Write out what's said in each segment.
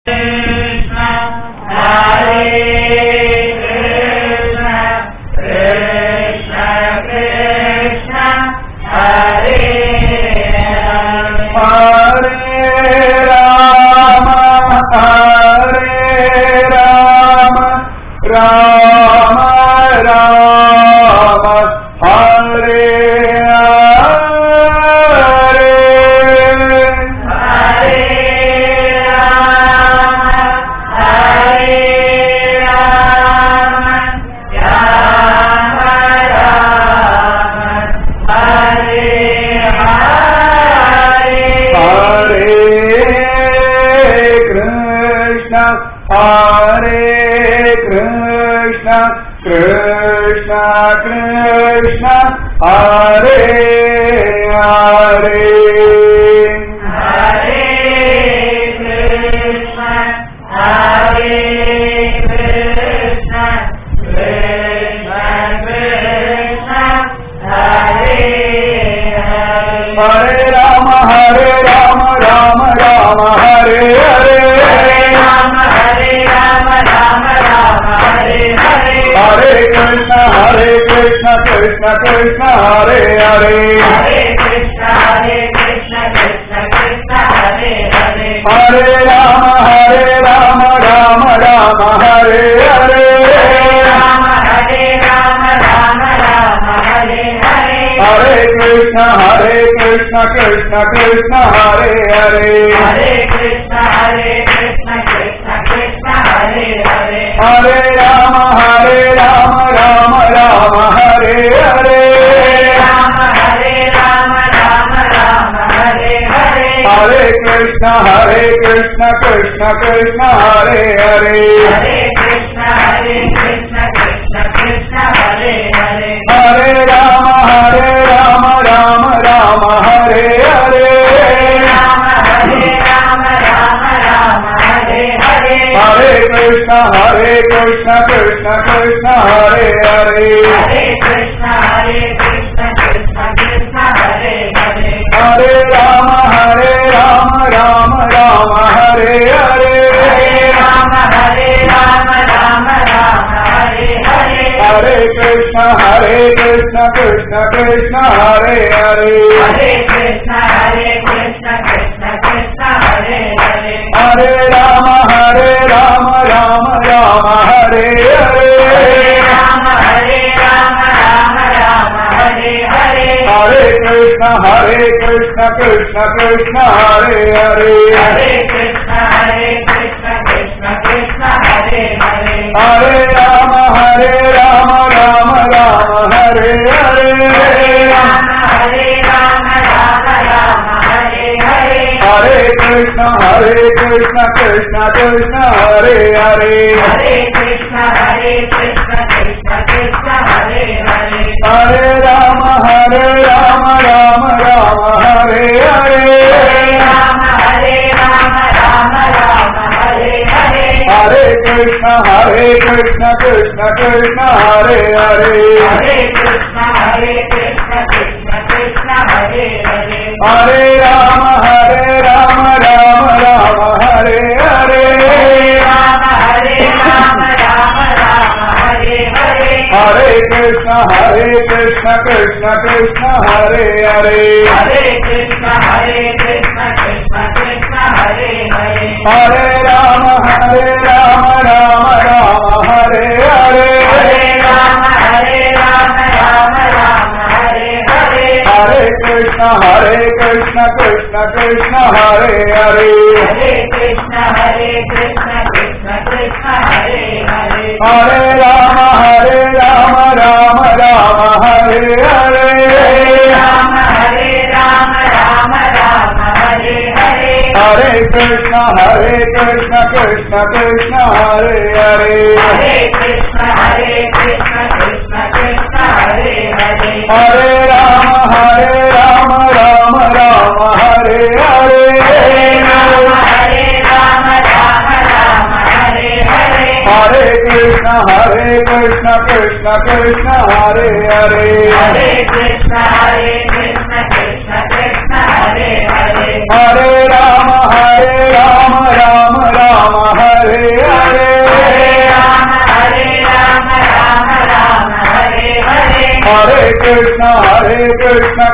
Krishna Krishna Hare Hare Hare Krishna Hare Krishna Krishna Krishna Hare Hare Hare Rama Hare Rama Rama Rama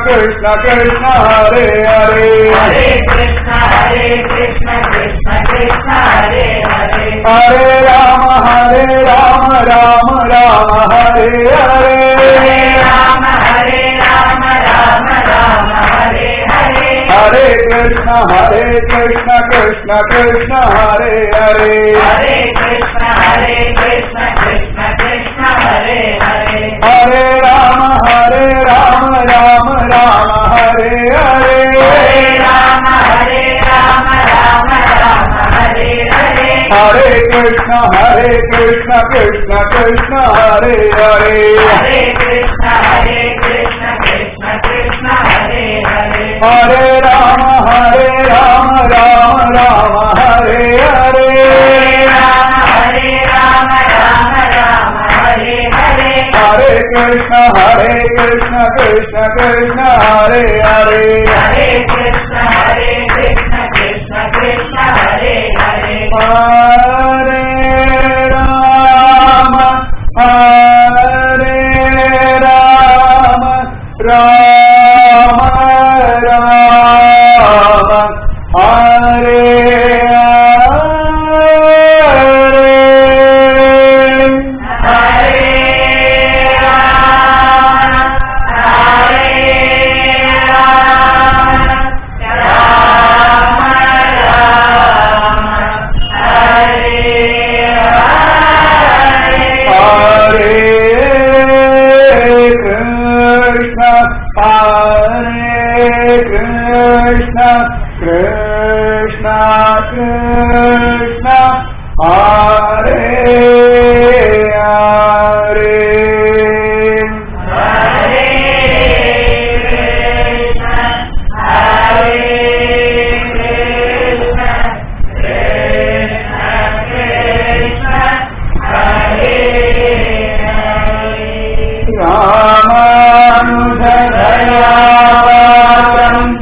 Krishna Krishna हरे हरे हरे कृष्ण हरे कृष्ण कृष्ण कृष्ण हरे हरे हरे राम हरे राम राम राम हरे हरे हरे राम हरे राम राम राम हरे हरे हरे कृष्ण हरे कृष्ण कृष्ण कृष्ण हरे हरे हरे कृष्ण हरे कृष्ण कृष्ण कृष्ण हरे हरे हरे राम हरे राम राम राम हरे हरे हरे राम हरे राम राम राम हरे हरे हरे कृष्ण हरे कृष्ण कृष्ण कृष्ण हरे हरे हरे कृष्ण हरे कृष्ण कृष्ण कृष्ण हरे हरे हरे राम हरे राम राम राम हरे हरे हरे राम हरे राम राम राम हरे हरे हरे कृष्ण हरे कृष्ण कृष्ण कृष्ण हरे हरे हरे कृष्ण हरे कृष्ण कृष्ण कृष्ण हरे हरे हरे राम हरे राम राम राम हरे हरे हरे राम हरे राम राम राम हरे हरे हरे कृष्ण हरे कृष्ण कृष्ण कृष्ण हरे हरे हरे कृष्ण हरे कृष्ण कृष्ण कृष्ण हरे हरे रामानुजदयापात्रम्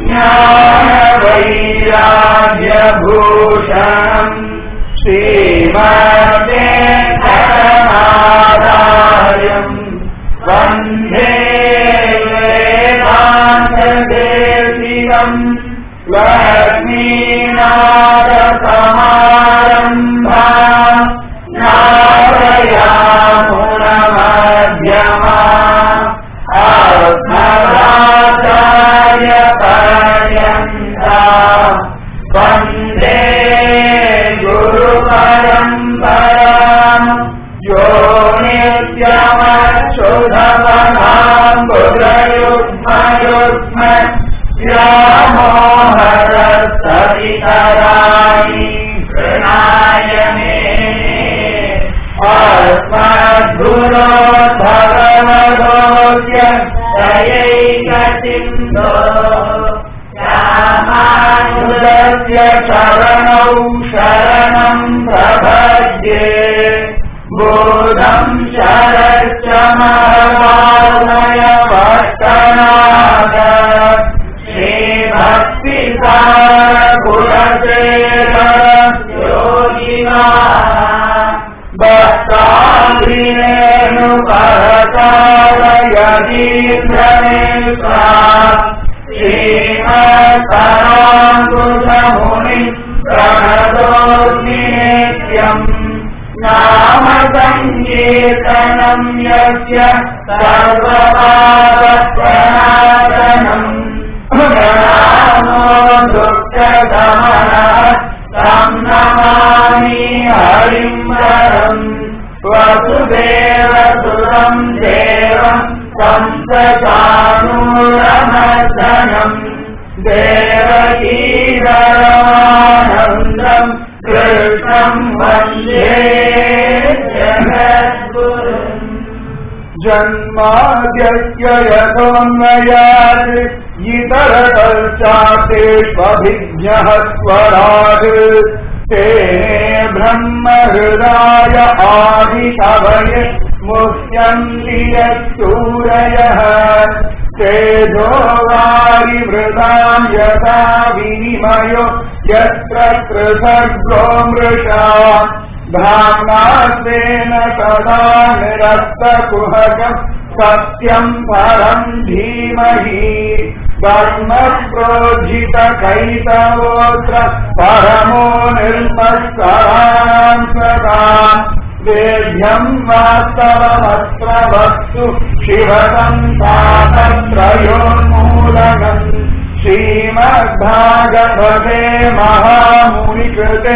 ज्ञानवैराग्यभूषणम् श्रीमद्वेङ्कटनाथार्यम् वन्दे वेदान्तदेशिकम् लक्ष्मीनाथसमारम्भा नारयामुणमध्यमा अस्मदाचार्य पर्यन्ता वन्दे गुरुपरम्पराम् यो नित्यमक्षुधवनाम्बुधयुग्मयुग्म व्यामोहरसवितराणि प्रणाय मे अस्मद्गुरो भगवतोऽस्य दयैकसिन्धो रामानुजस्य शरणौ शरणम् प्रपद्ये बोधम् शरश्च महवामय भक्तनाथ श्रीभक्तिसारकुलशेखर योगिना भक्ताभिरेणुपरकालयदीर्घनेत्रा श्रीमत्पराङ्कुशमुनि प्रणतोऽस्मि नित्यम् नाम सङ्कीर्तनम् यस्य सर्वपापप्रणाशनम् प्रणामो दुःखदमनः तं नमामि हरिम् परम् वसुदेवसुरम् देवम् तं चाणूरमर्दनम् देवकीधरमानन्दम् कृष्णम् वन्दे जगद्गुरुम् जन्माद्यस्य यतोन्मयात् इतरतश्चातेष्वभिज्ञः स्वराट् तेने ब्रह्महृदाय आदिकवये मुह्यन्ति यत्सूरयः तेजो वारिमृताम् यथा विनिमयो यत्र कृसर्गो मृषा धाम्नास्तेन सदा निरस्तकुहकम् सत्यम् परम् धीमहि कर्म प्रोज्झित कैतवोऽत्र परमो निर्मत्सराम् सदा वेद्यम् वास्तवमत्र वस्तु शिवसन्तापत्रयोन्मूलनम् श्रीमद्भागवते महामुनिकृते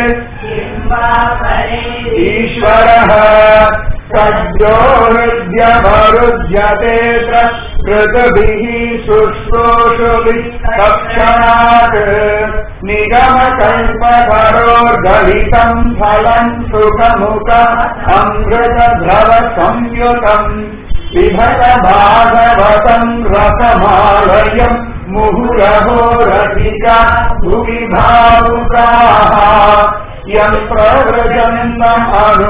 ईश्वरः सद्यो हृद्यवरुध्यतेऽत्र कृतभिः शुश्रूषुभिः तत्क्षणात् निगमकल्पकरोर्गलितम् फलम् सुखमुख अमृतधरसंयुतम् पिबत भागवतम् रसमालयम् मुहुरहो रसिका भुवि भावुकाः यम् प्रव्रजन्तम्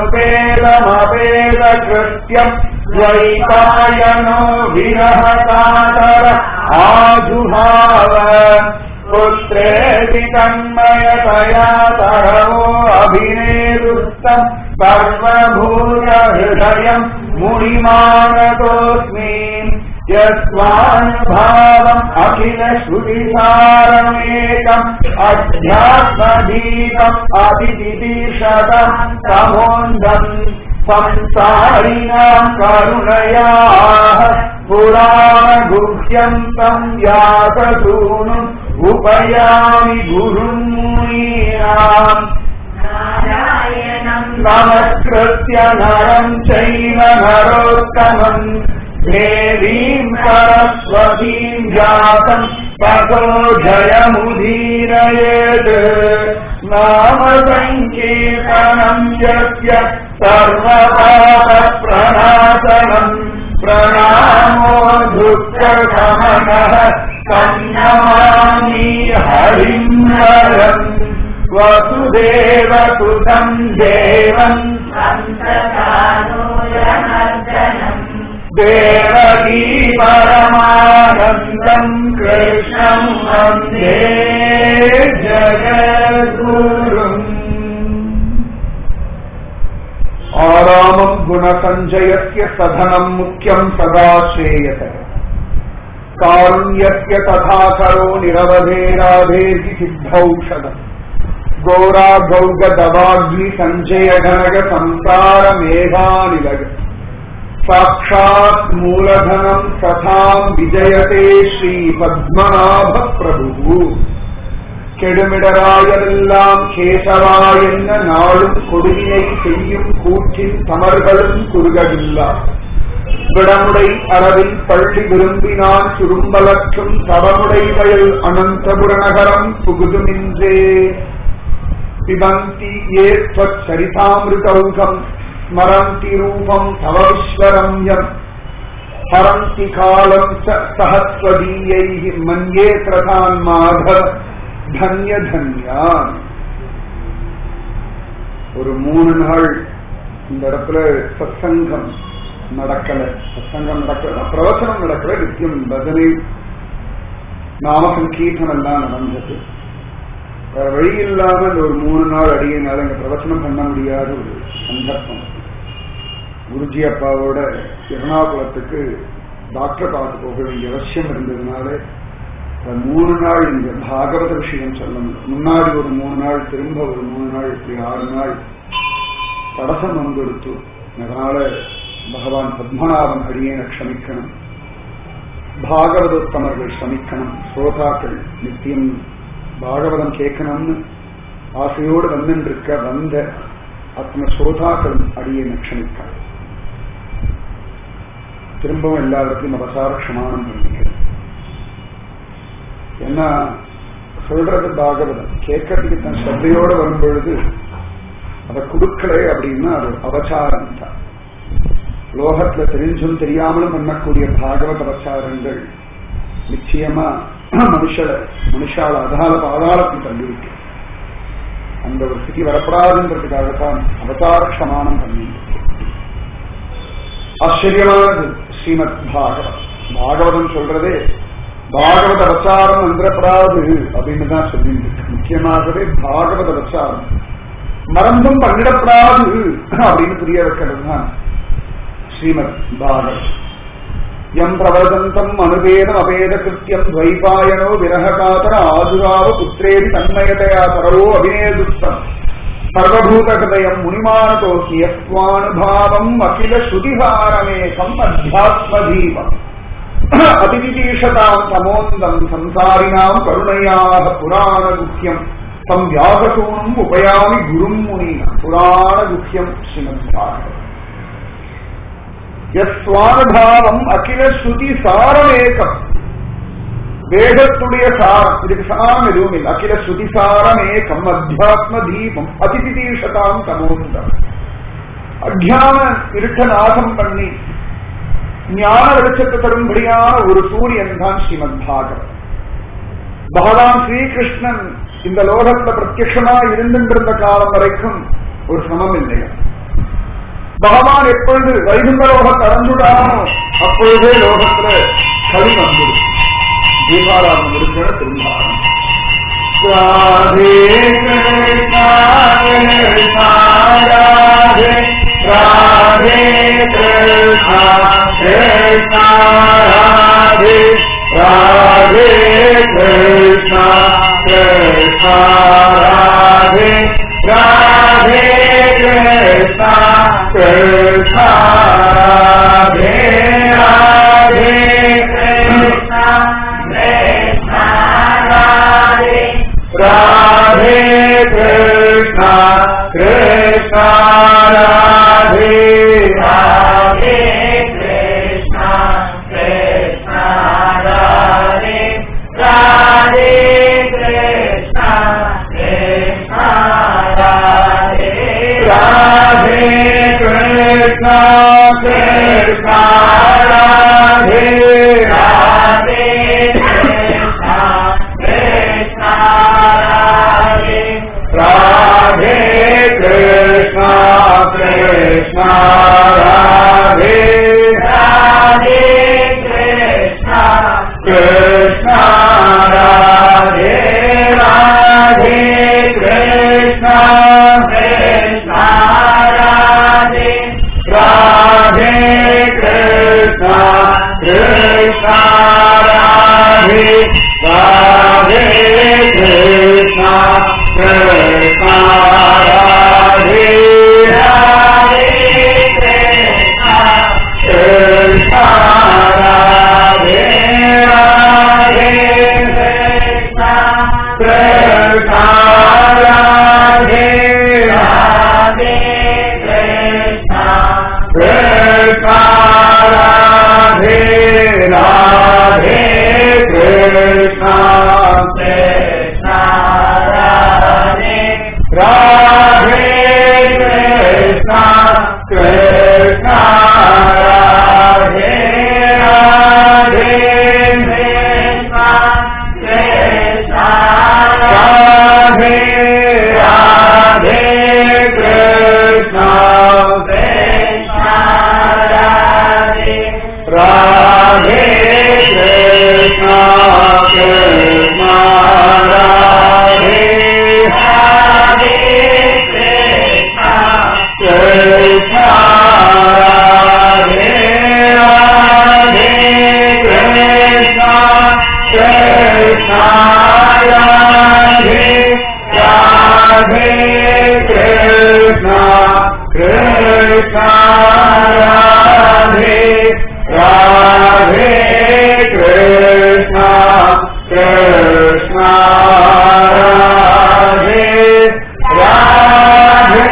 अनुपेदमपेदकृत्यम् द्वैपायनो विरहकातर आजुहाव पुत्रेति तन्मयतया तरवो अभिनेदुस्तम् सर्वभूतहृदयम् मुनिमानतोऽस्मि यस्वानुभावम् अखिलश्रुतिसारमेकम् अध्यात्मदीपम् अतिदिशतम् तमोन्दम् संसारिणाम् करुणयाः पुराणगुह्यम् तम् यातसूनुम् उपयामि गुरुम् मुनीनाम् नमस्कृत्य नरम् चैव नरोत्तमम् देवीम् सरस्वतीम् जातम् ततो जयमुदीरयेत् नाम सङ्कीर्तनम् यस्य सर्वपापप्रणाशनम् प्रणामो दुःखशमनः सन्नमामि हरिम् हरम् वसुदेवसुतम् देवम् देवकी परमानन्दम् कृष्णम् वन्दे जगद्गुरुम् आरामम् गुणसञ्जयस्य सधनम् मुख्यम् सदा श्रेयत कारुण्यस्य तथा करो निरवधे राधेति सिद्धौषधम् घोरा गौगदवाग्नि सञ्जय घनग संसार मेघानिलग साक्षात् मूलधनम् तथाम् विजयते श्रीपद्मनाभ प्रभुः கெடுமிடராயெல்லாம் கேசவா என்ன நாளும் கொடுமையை செய்யும் கூற்றின் தமர்களும் குறுகவில்லா விடமுடை அளவில் பள்ளி விரும்பினான் சுரும்பலற்றும் தவமுடை வயல் அனந்தபுர நகரம் புகுதுமின்றே பிபந்தி ஏ சரிதாமிருதௌகம் ஸ்மரந்தி ரூபம் தவ விஸ்வரம்யம் ஹரந்தி காலம் சஹஸ்வதீயை மன்யே பிரதான் மாதவ தன்ய தன்யான் ஒரு மூணு நாள் இந்த இடத்துல சத்சங்கம் நடக்கல சத்சங்கம் நடக்கல பிரவச்சனம் நடக்கல நித்தியம் பஜனை நாம சங்கீர்த்தனம் எல்லாம் நடந்தது வேற வழி இல்லாம இந்த ஒரு மூணு நாள் அடியினால இங்க பிரவச்சனம் பண்ண முடியாத ஒரு சந்தர்ப்பம் குருஜி அப்பாவோட எர்ணாகுளத்துக்கு டாக்டர் பார்த்து போக வேண்டிய அவசியம் இருந்ததுனால மூணு நாள் இங்க பாகவத விஷயம் சொல்லணும் முன்னாடி ஒரு மூணு நாள் திரும்ப ஒரு மூணு நாள் இப்படி ஆறு நாள் தடசம் வந்துடுத்து அதனால பகவான் பத்மநாபன் அடியேன க்ஷமிக்கணும் பாகவதோத்தமர்கள் க்ஷமிக்கணும் ஸ்ரோதாக்கள் நித்தியம் பாகவதம் கேட்கணும்னு ஆசையோடு வந்துருக்க வந்த ஆத்ம ஸ்ரோதாக்கள் அடியேன க்ஷமிக்கணும் திரும்பவும் எல்லா இடத்தையும் அவசார க்ஷமானம் பண்ணிக்கிறேன் ஏன்னா சொல்றது பாகவதம் கேட்கறதுக்கு தன் ஸ்ரத்தையோட வரும் பொழுது அதை கொடுக்கல அப்படின்னா அது அவசாரம் தான் லோகத்துல தெரிஞ்சும் தெரியாமலும் பண்ணக்கூடிய பாகவத அவசாரங்கள் நிச்சயமா மனுஷல மனுஷால அதால பாதாளத்தில் தள்ளிவிட்டு அந்த ஒரு ஸ்திதி வரப்படாதுன்றதுக்காகத்தான் அவதார க்ஷமானம் பண்ணி ஆச்சரியமானது ஸ்ரீமத் பாகவத் பாகவதம் சொல்றதே பாகவத அவசாரம் வந்துடப்படாது அப்படின்னு தான் சொல்லிட்டு முக்கியமாகவே பாகவத அவசாரம் மறந்தும் பண்ணிடப்படாது அப்படின்னு புரிய வைக்கிறது தான் ஸ்ரீமத் பாகவத் யம் பிரவதந்தம் அனுபேதம் அபேத கிருத்தியம் துவைபாயனோ விரககாதர ஆதுராவ புத்திரேதி தன்மயதையா பரவோ அபிநேதுஸ்தம் சர்வபூதகதயம் முனிமானதோசி யஸ்வானுபாவம் அகில ஸ்ருதிஹாரமேகம் அத்தியாத்மதீபம் அதிவிதீஷதாம் தமோந்தம் சம்சாரிணாம் கருணையாக புராண குஹ்யம் தம் வியாசசூனும் உபயாமி குரும் முனீன புராண குஹ்யம் ஸ்ரீமத்பாரதம் யஸ்வானுபாவம் அகில ஸ்ருதி சாரமேகம் வேதத்துடைய சாரம் இதுக்கு சாரம் எதுவும் இல்லை அகில ஸ்ருதி சாரமேகம் அத்தியாத்ம தீபம் அதிதிதீஷதாம் தமோந்தம் அஜான இருட்ட நாசம் பண்ணி ஞான வெளிச்சத்தை தரும்படியான ஒரு சூரியன் தான் ஸ்ரீமத் பாகவத் பகவான் ஸ்ரீகிருஷ்ணன் இந்த லோகத்துல பிரத்யட்சமா இருந்திருந்த காலம் வரைக்கும் ஒரு சமம் இல்லையா பகவான் எப்பொழுது வைகுந்த லோகம் கடந்துடாமோ அப்பொழுதே லோகத்துல கவி வந்துடும் தீபாராதனம் இருக்கிற திரும்பாரம் Radhe Krishna Krishna Radhe Radhe Krishna Krishna Radhe Radhe Krishna Krishna Radhe Radhe Krishna Krishna Radhe Radhe Krishna Krishna, Radhe, Radhe Krishna Krishna Radhe Radhe, Krishna, Krishna, Radhe, Radhe, Krishna, Krishna, Radhe, Radhe Krishna Krishna Radhe Radhe, Krishna, Krishna, Radhe, Radhe Krishna Krishna Radhe Radhe, Krishna, Krishna Radhe Radhe Krishna Krishna, Radhe, Radhe Krishna Krishna Radhe Radhe Krishna Krishna Radhe Radhe, Krishna, Krishna Radhe Radhe Krishna, Krishna Radhe Radhe, Krishna, Krishna Radhe Radhe Krishna Krishna, Radhe, Radhe Krishna Krishna Radhe Radhe Krishna, Krishna, Radhe Radhe Krishna Krishna, Radhe, Radhe Krishna Krishna Radhe Radhe, Krishna, Krishna Radhe Radhe Krishna Krishna Radhe Radhe Krishna Krishna Radhe Radhe Krishna Krishna Radhe Radhe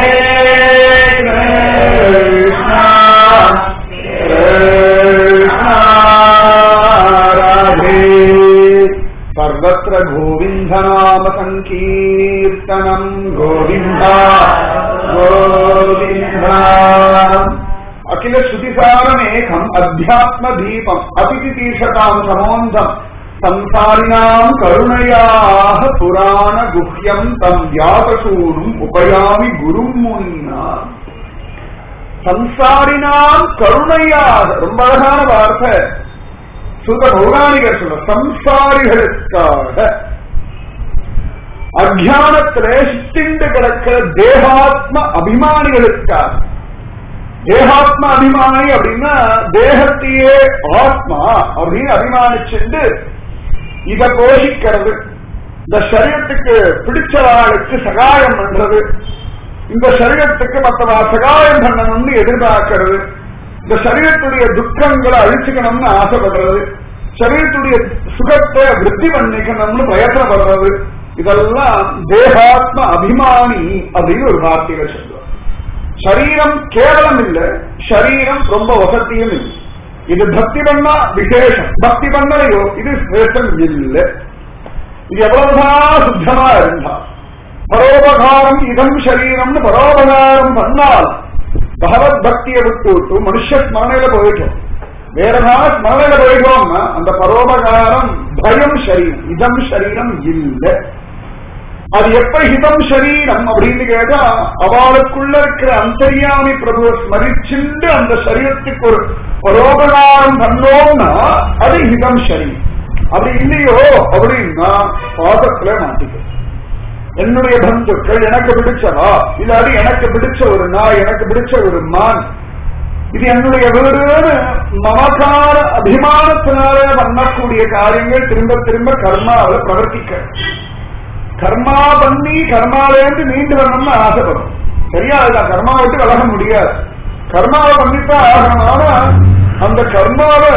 Krishna Krishna Radhe सर्वत्र गोविन्दनाम सङ्कीर्तनम् गोविन्द गोविन्द अखिल श्रुतिसारमेकम् अध्यात्मदीपम् अतिथितीषताम् समोन्दम् संसारिणाम् करुणयाः पुराणगुह्यम् तम् व्याससूनुम् उपयामि गुरुम् मुनिना சம்சாரினாம் கருணையாக ரொம்ப அழகான வார்த்தை சுத பௌராணிகர் சொல்ற சம்சாரிகளுக்காக அஜானத்திலே சித்திண்டு கிடக்கிற தேகாத்ம அபிமானிகளுக்காக தேகாத்ம அபிமானி அப்படின்னா தேகத்தையே ஆத்மா அப்படின்னு அபிமானிச்சுண்டு இத போஷிக்கிறது இந்த சரீரத்துக்கு பிடிச்சவாளுக்கு சகாயம் பண்றது இந்த சரீரத்துக்கு மற்றவா சகாயம் பண்ணணும்னு எதிர்பார்க்கிறது இந்த சரீரத்துடைய துக்கங்களை அழிச்சுக்கணும்னு ஆசைப்படுறது சரீரத்துடைய சுகத்தை விருத்தி பண்ணிக்கணும்னு பிரயத்தனப்படுறது இதெல்லாம் தேகாத்ம அபிமானி அப்படின்னு ஒரு வார்த்தையில சொல்லுவார் சரீரம் கேவலம் இல்ல சரீரம் ரொம்ப வசதியும் இல்லை இது பக்தி பண்ணா விசேஷம் பக்தி பண்ணலையோ இது விசேஷம் இல்லை இது எவ்வளவுதான் சுத்தமா இருந்தா பரோபகாரம் இதம் சரீரம்னு பரோபகாரம் பண்ணால் பகவத் பக்தியை விட்டு விட்டு மனுஷ ஸ்மரணையில போயிட்டோம் வேற ஏதாவது ஸ்மரணையில போயிட்டோம்னா அந்த பரோபகாரம் பயம் சரீரம் இதம் சரீரம் இல்லை அது எப்ப ஹிதம் சரீரம் அப்படின்னு கேட்டா அவளுக்குள்ள இருக்கிற அந்தரியாமி பிரபுவை ஸ்மரிச்சுண்டு அந்த சரீரத்துக்கு ஒரு பரோபகாரம் பண்ணோம்னா அது ஹிதம் சரீரம் அப்படி இல்லையோ அப்படின்னா பாதத்துல மாட்டிக்கும் என்னுடைய பந்துக்கள் எனக்கு பிடிச்சவா இல்லாட்டி எனக்கு பிடிச்ச ஒரு நாய் எனக்கு பிடிச்ச ஒரு மான் இது என்னுடைய வீடுன்னு மமகார அபிமானத்தினாலே பண்ணக்கூடிய காரியங்கள் திரும்ப திரும்ப கர்மாவை பிரவர்த்திக்க கர்மா பண்ணி கர்மாலேருந்து மீண்டு வரணும்னு ஆசைப்படும் சரியா அதுதான் கர்மா விட்டு விலக முடியாது கர்மாவை பண்ணித்தான் ஆகணும் ஆனா அந்த கர்மாவை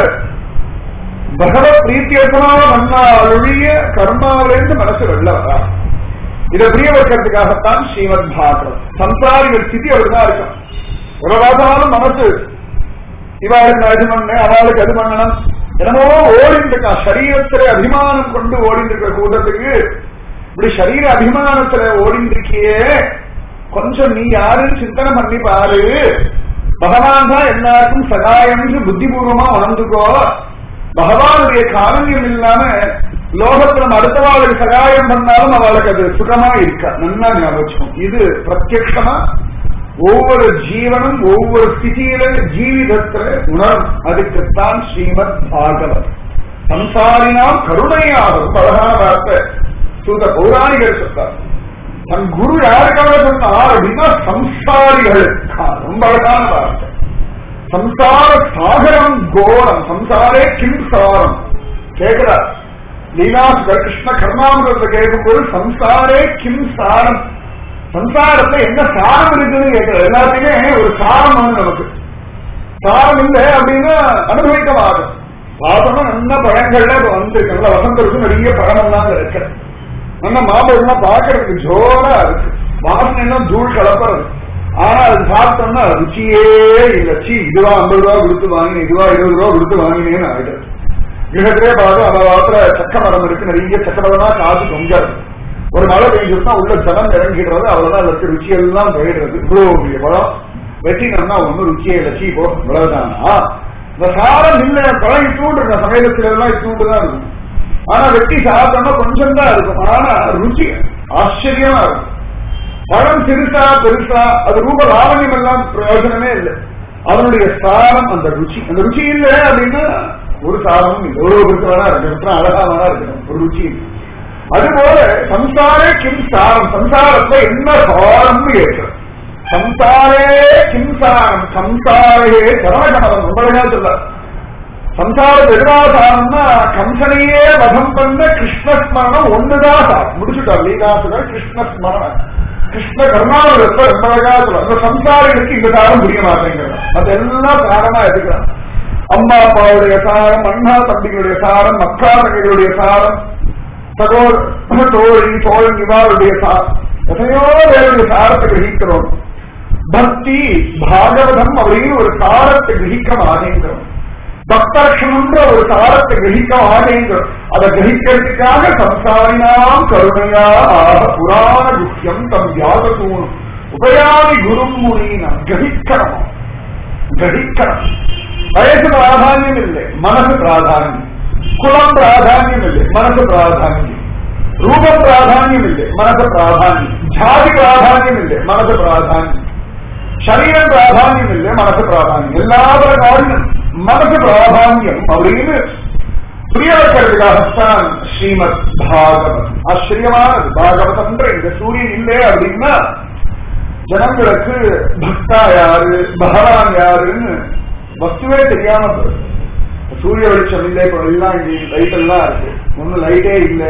பகவத் பிரீத்தியசமாக பண்ணால் ஒழிய கர்மாவிலேருந்து மனசு வெள்ள வரா இதை புரிய வைக்கிறதுக்காகத்தான் ஸ்ரீமத் பாகவத் சம்சாரிகள் ஸ்திதி அப்படிதான் இருக்கும் உலகாதாலும் மனசு இவாளுக்கு அது பண்ண அவளுக்கு அது பண்ணணும் என்னமோ ஓடிட்டு இருக்கா சரீரத்துல அபிமானம் கொண்டு ஓடிட்டு இருக்க கூட்டத்துக்கு இப்படி சரீர அபிமானத்துல ஓடிட்டு இருக்கியே கொஞ்சம் நீ யாருன்னு சிந்தனை பண்ணி பாரு பகவான் தான் எல்லாருக்கும் சகாயம் புத்திபூர்வமா உணர்ந்துக்கோ பகவானுடைய காரண்யம் இல்லாம லோகத்துல நம்ம அடுத்தவாளுக்கு சகாயம் பண்ணாலும் அவளுக்கு அது சுகமா இருக்கா நல்லா ஞாபகம் இது பிரத்யட்சமா ஒவ்வொரு ஜீவனும் ஒவ்வொரு ஸ்திதியில ஜீவிதத்துல உணரும் அதுக்குத்தான் ஸ்ரீமத் பாகவத் சம்சாரினால் கருணையாகும் அழகான வார்த்தை சூத பௌராணிகர் சொல்றார் தன் குரு யாருக்காக சொன்னார் அப்படின்னா சம்சாரிகளுக்கா ரொம்ப அழகான வார்த்தை சம்சார சாகரம் கோரம் சம்சாரே கிம் சாரம் கேட்கிறார் லீலாசுகர் கிருஷ்ண கர்மாமிரத்தை கேட்கும்போது சம்சாரே கிம் சாரம் சம்சாரத்துல என்ன சாரம் இருக்குன்னு கேட்கிற எல்லாத்தையுமே ஒரு சாரம் வந்து நமக்கு சாரம் இல்லை அப்படின்னா அனுபவிக்க மாட்டோம் பார்த்தோம்னா நல்ல பழங்கள்ல இப்ப வந்திருக்கு நல்ல வசந்தருக்கு நிறைய பழமெல்லாம் இருக்கு நல்ல மாம்பழம்லாம் பாக்குறதுக்கு ஜோரா இருக்கு வாசனை எல்லாம் தூள் கலப்பறது ஆனா அது சாப்பிட்டோம்னா ருச்சியே இல்ல சி இதுவா ஐம்பது ரூபா கொடுத்து வாங்கினேன் இதுவா இருபது ரூபா கொடுத்து வாங்கினேன்னு ஆயிடுது கிரகத்திலே பார்த்தோம் அந்த காலத்துல சக்க மரம் இருக்கு நிறைய சக்க மரமா காசு தொங்காது ஒரு மழை பெய்ஞ்சிருந்தா உள்ள ஜலம் இறங்கிடுறது அவ்வளவுதான் அதற்கு ருச்சி எல்லாம் போயிடுறது இவ்வளவு பெரிய பழம் வெட்டினோம்னா ஒன்னும் ருச்சியே இல்லை சீ போ இவ்வளவுதானா இந்த சாரம் இல்ல பழம் இத்தூண்டு இருக்க சமையலத்துல எல்லாம் இத்தூண்டு தான் இருக்கும் ஆனா வெட்டி சாப்பிட்டோம்னா கொஞ்சம் தான் இருக்கும் ஆனா ருச்சி ஆச்சரியமா இருக்கும் பழம் சிறுசா பெருசா அது ரூப லாவண்யம் எல்லாம் பிரயோஜனமே இல்லை அதனுடைய சாரம் அந்த ருச்சி அந்த ருச்சி இல்லை அப்படின்னா ஒரு சாரமும் இல்லை ஒரு பெருசு வேணா இருக்கணும் அழகா வேணா இருக்கணும் ஒரு ருச்சி இல்லை அதுபோல சம்சாரே கிம் சாரம் சம்சாரத்துல என்ன சாரம்னு கேட்கிறோம் சம்சாரே கிம் சாரம் சம்சாரே சரணகணவன் ரொம்ப அழகா சொல்ல சம்சார எதிராசாரம்னா கம்சனையே வதம் பண்ண கிருஷ்ணஸ்மரணம் ஒண்ணுதான் சார் முடிச்சுட்டார் லீலாசுகர் கிருஷ்ணஸ்மரணம் கிருஷ்ண கர்மாவரத்தை ரொம்ப அழகா சொல்ல அந்த சம்சாரிகளுக்கு இந்த சாரம் புரிய மாட்டேங்கிறான் அது எல்லாம் சாரமா எடுக்கிறான் அம்மா அப்பாவுடைய சாரம் அண்ணா தம்பிகளுடைய சாரம் அக்கா தங்கைகளுடைய சாரம் சகோதர தோழி தோழன் இவாருடைய சாரம் எத்தனையோ பேருடைய சாரத்தை கிரகிக்கிறோம் பக்தி பாகவதம் அப்படின்னு ஒரு சாரத்தை கிரகிக்க மாட்டேங்கிறோம் பக்தர்ஷனம்ன்ற ஒரு சாரத்தை கிரகிக்க மாட்டேங்கிறோம் அதை கிரகிக்கிறதுக்காக சம்சாரினாம் கருணையா ஆக புராண குஹ்யம் தம் வியாசத்தூணும் உபயாமி குரும் முனீனம் கிரகிக்கணும் கிரகிக்கணும் வயசு பிராதானியம் இல்லை மனசு பிராதானியம் குலம் பிராதானியம் இல்லை மனசு பிராதானியம் ரூபம் பிராதானியம் இல்லை மனசு பிராதானியம் ஜாதி பிராதானியம் இல்லை மனசு பிராதானியம் சரீரம் பிராதானியம் இல்லை மனசு பிராதானியம் எல்லாதர காரியம் மனசு பிராதானியம் அப்படின்னு புரிய வைக்கிறதுக்காகத்தான் ஸ்ரீமத் பாகவத் ஆச்சரியமானது பாகவதம்ன்ற இந்த சூரியன் இல்லை அப்படின்னா ஜனங்களுக்கு பக்தா யாரு பகவான் யாருன்னு வஸ்துவே தெரியாம போகுது சூரிய வெளிச்சம் இல்லை இப்போ எல்லாம் இங்க லைட் எல்லாம் இருக்கு ஒன்னும் லைட்டே இல்லை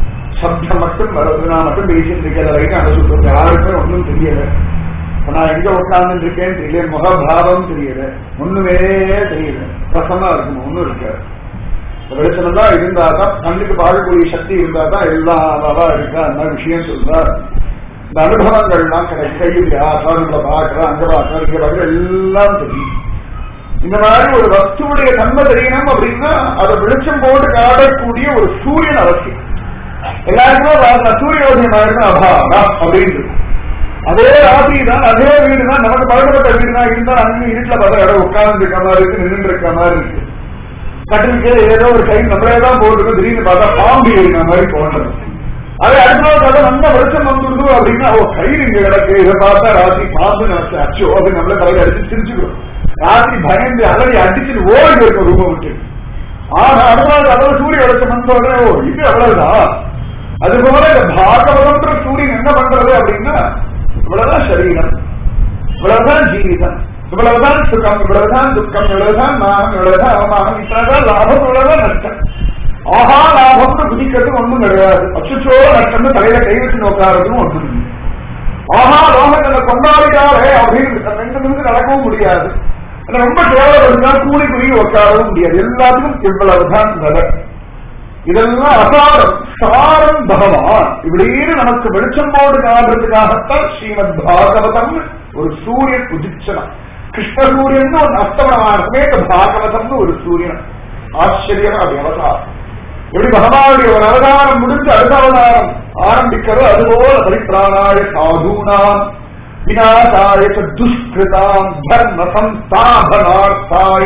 சப்தம் மட்டும் வருது நான் மட்டும் பேசிட்டு இருக்கேன் லைட் அடைச்சுட்டு யாருக்குமே ஒன்றும் தெரியல இப்ப நான் எங்க உட்கார்ந்து இருக்கேன்னு தெரியல முகபாவம் தெரியல ஒண்ணுமே தெரியல ரசமா இருக்கும் ஒண்ணும் இருக்காது வெளிச்சம் தான் இருந்தா தான் கண்ணுக்கு பார்க்கக்கூடிய சக்தி இருந்தா தான் எல்லாம் அவா இருக்கா அந்த மாதிரி விஷயம் சொல்றா இந்த அனுபவங்கள்லாம் கிடைக்கும் ஆசாரங்களை பார்க்கறா அங்க பார்க்கறா இங்க பார்க்கற எல்லாம் தெரியும் இந்த மாதிரி ஒரு வஸ்துவுடைய தன்மை தெரியணும் அப்படின்னா அதை வெளிச்சம் போட்டு காட்டக்கூடிய ஒரு சூரியன் அவசியம் எல்லாருக்குமே பார்க்கலாம் சூரியோதயம் ஆயிருந்தா அபாவா அப்படின்னு அதே ராசி தான் அதே வீடு தான் நமக்கு பழக்கப்பட்ட வீடு தான் இருந்தா அங்க இருட்டுல பார்த்தா இடம் உட்கார்ந்து இருக்க மாதிரி இருக்கு நின்று இருக்க மாதிரி இருக்கு கட்டிலுக்கு ஏதோ ஒரு கை நம்மளே தான் போட்டுருக்கு திடீர்னு பார்த்தா பாம்பு இருக்க மாதிரி போன்றது அதே அடுத்த நாள் பார்த்தா நல்ல வெளிச்சம் வந்துருது அப்படின்னா ஓ கயிறு இங்க கிடக்கு இதை பார்த்தா ராசி பாம்பு நினைச்சு அச்சோ அப்படின்னு நம்மள தலையில அடிச்சு சிரிச்சுக்கிறோம் ராத்திரி பயந்து அலறி அடிச்சுட்டு ஓடி இருக்கும் ரூபம் விட்டு ஆனா அடுத்த நாள் அவ்வளவு சூரிய வெளிச்சம் வந்த உடனே ஓ இது அவ்வளவுதான் அது போல இந்த பாகவதம்ன்ற சூரியன் என்ன பண்றது அப்படின்னா இவ்வளவுதான் சரீரம் இவ்வளவுதான் ஜீவிதம் இவ்வளவுதான் சுகம் இவ்வளவுதான் துக்கம் இவ்வளவுதான் மானம் இவ்வளவுதான் அவமானம் இத்தனைதான் லாபம் இவ்வளவுதான் நஷ்டம் ஆஹா லாபம்னு குதிக்கிறது ஒண்ணும் கிடையாது அச்சுச்சோ நஷ்டம்னு தலையில கை வச்சு நோக்காறதும் ஒண்ணும் இல்லை. ஆஹா லோகத்துல கொண்டாடிட்டாரே அப்படின்னு ரெண்டு நிமிஷம் நடக்கவும் முடியாது ஆனா ரொம்ப கேவலம் கூலி குறுகி உட்காரவும் முடியாது எல்லாத்துக்கும் இவ்வளவுதான் நிலை இதெல்லாம் அசாரம் சாரம் பகவான் இப்படின்னு நமக்கு வெளிச்சம் போடு காட்டுறதுக்காகத்தான் ஸ்ரீமத் பாகவதம் ஒரு சூரியன் உதிச்சனம் கிருஷ்ண சூரியன் ஒரு அஸ்தமனமானமே பாகவதம்னு ஒரு சூரியன் ஆச்சரியம் அப்படி அவதாரம் எப்படி பகவானுடைய ஒரு அவதாரம் முடிஞ்சு அடுத்த அவதாரம் ஆரம்பிக்கிறது அதுபோல பரிபிராணாய சாதுனாம் விநாசாய ச துஷ்கிருதாம் தர்ம சம்ஸ்தாபனார்த்தாய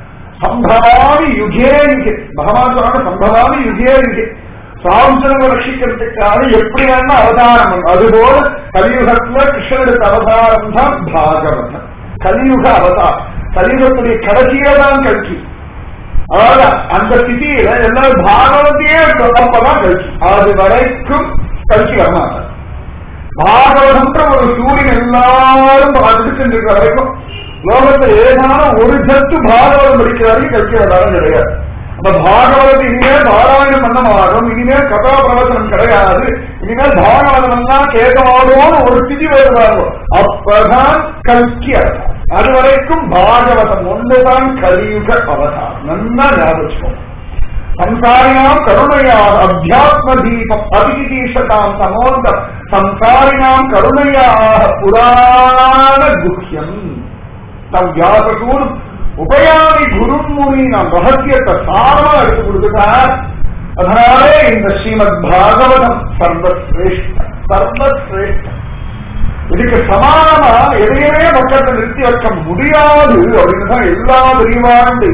சம்பவாமி யுகே யுகே பகவான் சொன்ன சம்பவாமி யுகே யுகே சாம்சனங்களை ரட்சிக்கிறதுக்காக எப்படி வேணா அவதாரம் பண்ணணும். அதுபோல கலியுகத்துல கிருஷ்ணனுக்கு அவதாரம் தான் பாகவதம் கலியுக அவதாரம் கலியுகத்துடைய கடைசியில தான் கல்கி அதாவது அந்த ஸ்திதியில எல்லாரும் பாகவத்தையே அப்பதான் கல்கி அது வரைக்கும் கல்கி வரமாட்டார் பாகவதம்ன்ற ஒரு சூரியன் எல்லாரும் பார்த்துட்டு சென்றிருக்கிற வரைக்கும் லோகத்துல ஏதான ஒரு ஜத்து பாகவதம் படிக்கிற வரைக்கும் கல்கி வரலாறு கிடையாது அந்த பாகவதத்தை இனிமேல் பாராயணம் பண்ண மாட்டோம் இனிமேல் கதா பிரவச்சனம் கிடையாது இனிமேல் பாகவதம் எல்லாம் கேட்க மாட்டோம்னு ஒரு ஸ்திதி வருவாங்க அப்பதான் கல்கி அவதாரம் அது வரைக்கும் பாகவதம் ஒன்றுதான் கலியுக அவதாரம் நல்லா ஞாபகம் சம்சாரிணாம் கருணையாக அத்தியாத்ம தீபம் அபிதீஷதாம் சமோந்தம் சம்சாரிணாம் கருணையாக புராண குஹ்யம் தம் வியாசகூரும் உபயாமி குரும் முனி நாம் ரகசியத்தை சாரமா எடுத்து கொடுத்துட்டார் அதனாலே இந்த ஸ்ரீமத் பாகவதம் சர்வசிரேஷ்ட சர்வசிரேஷ்ட இதுக்கு சமானமா எதையுமே பக்கத்தை நிறுத்தி வைக்க முடியாது அப்படின்னு தான் எல்லா பெரியவாண்டு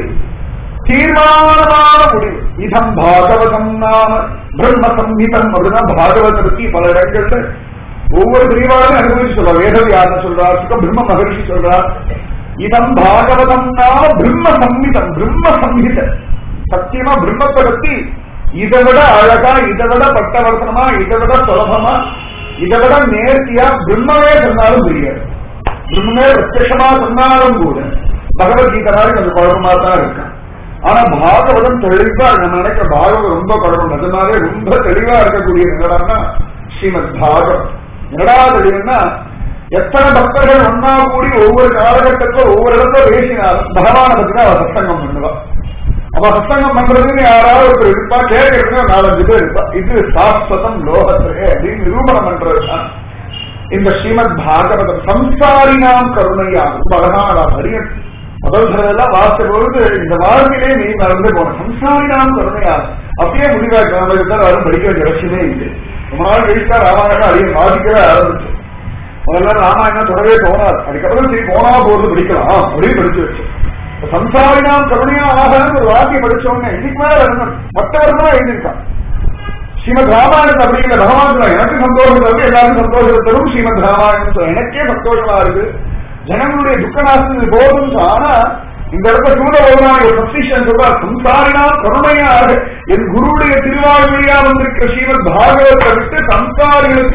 தீர்மானமான முடிவு இதம் பாகவதம் நாம பிரம்ம சம்ஹிதம் அப்படின்னா பாகவத பத்தி பல இடங்கள்ல ஒவ்வொரு பிரிவாலும் அனுபவிச்சு சொல்றா வேதவியாசன் சொல்றா சுக பிரம்ம மகர்ஷி சொல்றா இதம் பாகவதம் நாம பிரம்ம சம்ஹிதம் பிரம்ம சம்ஹித சத்தியமா பிரம்மத்தை பத்தி இதை விட அழகா இதை விட பட்டவர்த்தனமா இதை விட சுலபமா இதை விட நேர்த்தியா பிரம்மமே சொன்னாலும் புரியாது பிரம்மே பிரத்யமா சொன்னாலும் கூட பகவத்கீதை மாதிரி கொஞ்சம் குழப்பமா தான் இருக்கான் ஆனா பாகவதம் தெளிவா நான் நினைக்கிற பாகவதம் ரொம்ப குழப்பம் நிஜமாவே ரொம்ப தெளிவா இருக்கக்கூடிய என்னடான்னா ஸ்ரீமத் பாகவத் என்னடா தெரியும்னா எத்தனை பக்தர்கள் ஒன்னா கூடி ஒவ்வொரு காலகட்டத்துல ஒவ்வொரு இடத்துல பேசினாலும் பகவான பத்தி தான் அவ சத்தங்கம் பண்ணுவா அவ சத்தங்கம் பண்றதுன்னு யாராவது ஒருத்தர் இருப்பா கேட்கறதுக்கு ஒரு நாலஞ்சு பேர் இருப்பா இது சாஸ்வதம் லோகத்திலே அப்படின்னு நிரூபணம் பண்றதுதான் இந்த ஸ்ரீமத் பாகவதம் சம்சாரினாம் கருணையாகும் ரொம்ப அழகான அறியன் முதல் தடவைலாம் வாசித்த பொழுது இந்த வாழ்க்கையிலே நீ மறந்து போன சம்சாரினாம் கருணையாகும் அப்படியே முடிவாக்க இருந்தால் யாரும் படிக்க வேண்டிய அவசியமே இல்லை ரொம்ப நாள் கழிச்சா ராமாயணம் அறிய வாசிக்கவே ஆரம்பிச்சு முதல்ல ராமாயணம் தொடவே தோணாது அதுக்கப்புறம் சரி போனா போது படிக்கலாம் அப்படின்னு படிச்சு வச்சு சம்சாரினாம் கருணையா ஆகன்னு ஒரு வாக்கியம் படிச்சவங்க இன்னைக்கு மேல வரணும் மற்ற வருஷமா எழுதியிருக்கான் ஸ்ரீமத் ராமாயணம் அப்படிங்கிற பகவான் சொல்ல எனக்கு சந்தோஷம் தரும் எல்லாருக்கும் சந்தோஷம் தரும் ஸ்ரீமத் ராமாயணம் சொல்ல எனக்கே சந்தோஷமா இருக்கு ஜனங்களுடைய துக்கநாசம் போதும் ஆனா இந்த இடத்துல சூழபகவானுடைய சப்சிஷன் சொல்றார் சம்சாரினா கருணையாக என் குருவுடைய திருவாழ்மையா வந்திருக்கிற ஸ்ரீமத் பாகவத்தை விட்டு சம்சாரிகளுக்கு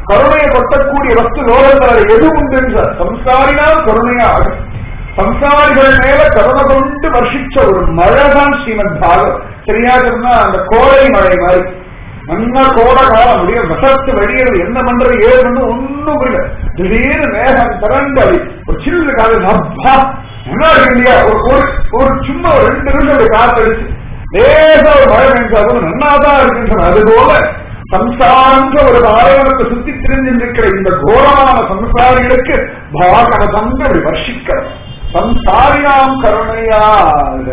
கருணையை கொட்டக்கூடிய வஸ்து லோகத்தில் எது உண்டு சார் சம்சாரினால் கருணையாக சம்சாரிகள் மேல கருணை கொண்டு வர்ஷிச்ச ஒரு மழைதான் ஸ்ரீமத் பாகவத் சரியா சொன்னா அந்த கோடை மழை மாதிரி நல்லா கோடை காலம் முடிய வசத்து வெளியேறது என்ன பண்றது ஏது பண்ணு ஒண்ணும் புரியல திடீர்னு மேகம் திரண்டு அடி ஒரு சில்லு காது அப்பா என்ன இருக்கு இல்லையா ஒரு ஒரு ஒரு சும்மா ஒரு ரெண்டு நிமிஷம் ஒரு காத்தடிச்சு லேசா ஒரு மழை பெஞ்சா கூட நன்னாதான் இருக்குன்னு அது போல சம்சாரன்ற ஒரு பாரதத்தை சுத்தி திரிஞ்சிருக்கிற இந்த கோரமான சம்சாரிகளுக்கு பாகவதம் அப்படி வர்ஷிக்கிறது சம்சாரியாம் கருணையாக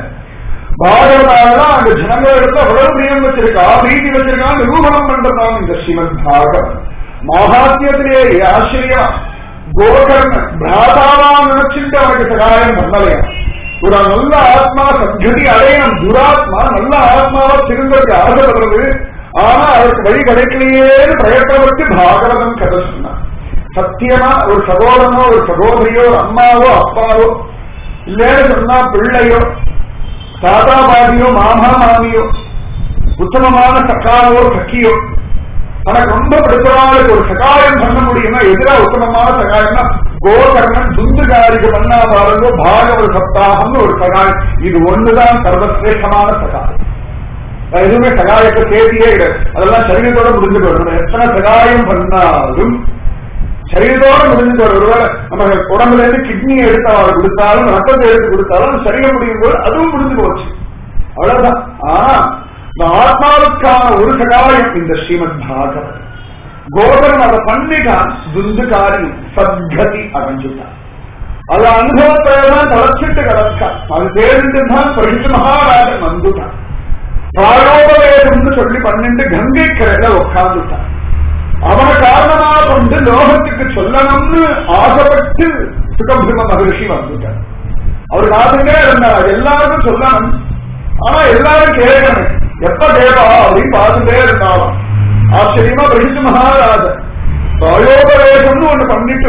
பாகவதால அந்த ஜனங்களிடத்துல அவ்வளவு பிரியம் வச்சிருக்கா பிரீதி வச்சிருக்கா நிரூபணம் பண்றதான் இந்த ஸ்ரீமத் பாகவத் மகாத்மியத்திலே ஆச்சரியம் கோகர்ணன் பிராதாவா நினைச்சுட்டு அவனுக்கு சகாயம் பண்ணலையா ஒரு நல்ல ஆத்மா சத்கதி அடையணும் துராத்மா நல்ல ஆத்மாவை திருந்ததுக்கு ஆசைப்படுறது ஆனா அவருக்கு வழி கிடைக்கலையேன்னு பிரயத்தனப்பட்டு பாகவதம் கதை சொன்னான் சத்தியமா ஒரு சகோதரனோ ஒரு சகோதரியோ ஒரு அம்மாவோ அப்பாவோ இல்லைன்னு சொன்னா பிள்ளையோ தாத்தா பாட்டியோ மாமா மாமியோ உத்தமமான சக்காவோ சக்கியோ தனக்கு ரொம்ப பிடிச்சவாளுக்கு ஒரு சகாயம் பண்ண முடியும்னா எதிரா உத்தமமான சகாயம்னா கோகர்ணன் துந்துகாரிக்கு பண்ணா பாருங்க பாகவத சப்தாகம்னு ஒரு சகாயம் இது ஒண்ணுதான் சர்வசிரேஷ்டமான சகாயம் நான் எதுவுமே சகாயத்தை சேர்த்தியே கிடையாது அதெல்லாம் சரீரத்தோட முடிஞ்சு போயிடும் எத்தனை சகாயம் பண்ணாலும் சரீரத்தோட முடிஞ்சு போயிடும் ஒருவேளை நம்ம உடம்புல இருந்து கிட்னியை எடுத்து அவளை கொடுத்தாலும் ரத்தத்தை எடுத்து கொடுத்தாலும் சரீரம் முடியும் போது அதுவும் முடிஞ்சு போச்சு அவ்வளவுதான் ஆனா இந்த ஆத்மாவுக்கான ஒரு சகாயம் இந்த ஸ்ரீமத் பாகவத் கோபன் அதை பண்ணிட்டான் துந்துகாரி சத்கதி அடைஞ்சுட்டான் அது அனுபவத்தையெல்லாம் தலைச்சிட்டு கிடக்கான் அது தெரிந்துதான் பரிசு மகாராஜன் வந்துட்டான் பிராயோபவேதம்னு சொல்லி பன்னெண்டு கங்கை கரையில உட்கார்ந்துட்டான் அவனை காரணமா கொண்டு லோகத்துக்கு சொல்லணும்னு ஆசைப்பட்டு சுகபிரம மகரிஷி வந்துட்டார் அவர் காதுங்க இருந்தார் எல்லாருக்கும் சொல்லணும் ஆனா எல்லாரும் கேட்கணும் எப்ப கேட்பா அப்படின்னு பார்த்துட்டே இருந்தாலும் ஆச்சரியமா பிரசித்த மகாராஜன் பிராயோபவேதம்னு ஒண்ணு பண்ணிட்டு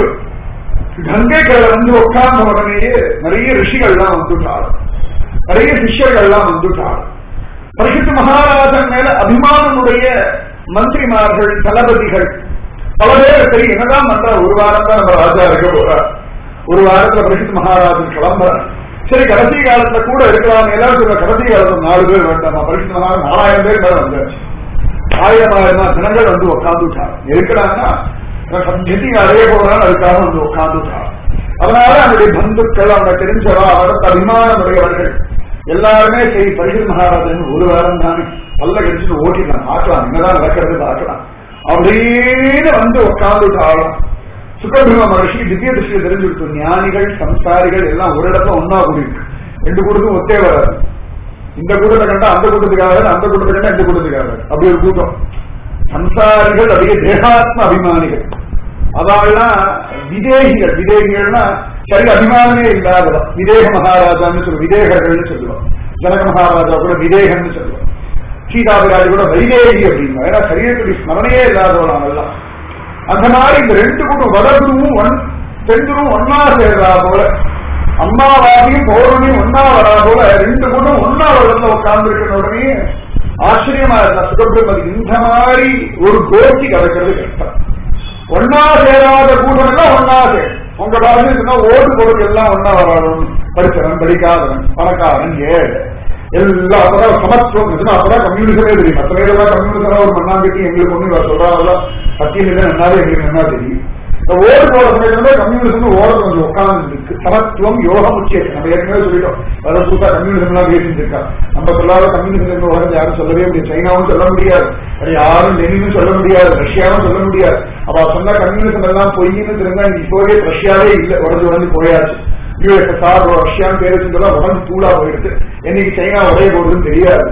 கங்கை கரை வந்து உட்கார்ந்த உடனேயே நிறைய ரிஷிகள்லாம் வந்துட்டார் நிறைய சிஷ்யர்கள்லாம் வந்துட்டார் பரிசுத்த மகாராஜன் மேல அபிமானமுடைய மந்திரிமார்கள் தளபதிகள் பல பேர் சரி என்னதான் பண்ற ஒரு வாரம் தான் நம்ம ராஜா இருக்க போறார் ஒரு வாரத்துல பரிசுத்த மகாராஜன் கிளம்புறார் சரி கடைசி காலத்துல கூட இருக்கலாம் எல்லாரும் சொல்ற கடைசி காலத்துல நாலு பேர் வேண்டாமா பரிசுத்த மகாராஜன் நாலாயிரம் பேர் மேல வந்தாச்சு ஆயிரம் ஆயிரம் ஜனங்கள் வந்து உட்காந்துட்டார் இருக்கிறாங்கன்னா சங்கதி அடைய போறான்னு அதுக்காக வந்து உட்காந்துட்டார் அதனால அவனுடைய பந்துக்கள் அவனை தெரிஞ்சவா அவனுக்கு அபிமானம் உடையவர்கள் எல்லாருமே சரி பரிசுத்த மகாராஜன் ஒரு வாரம் தானே பல்ல கடிச்சுட்டு ஓட்டிடலாம் பார்க்கலாம் என்னதான் நடக்கிறது பார்க்கலாம் அப்படின்னு வந்து உட்காந்துட்டாலும் சுக்கபிரம மகர்ஷி திவ்ய திருஷ்டியை தெரிஞ்சுக்கிட்டு ஞானிகள் சம்சாரிகள் எல்லாம் ஒரு இடத்துல ஒன்னா கூடியிருக்கு ரெண்டு கூட்டத்தும் ஒத்தே வராது இந்த கூட்டத்தை கண்டா அந்த கூட்டத்துக்காக அந்த கூட்டத்தை கண்டா இந்த கூட்டத்துக்காக அப்படி ஒரு கூட்டம் சம்சாரிகள் அதிக தேகாத்ம அபிமானிகள் அதாவெல்லாம் விதேகிகள் விதேகிகள்னா சரி அபிமானமே இல்லாதவா விதேக மகாராஜான்னு சொல்லுவோம் விதேகர்கள்னு சொல்லுவோம் ஜனக மகாராஜா கூட விதேகன்னு சொல்லுவோம் சீதாபிராஜ் கூட வைதேகி அப்படின்னா ஏன்னா சரீரத்துடைய ஸ்மரணையே இல்லாதவளாம் எல்லாம் அந்த மாதிரி இந்த ரெண்டு கூட்டம் வடகுருவும் ஒன் தென்குருவும் ஒன்னா சேர்றா போல அம்மாவாதியும் பௌர்ணமியும் ஒன்னா வரா போல ரெண்டு கூட்டம் ஒன்னா வரல உட்கார்ந்து இருக்கிற உடனே ஆச்சரியமா இருந்தா சுகபிரமதி இந்த மாதிரி ஒரு கோஷ்டி கலக்கிறது கஷ்டம் ஒன்னா சேராத கூட்டம் எல்லாம் ஒன்னா சேரும் உங்க பாருங்க சொன்னா ஓட்டு போடுறது எல்லாம் ஒன்னா வராதும் படிச்சவன் படிக்காதவன் பணக்காரன் ஏழை எல்லாம் அப்பதான் சமத்துவம் இருந்துச்சுன்னா அப்பதான் கம்யூனிசமே தெரியும் மற்ற பேரெல்லாம் கம்யூனிசம் ஒரு மண்ணாங்கட்டி எங்களுக்கு ஒண்ணு சொல்றாங்க சத்தியம் இல்லை நன்னாவே எங்களுக்கு என்ன தெரியும் இந்த ஓடு போற சமயத்துல கம்யூனிசம் ஓட கொஞ்சம் உட்கார்ந்து இருக்கு சமத்துவம் யோகம் முக்கியம் நம்ம ஏற்கனவே சொல்லிட்டோம் அதை புதுசா கம்யூனிசம் எல்லாம் பேசிட்டு இருக்கா நம்ம சொல்லாத கம்யூனிசம் உலகத்தை யாரும் சொல்லவே முடியாது சைனாவும் சொல்ல முடியாது அது யாரும் லெனினும் சொல்ல முடியாது ரஷ்யாவும் சொல்ல முடியாது அவ சொன்ன கம்யூனிசம் எல்லாம் பொய்ன்னு தெரிஞ்சா இப்போவே ரஷ்யாவே இல்லை உடஞ்சு உடஞ்சு போயாச்சு யூஎஸ்எஸ்ஆர் ரஷ்யான்னு பேர் வச்சுலாம் உடம்பு தூளா போயிடுது என்னைக்கு சைனா உடைய போகுதுன்னு தெரியாது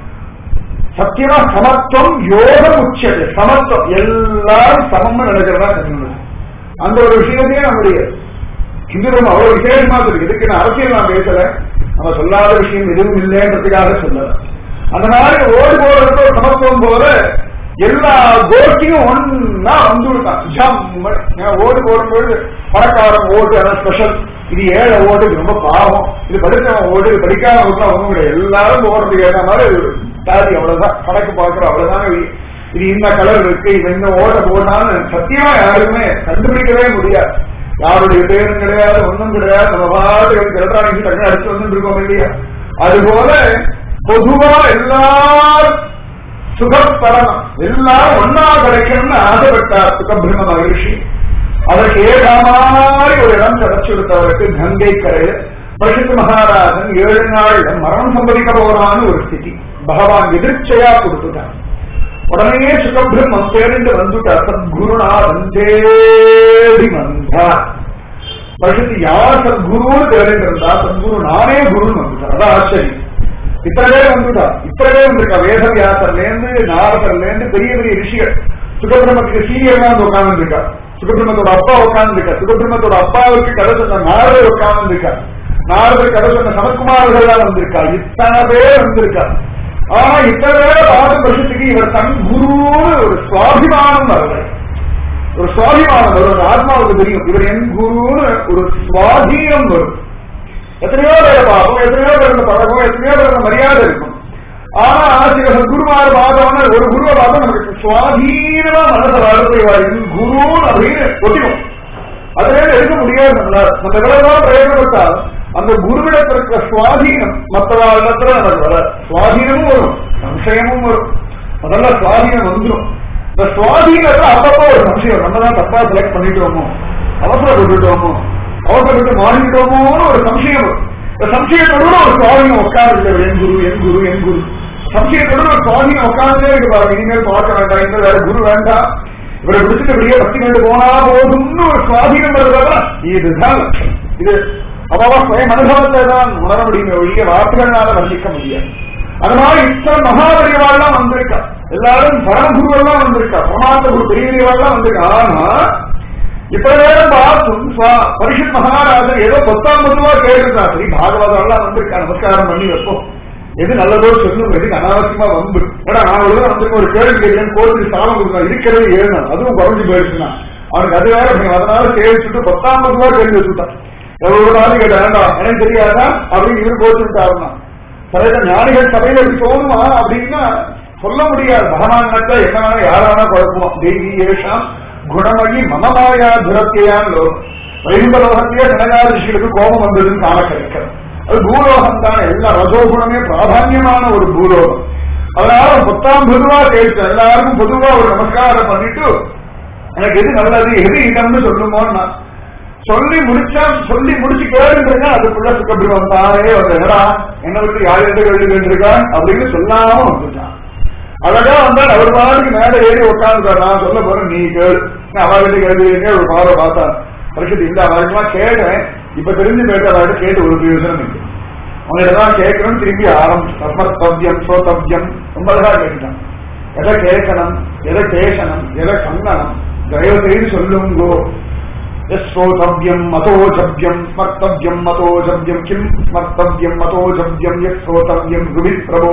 சத்தியமா சமத்துவம் யோகம் உச்சது சமத்துவம் எல்லாரும் சமம்னு நினைக்கிறதா கம்யூனிசம் அந்த ஒரு விஷயத்தையே நம்முடைய இந்து நம்ம அவ்வளவு விசேஷமா இருக்கு இதுக்கு நான் அரசியல் நான் பேசல நம்ம சொல்லாத விஷயம் எதுவும் இல்லைன்றதுக்காக சொல்லல அந்த மாதிரி ஓடு போறது சமத்துவம் போல எல்லா கோஷ்டியும் ஒன்னா வந்து விட்டான் ஜம் ஓடு போடும்போது பணக்காரன் ஓடு அதான் ஸ்பெஷல் இது ஏழை ஓடு இது ரொம்ப பாவம் இது படித்தவன் ஓடு இது படிக்காத ஓட்டுலாம் ஒண்ணும் கிடையாது எல்லாரும் ஓடுறதுக்கு ஏற்ற மாதிரி ஒரு ஜாதி அவ்வளவுதான் கணக்கு பார்க்கிறோம் அவ்வளவுதான் இது இந்த கலர் இருக்கு இது இந்த ஓட போட்டான்னு சத்தியமா யாருமே கண்டுபிடிக்கவே முடியாது யாருடைய பேரும் கிடையாது ஒண்ணும் கிடையாது நம்ம பாட்டு எலக்ட்ரானிக்ஸ் டக்கு அடிச்சு வந்துட்டு இருக்கோம் இல்லையா அதுபோல பொதுவா எல்லாரும் சுகப்படணும் எல்லாரும் ஒன்னா கிடைக்கணும்னு ஆசைப்பட்டார் சுகபிரம மகிழ்ச்சி அதற்கு ஏழா மாதிரி ஒரு இடம் கிடைச்சு கொடுத்தவருக்கு கங்கை கரையில் பரிசுத்த மகாராஜன் ஏழு நாள் மரணம் சம்பதிக்க போறான்னு ஒரு ஸ்திதி பகவான் எதிர்ச்சையா கொடுத்துட்டான் உடனே சுகபிரம்மம் தேர்ந்து வந்துட்டார் சத்குருநாதன் தேடி வந்தார் பரிசுத்து யார் சத்குருன்னு தேர்ந்திருந்தா சத்குரு நானே குருன்னு வந்துட்டார் அதான் ஆச்சரியம் இத்தனை பேர் வந்துட்டா இத்தனை பேர் வந்திருக்கா வேதவியாசர்ல இருந்து நாரதர்ல இருந்து பெரிய பெரிய ரிஷிகள் சுகபிரமத்துக்கு சீனியர்லாம் வந்து உட்கார்ந்து இருக்கா சுகபிரமத்தோட அப்பா உட்கார்ந்து இருக்கா சுகபிரமத்தோட அப்பாவுக்கு கதை சொன்ன நாரதர் உட்கார்ந்து இருக்கா நாரதர் கதை சொன்ன சனத்குமார்கள் எல்லாம் வந்திருக்கா இத்தனை பேர் வந்திருக்கா ஆனா இத்தனை பேரை பார்த்த வருஷத்துக்கு இவர் தன் குருன்னு ஒரு சுவாபிமானம் வரல ஒரு சுவாபிமானம் வரும் ஒரு ஆத்மாவுக்கு தெரியும் இவர் என் குருன்னு ஒரு சுவாதீனம் வரும் எத்தனையோ பேரை பார்ப்போம் எத்தனையோ பேர் பழக்கம் எத்தனையோ பேர் மரியாதை இருக்கும் ஆனா சில குருமார் பார்த்தோம்னா ஒரு குருவை பார்த்தா நமக்கு சுவாதீனமா மனசை வளர்த்து குரு அப்படின்னு ஒட்டிக்கும் அதுவே எடுக்க முடியாது நம்மளால நம்ம எவ்வளவுதான் பிரயோஜனப்பட்டால் அந்த குருவிடத்தில் இருக்கிற சுவாதீனம் மற்றவர்களிடத்துல நமக்கு வர சுவாதீனமும் வரும் சம்சயமும் வரும் முதல்ல சுவாதீனம் வந்துடும் இந்த சுவாதீனத்தை அப்பப்போ ஒரு சம்சயம் நம்ம தான் தப்பா செலக்ட் பண்ணிட்டோமோ அவசரப்பட்டுட்டோமோ அவசரப்பட்டு மாறிட்டோமோன்னு ஒரு சம்சயம் வரும் இந்த சம்சயத்தோட ஒரு சுவாதீனம் உட்கார்ந்து என் குரு என் குரு என் குரு சம்சயத்தோட ஒரு சுவாதீனம் உட்கார்ந்தே இருக்கு பாருங்க இனிமேல் பார்க்க வேண்டாம் இந்த வேற குரு வேண்டாம் இவரை பிடிச்சிட்டு வெளியே பத்தி கொண்டு போனா போதும்னு ஒரு சுவாதீனம் வருவதா இதுதான் லட்சணம் இது அவ்வளவா சுயம் அனுபவத்தை தான் உணர முடியுமே ஒழிய வார்த்தைகளால வர்ணிக்க முடியாது அதனால இத்தனை மகாபரிவாள்லாம் வந்திருக்கா எல்லாரும் பரமகுருவெல்லாம் வந்திருக்கா பிரமாத்த குரு பெரியவாள்லாம் வந்திருக்கா ஆனா இப்ப நேரம் பார்த்தும் பரிஷத் மகாராஜன் ஏதோ பத்தாம் பொதுவா கேட்டிருக்கா சரி பாகவதெல்லாம் வந்திருக்கா நமஸ்காரம் பண்ணி வைப்போம் எது நல்லதோ சொல்லும் எதுக்கு அனாவசியமா வம்பு ஏடா நான் ஒரு வந்து ஒரு கேள்வி கேட்கிறேன் கோவிலுக்கு சாலம் கொடுக்கலாம் இருக்கிறது ஏழு நாள் அதுவும் குறைஞ்சு போயிடுச்சுன்னா அவனுக்கு அது வேற பயம். அதனால சேவிச்சுட்டு பத்தாம் பொதுவா கேள்வி வச்சுட்டான் எவ்வளவு நாள் கேட்ட வேண்டாம் எனக்கு தெரியாதா அப்படின்னு இவரு கோச்சுட்டாருன்னா சில ஞானிகள் சபையில இப்படி தோணுமா அப்படின்னா சொல்ல முடியாது பகவான் நட்டா என்ன வேணா யாரானா குழப்பமா தேவி ஏஷாம் குணமகி மமமாயா துரத்தியான் லோகம் வைகுண்ட லோகத்திலே கனகாத ரிஷிகளுக்கு கோபம் வந்ததுன்னு காண கிடைக்கிறது அது பூலோகம் தான் எல்லா ரஜோகுணமே பிராதான்யமான ஒரு பூலோகம் அதனால பத்தாம் பொதுவா கேட்டு எல்லாருக்கும் பொதுவா ஒரு நமஸ்காரம் பண்ணிட்டு எனக்கு எது நல்லது எது இடம்னு சொல்லுமோன்னா சொல்லி முடிச்சா சொல்லி முடிச்சு கேளுங்க அதுக்குள்ள சுக்கபிரமம் தானே வந்து என்னடா என்ன விட்டு யார் எந்த கேள்வி கேட்டிருக்கான் அப்படின்னு சொல்லாம வந்துட்டான் அழகா வந்தால் அவர் பாட்டுக்கு மேல ஏறி உட்காந்துட்டார் நான் சொல்ல போறேன் நீ கேளு அவர்கிட்ட கேள்வி ஒரு பார்வை பார்த்தான் பரிசுத்தி இந்த அவருக்குலாம் கேட்டேன் இப்ப தெரிஞ்சு போயிட்டு அவர்கிட்ட கேட்டு ஒரு பிரயோஜனம் இல்லை அவங்ககிட்ட தான் கேட்கணும் திரும்பி ஆரம்பிச்சு சர்மத்தவ்யம் சோத்தவ்யம் ரொம்ப அழகா கேட்டுட்டான் எதை கேட்கணும் எதை பேசணும் எதை கண்ணணும் தயவு செய்து சொல்லுங்கோ யஸ்ரோதவ்யம் மதோஜவ்யம் ஸ்மர்த்தவ்யம் மதோஜவ்யம் கிம் ஸ்மர்த்தவ்யம் மதோஜவ்யம் யஸ்ரோதவ்யம் குவி பிரபோ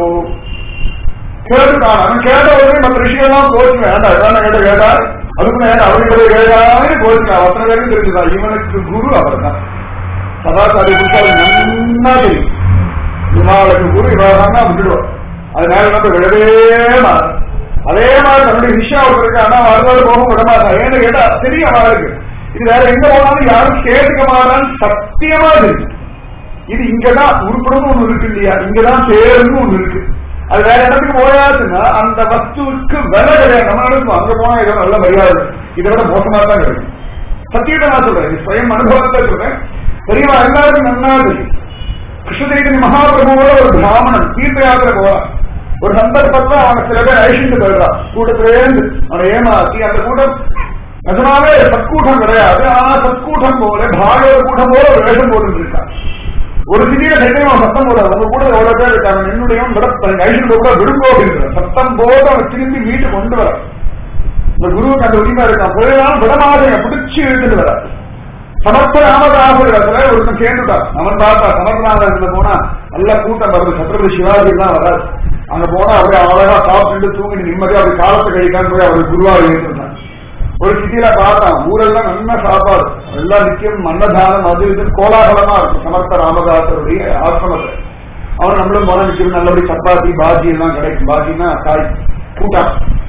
கேட்டுட்டான் அவன் கேட்ட உடனே மற்ற விஷயம்லாம் போச்சு வேண்டாம் இதான் கேட்ட கேட்டா அதுக்கு நேரம் அவர்கிட்ட கேட்டாலே போச்சு அத்தனை பேரும் தெரிஞ்சுதான் இவனுக்கு குரு அவர் தான் சதாச்சாரிய புருஷாவை நன்னா தெரியும் இவாளுக்கு குரு இவாதான் விட்டுடுவார் அதனால நம்ம விடவே மாறும் அதே மாதிரி தன்னுடைய விஷயம் அவருக்கு இருக்கு ஆனா வருவது போக விட மாட்டான் ஏன்னு கேட்டா தெரியும் அவளுக்கு இது வேற எங்க போனாலும் யாரும் கேட்டுக்க மாட்டான்னு சத்தியமா இருக்கு இது இங்கதான் உருப்படும் ஒண்ணு இருக்கு இல்லையா இங்கதான் சேருன்னு ஒண்ணு இருக்கு அது வேற இடத்துக்கு போயாச்சுன்னா அந்த வஸ்துவுக்கு விலை கிடையாது நம்ம நினைப்போம் அங்க போனா ஏதோ நல்ல மரியாதை இதை விட மோசமா தான் கிடைக்கும் சத்தியத்தை நான் சொல்றேன் இது சுயம் அனுபவத்தை சொல்றேன் பெரியவா எல்லாருக்கும் நன்னா தெரியும் கிருஷ்ணதேவன் மகாபிரபுவோட ஒரு பிராமணன் தீர்த்த யாத்திரை போறான் ஒரு சந்தர்ப்பத்துல அவனை சில பேர் அழிச்சுட்டு போயிடுறான் கூட்டத்திலேருந்து அவனை ஏமாத்தி அந்த கூட்டம் நிஜமாவே சத்கூட்டம் கிடையாது ஆனா சத்கூட்டம் போல பாகவத கூட்டம் போல ஒரு வேஷம் போட்டு இருக்கான் ஒரு திடீர சைத்தன்யம் சத்தம் போட உங்க கூட எவ்வளவு பேர் இருக்காங்க என்னுடைய அழிச்சுட்டு கூட விடுங்கோ அப்படின்ற சத்தம் போது அவன் திரும்பி வீட்டு கொண்டு வர இந்த குருவுக்கு அந்த உரிமை இருக்கான் போயிடாலும் விடமாதைய பிடிச்சு இழுத்துட்டு வர சமர்த்த ராமதாசத்துல ஒருத்தன் சேர்ந்துட்டான் அவன் பார்த்தா சமர்த்தநாதத்துல போனா நல்ல கூட்டம் வருது சத்ரபதி சிவாஜி எல்லாம் வராது அங்க போனா அப்படியே அழகா சாப்பிட்டு தூங்கிட்டு நிம்மதியா அப்படி காலத்தை கழிக்கான்னு போய் அவர் குருவா எழுந்திருந்தான் ஒரு சிட்டியில பார்த்தான் ஊரெல்லாம் நல்ல சாப்பாடு எல்லாம் நிச்சயம் அன்னதானம் அது இது கோலாகலமா இருக்கும் சமர்த்த ராமதாசருடைய ஆசிரமத்துல அவன் நம்மளும் போன நிச்சயம் நல்லபடி சப்பாத்தி பாஜி எல்லாம் கிடைக்கும் பாஜின்னா காய் கூட்டம்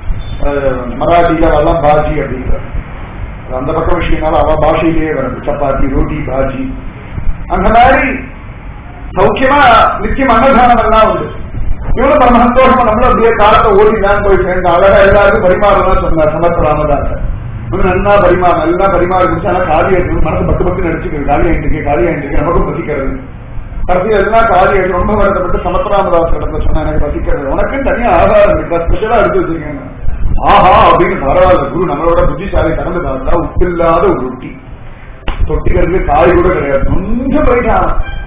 அஹ், மராட்டியில அவெல்லாம் பாஜி அப்படிங்கிற அந்த பக்கம் விஷயம்னால அவ பாஷையிலேயே வருது சப்பாத்தி ரோட்டி பாஜி அந்த மாதிரி சௌக்கியமா நிச்சயம் அன்னதானம் எல்லாம் உண்டு இவ்வளவு பரம சந்தோஷமா நம்மளும் அப்படியே காலத்தை ஓடிதான் போய் சேர்ந்து அழகா எல்லாருக்கும் பரிமாறலாம் சொன்னார் சமர்த்த ராமதாசர் இன்னும் நல்லா பரிமாற நல்லா பரிமாறி முடிச்சு ஆனா காலி ஆயிட்டு மனசு பத்து பத்து நடிச்சுக்கிறது காலி ஆயிட்டு காலி ஆயிட்டு நமக்கும் பசிக்கிறது கடைசியில் எல்லாம் காலி ஆயிட்டு ரொம்ப வருத்தப்பட்டு சமத்ராமதாசர் இடத்துல சொன்னா எனக்கு பசிக்கிறது உனக்கும் தனியா ஆதாரம் இருக்கா ஸ்பெஷலா எடுத்து வச்சிருக்கேன் ஆஹா அப்படின்னு பரவாயில்ல குரு நம்மளோட புத்திசாலி கடந்து பார்த்தா உப்பில்லாத ஒரு ரொட்டி தொட்டிகளுக்கு காய் கூட கிடையாது கொஞ்சம் போயிட்டான்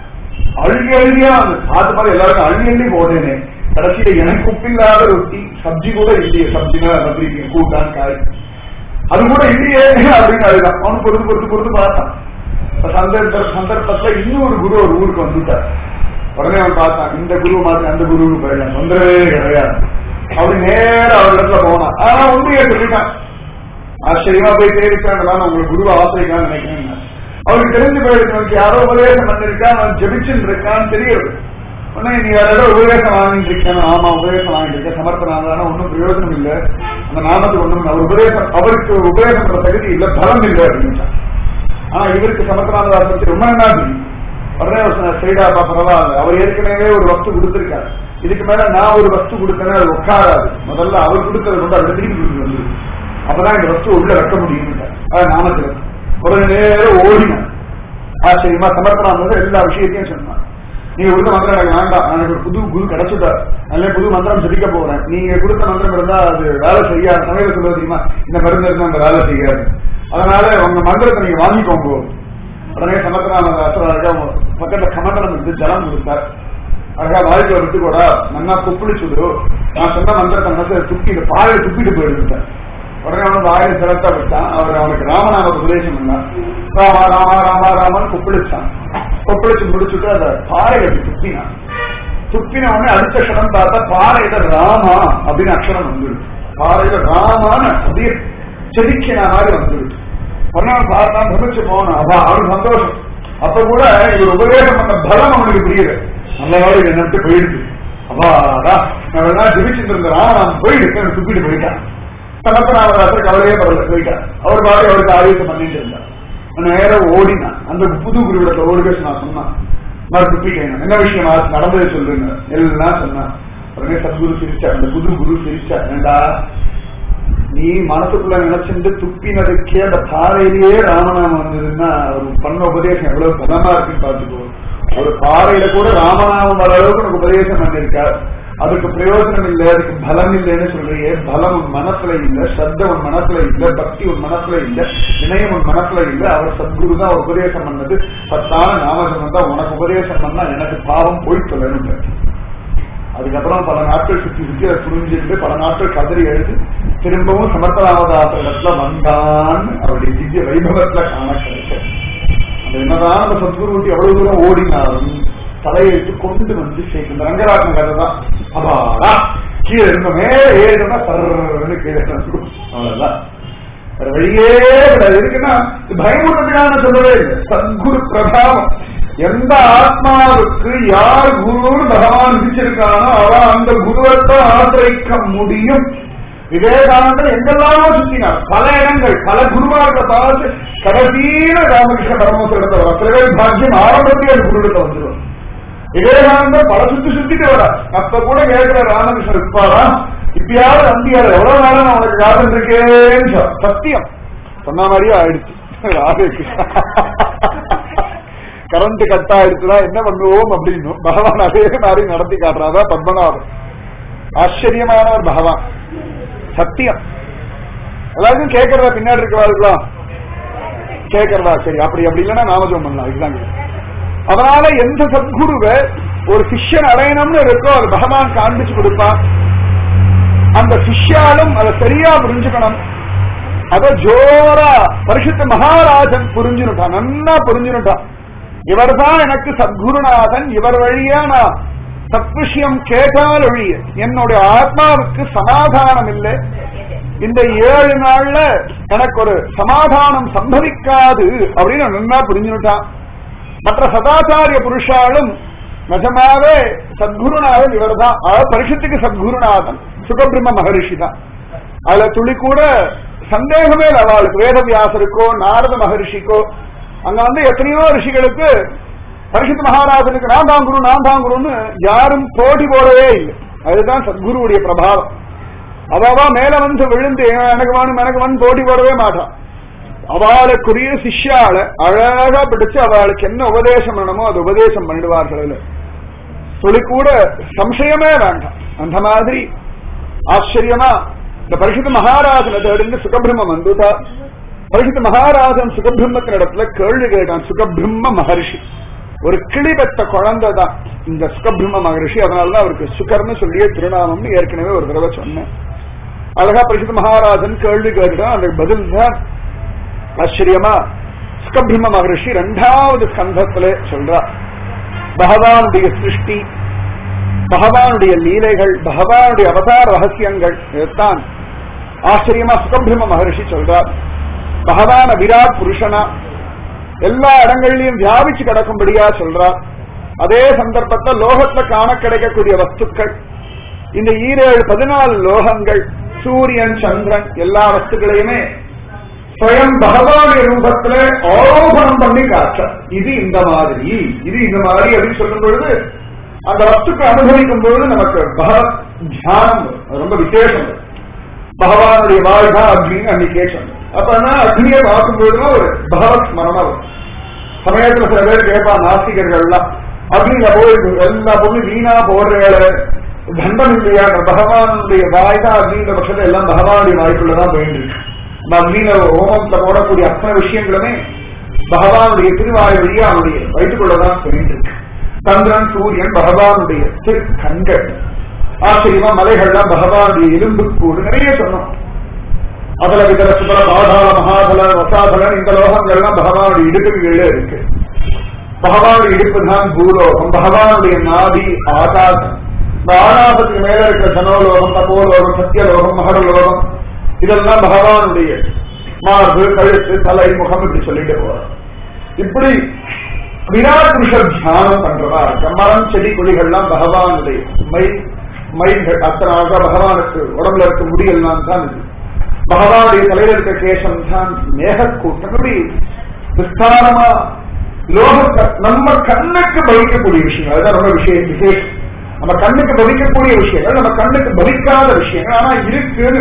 அழுகி அழுகியா அந்த காத்து மாதிரி எல்லாருக்கும் அழுகி அள்ளி போட்டேனே கடைசியில எனக்கு உப்பில்லாத ரொட்டி சப்ஜி கூட இல்லையே சப்ஜினா சப்ஜி கூட்டான் காய் அது கூட இல்லையே அப்படின்னு அழுதான் அவனு பொறுத்து பொறுத்து பொறுத்து பார்த்தான் இப்ப சந்தர்ப்ப சந்தர்ப்பத்துல இன்னொரு குரு ஒரு ஊருக்கு வந்துட்டார் உடனே அவன் பார்த்தான் இந்த குரு மாதிரி அந்த குருவுக்கு போயிடலாம் தொந்தரவே கிடையாது அப்படி நேரம் அவர் இடத்துல போனான் ஆனா உண்மையை சொல்லிட்டான் ஆச்சரியமா போய் தேடிச்சான் நான் உங்களுக்கு குருவை ஆசிரிக்கான்னு நினைக்கிறேன் அவருக்கு தெரிஞ்சு போயிருக்கு அவனுக்கு யாரோ உபதேசம் பண்ணிருக்கான் அவன் ஜெபிச்சுட்டு இருக்கான்னு தெரியுது உடனே நீ வேற ஏதோ உபதேசம் வாங்கிட்டு இருக்கேன் ஆமா உபதேசம் வாங்கிட்டு இருக்கேன் சமர்ப்பணம் ஒன்றும் பிரயோஜனம் இல்ல அந்த நாமத்துக்கு ஒண்ணும் அவர் உபதேசம் அவருக்கு உபதேசம் பண்ற தகுதி இல்ல பலம் இல்லை அப்படின்னு ஆனா இவருக்கு சமர்ப்பணாதார பத்தி ரொம்ப நல்லா தெரியும் உடனே அவர் சொன்னார், சரிடாப்பா பரவாயில்ல அவர் ஏற்கனவே ஒரு வஸ்து கொடுத்திருக்காரு இதுக்கு மேல நான் ஒரு வஸ்து கொடுத்தேன்னா அது உட்காராது முதல்ல அவர் கொடுக்கறத கொண்டு அவர் திருப்பி கொடுத்து வந்து அப்பதான் இந்த வஸ்து உள்ள வைக்க முடியும் அது நாமத்துல ஒரு நேரம் ஓடினான் ஆச்சரியமா சமர்ப்பணம் எல்லா விஷயத்தையும் சொன்னான் நீங்க கொடுத்த மந்திரம் எனக்கு வேண்டாம் எனக்கு ஒரு புது குரு கிடைச்சுட்டார் நல்ல புது மந்திரம் ஜபிக்க போறேன் நீங்க கொடுத்த மந்திரம் இருந்தா அது வேலை செய்யாது சமையல சொல்ல தெரியுமா இந்த மருந்து இருந்தா அந்த வேலை செய்யாது அதனால உங்க மந்திரத்தை நீங்க வாங்கிக்கோங்க உடனே சமர்ப்பணம் அழகா பக்கத்துல கமண்டலம் இருந்து ஜலம் கொடுத்தார் அழகா வாழ்க்கையில விட்டு கூட நல்லா குப்பிடிச்சுடு நான் சொன்ன மந்திரத்தை மனசை துப்பிட்டு பாலையில துப்பிட்டு போயிடுவிட்டேன் உடனே அவன் வாயில சிரத்தா விட்டான் அவர் அவனுக்கு ராமநாம உபதேசம் பண்ணான் ராமா ராமா ராமா ராமன் குப்பிடிச்சான் குப்பிடிச்சு முடிச்சுட்டு அதை பாறையில அப்படி துப்பினான் துப்பின உடனே அடுத்த க்ஷணம் பார்த்தா பாறையில ராமா அப்படின்னு அக்ஷரம் வந்துடுச்சு பாறையில ராமான்னு அப்படியே செதுக்கின மாதிரி வந்துடுச்சு உடனே அவன் பார்த்தான் பிரமிச்சு போனான் அப்பா அவனுக்கு சந்தோஷம் அப்ப கூட இவர் உபதேசம் பண்ண பலம் அவனுக்கு புரியல நல்ல வேலை என்னை விட்டு போயிடுச்சு அப்பா நான் எல்லாம் ஜெபிச்சுட்டு இருந்த ராமநாமன் போயிடுச்சு எனக்கு துப்பிட்டு போயிட்டான் சமப்பநாமதாசர் கவலையே பரவல போயிட்டார் அவர் பாடி அவருக்கு ஆயுதம் பண்ணிட்டு இருந்தார் நேரம் ஓடினான் அந்த புது குருவிடத்துல ஓடி பேச நான் சொன்னான் நான் துப்பிட்டேன் என்ன விஷயம் ஆச்சு? நடந்ததை சொல்லுங்க எல்லாம் சொன்னான் உடனே சத்குரு சிரிச்சார் அந்த புது குரு சிரிச்சார் ஏண்டா நீ மனசுக்குள்ள நினைச்சிட்டு துப்பினதுக்கே அந்த பாறையிலேயே ராமநாமம் வந்ததுன்னா அவர் பண்ண உபதேசம் எவ்வளவு பலமா இருக்குன்னு பார்த்துக்கோ ஒரு பாறையில கூட ராமநாமம் வர அளவுக்கு உனக்கு உபதேசம் பண்ணிருக்கார் அதுக்கு பிரயோஜனம் இல்லை அதுக்கு பலம் இல்லைன்னு சொல்றியே பலம் உன் மனசுல இல்ல ஸ்ரத்த உன் மனசுல இல்ல பக்தி உன் மனசுல இல்ல இணையம் உன் மனசுல இல்ல அவர் சத்குரு தான் உபதேசம் பண்ணது சத்தான நாமஜம் தான் உனக்கு உபதேசம் பண்ணா எனக்கு பாவம் போய் சொல்லணும் அதுக்கப்புறம் பல நாட்கள் சுத்தி சுத்தி அதை புரிஞ்சுட்டு பல நாட்கள் கதறி எழுது திரும்பவும் சமர்ப்பராமதாச இடத்துல வந்தான் அவருடைய திவ்ய வைபவத்துல காண கிடைக்க அந்த என்னதான் அந்த சத்குருவுக்கு எவ்வளவு தூரம் ஓடினாலும் தலையெழுத்து கொண்டு வந்து சேர்க்கும் இந்த ரங்கராஜன் கதை தான் அப்பாடா கீழே இருந்த மேலே ஏறினா சர்ன்னு கீழே இறங்கும். அவ்வளவுதான் வேற வழியே கிடையாது இருக்குன்னா இது பயமுறுத்துக்கான சொல்லவே இல்லை சத்குரு பிரபாவம் எந்த ஆத்மாவுக்கு யார் குருன்னு பகவான் விதிச்சிருக்கானோ அவன் அந்த குருவத்தை ஆசிரிக்க முடியும் விவேகானந்தர் எங்கெல்லாமோ சுத்தினார் பல இடங்கள் பல குருவார்களை பார்த்து கடைசியில ராமகிருஷ்ண பரமசர் இடத்துல வர சில பேர் பாக்கியம் ஆரம்பத்திலே அந்த குருடத்தை வந்துடும் விவேகானந்தர் பல சுத்தி சுத்திட்டு வர அப்ப கூட கேட்கிற ராமகிருஷ்ணர் இருப்பாரா இப்பயாவது நம்பியாரு எவ்வளவு நாளும் நான் உனக்கு காதல் இருக்கேன்னு சொ- சத்தியம் சொன்ன மாதிரியே ஆயிடுச்சு ராதே கிருஷ்ணா கரண்ட் கட் ஆயிடுச்சுன்னா என்ன பண்ணுவோம் அப்படின்னு பகவான் அதே மாதிரி நடத்தி காட்டுறாதா பத்மநாபன் ஆச்சரியமான ஒரு பகவான் சத்தியம் எல்லாருக்கும் கேட்கறதா பின்னாடி இருக்கிறார்களா கேட்கறதா சரி அப்படி அப்படி இல்லைன்னா நாமஜம் பண்ணலாம் இதுதான் கேள்வி. அதனால எந்த சத்குருவை ஒரு சிஷ்யன் அடையணும்னு இருக்கோ அது பகவான் காண்பிச்சு கொடுப்பான் அந்த சிஷ்யாலும் அதை சரியா புரிஞ்சுக்கணும் அத ஜோரா பரிசுத்த மகாராஜன் புரிஞ்சுனுட்டான் நன்னா புரிஞ்சுனுட்டான் இவர்தான் எனக்கு சத்குருநாதன் இவர் வழியா நான் சத்விஷயம் கேட்டால் ஒழிய என்னுடைய ஆத்மாவுக்கு சமாதானம் இல்லை இந்த ஏழு நாள்ல எனக்கு ஒரு சமாதானம் சம்பவிக்காது அப்படின்னு நன்னா புரிஞ்சுனுட்டான் மற்ற சதாச்சாரிய புருஷாலும் நிஜமாவே சத்குருநாதன் இவர்தான் அதாவது பரிஷத்துக்கு சத்குருநாதன் சுகபிரம்ம மகரிஷி தான் அதுல துளி கூட சந்தேகமே இல்லை அவளுக்கு வேதவியாசருக்கோ நாரத மகரிஷிக்கோ அங்க வந்து எத்தனையோ ரிஷிகளுக்கு பரிசுத்த மகாராஜனுக்கு நான் தான் குரு நான் தான் குருன்னு யாரும் போட்டி போடவே இல்லை அதுதான் சத்குருவுடைய பிரபாவம் அவாவா மேல வந்து விழுந்து "இவன் எனக்கு வேணும் எனக்கு வந்து போட்டி போடவே மாட்டான் அவளுக்குரிய சிஷ்யால அழகா பிடிச்சு அவளுக்கு என்ன உபதேசம் பண்ணணுமோ அது உபதேசம் பண்ணிடுவார்கள் அதுல. துளி கூட சம்சயமே வேண்டாம் அந்த மாதிரி ஆச்சரியமா இந்த பரிசுத்த மகாராஜனை தேடிந்து சுகபிரம்மம் வந்துட்டா பரிசுத்த மகாராஜன் சுகபிரம்மத்தின் இடத்துல கேள்வி கேட்டான் சுகபிரம்ம மகர்ஷி ஒரு கிளி பெற்ற குழந்தை தான் இந்த சுகபிரம்ம மகர்ஷி அதனாலதான் அவருக்கு சுகர்னு சொல்லியே திருநாமம்னு ஏற்கனவே ஒரு தடவை சொன்னேன் அழகா பரிசுத்த மகாராஜன் கேள்வி கேட்டுட்டான் அந்த பதில் தான் ஆச்சரியமா சுகபிரம்ம மகர்ஷி இரண்டாவது ஸ்கந்தத்துல சொல்றார் பகவானுடைய சிருஷ்டி பகவானுடைய லீலைகள் பகவானுடைய அவதார ரகசியங்கள் இதைத்தான் ஆச்சரியமா சுகபிரம்ம மகர்ஷி சொல்றார் பகவான விராட் புருஷனா எல்லா இடங்கள்லயும் வியாபிச்சு கிடக்கும்படியா சொல்றார் அதே சந்தர்ப்பத்தில் லோகத்துல காண கிடைக்கக்கூடிய வஸ்துக்கள் இந்த ஈரேழு பதினாலு லோகங்கள் சூரியன் சந்திரன் எல்லா வஸ்துக்களையுமே ஸ்வயம் பகவானுடைய ரூபத்துல ஆரோபணம் பண்ணி காற்ற இது இந்த மாதிரி இது இந்த மாதிரி அப்படின்னு சொல்லும் பொழுது அந்த வஸ்துக்களை அனுபவிக்கும் பொழுது நமக்கு பகவத் தியானம் வரும். அது ரொம்ப விசேஷம் அது. பகவானுடைய வாழ்கா அக்னின்னு அன்னைக்கே சொன்னேன் அப்ப நான் அக்னியை பார்க்கும் பொழுதுதான் ஒரு பகவத் ஸ்மரணம் வரும் சமயத்துல சில பேர் கேட்பா நாஸ்திகர்கள்லாம் அக்னியில போய் எல்லா பொருளும் வீணா போடுற தண்டம் இல்லையா பகவானுடைய வாய்தா அக்னின்ற பட்சத்துல எல்லாம் பகவானுடைய வாய்க்குள்ளதான் போயிட்டு இருக்கு நம்ம அக்னியில ஹோமத்துல போடக்கூடிய அத்தனை விஷயங்களுமே பகவானுடைய திருவாய் வழியா அவனுடைய வயிற்றுக்குள்ளதான் போயிட்டு இருக்கு சந்திரன் சூரியன் பகவானுடைய திரு கண்கள் ஆச்சரியமா மலைகள்லாம் பகவானுடைய எலும்புக்கூடு நிறைய சொன்னோம் அதல விதல சுபல பாதாள மகாதல வசாதலன் இந்த லோகங்கள்லாம் பகவானுடைய இடுப்புகளே இருக்கு பகவானுடைய இடுப்பு தான் பூலோகம் பகவானுடைய நாதி ஆகாசம் இந்த ஆகாசத்துக்கு மேல இருக்கிற தனோலோகம் தபோலோகம் சத்தியலோகம் மகரலோகம் இதெல்லாம் பகவானுடைய மார்பு கழுத்து தலை முகம் இப்படி சொல்லிட்டு போறோம் இப்படி விராட் புருஷர் தியானம் பண்றதா இருக்க மரம் செடி கொடிகள்லாம் பகவானுடைய மயில் மயில்கள் அத்தனை அழகா பகவானுக்கு உடம்புல இருக்க முடியெல்லாம் தான் இது பகவானுடைய தலையில இருக்க கேசம் தான் மேகக்கூட்டம் இப்படி விஸ்தாரமா லோகத்தை நம்ம கண்ணுக்கு பவிக்கக்கூடிய விஷயங்கள் அதுதான் ரொம்ப விஷயம் விசேஷம் நம்ம கண்ணுக்கு பவிக்கக்கூடிய விஷயங்கள் நம்ம கண்ணுக்கு பவிக்காத விஷயங்கள் ஆனா இருக்குன்னு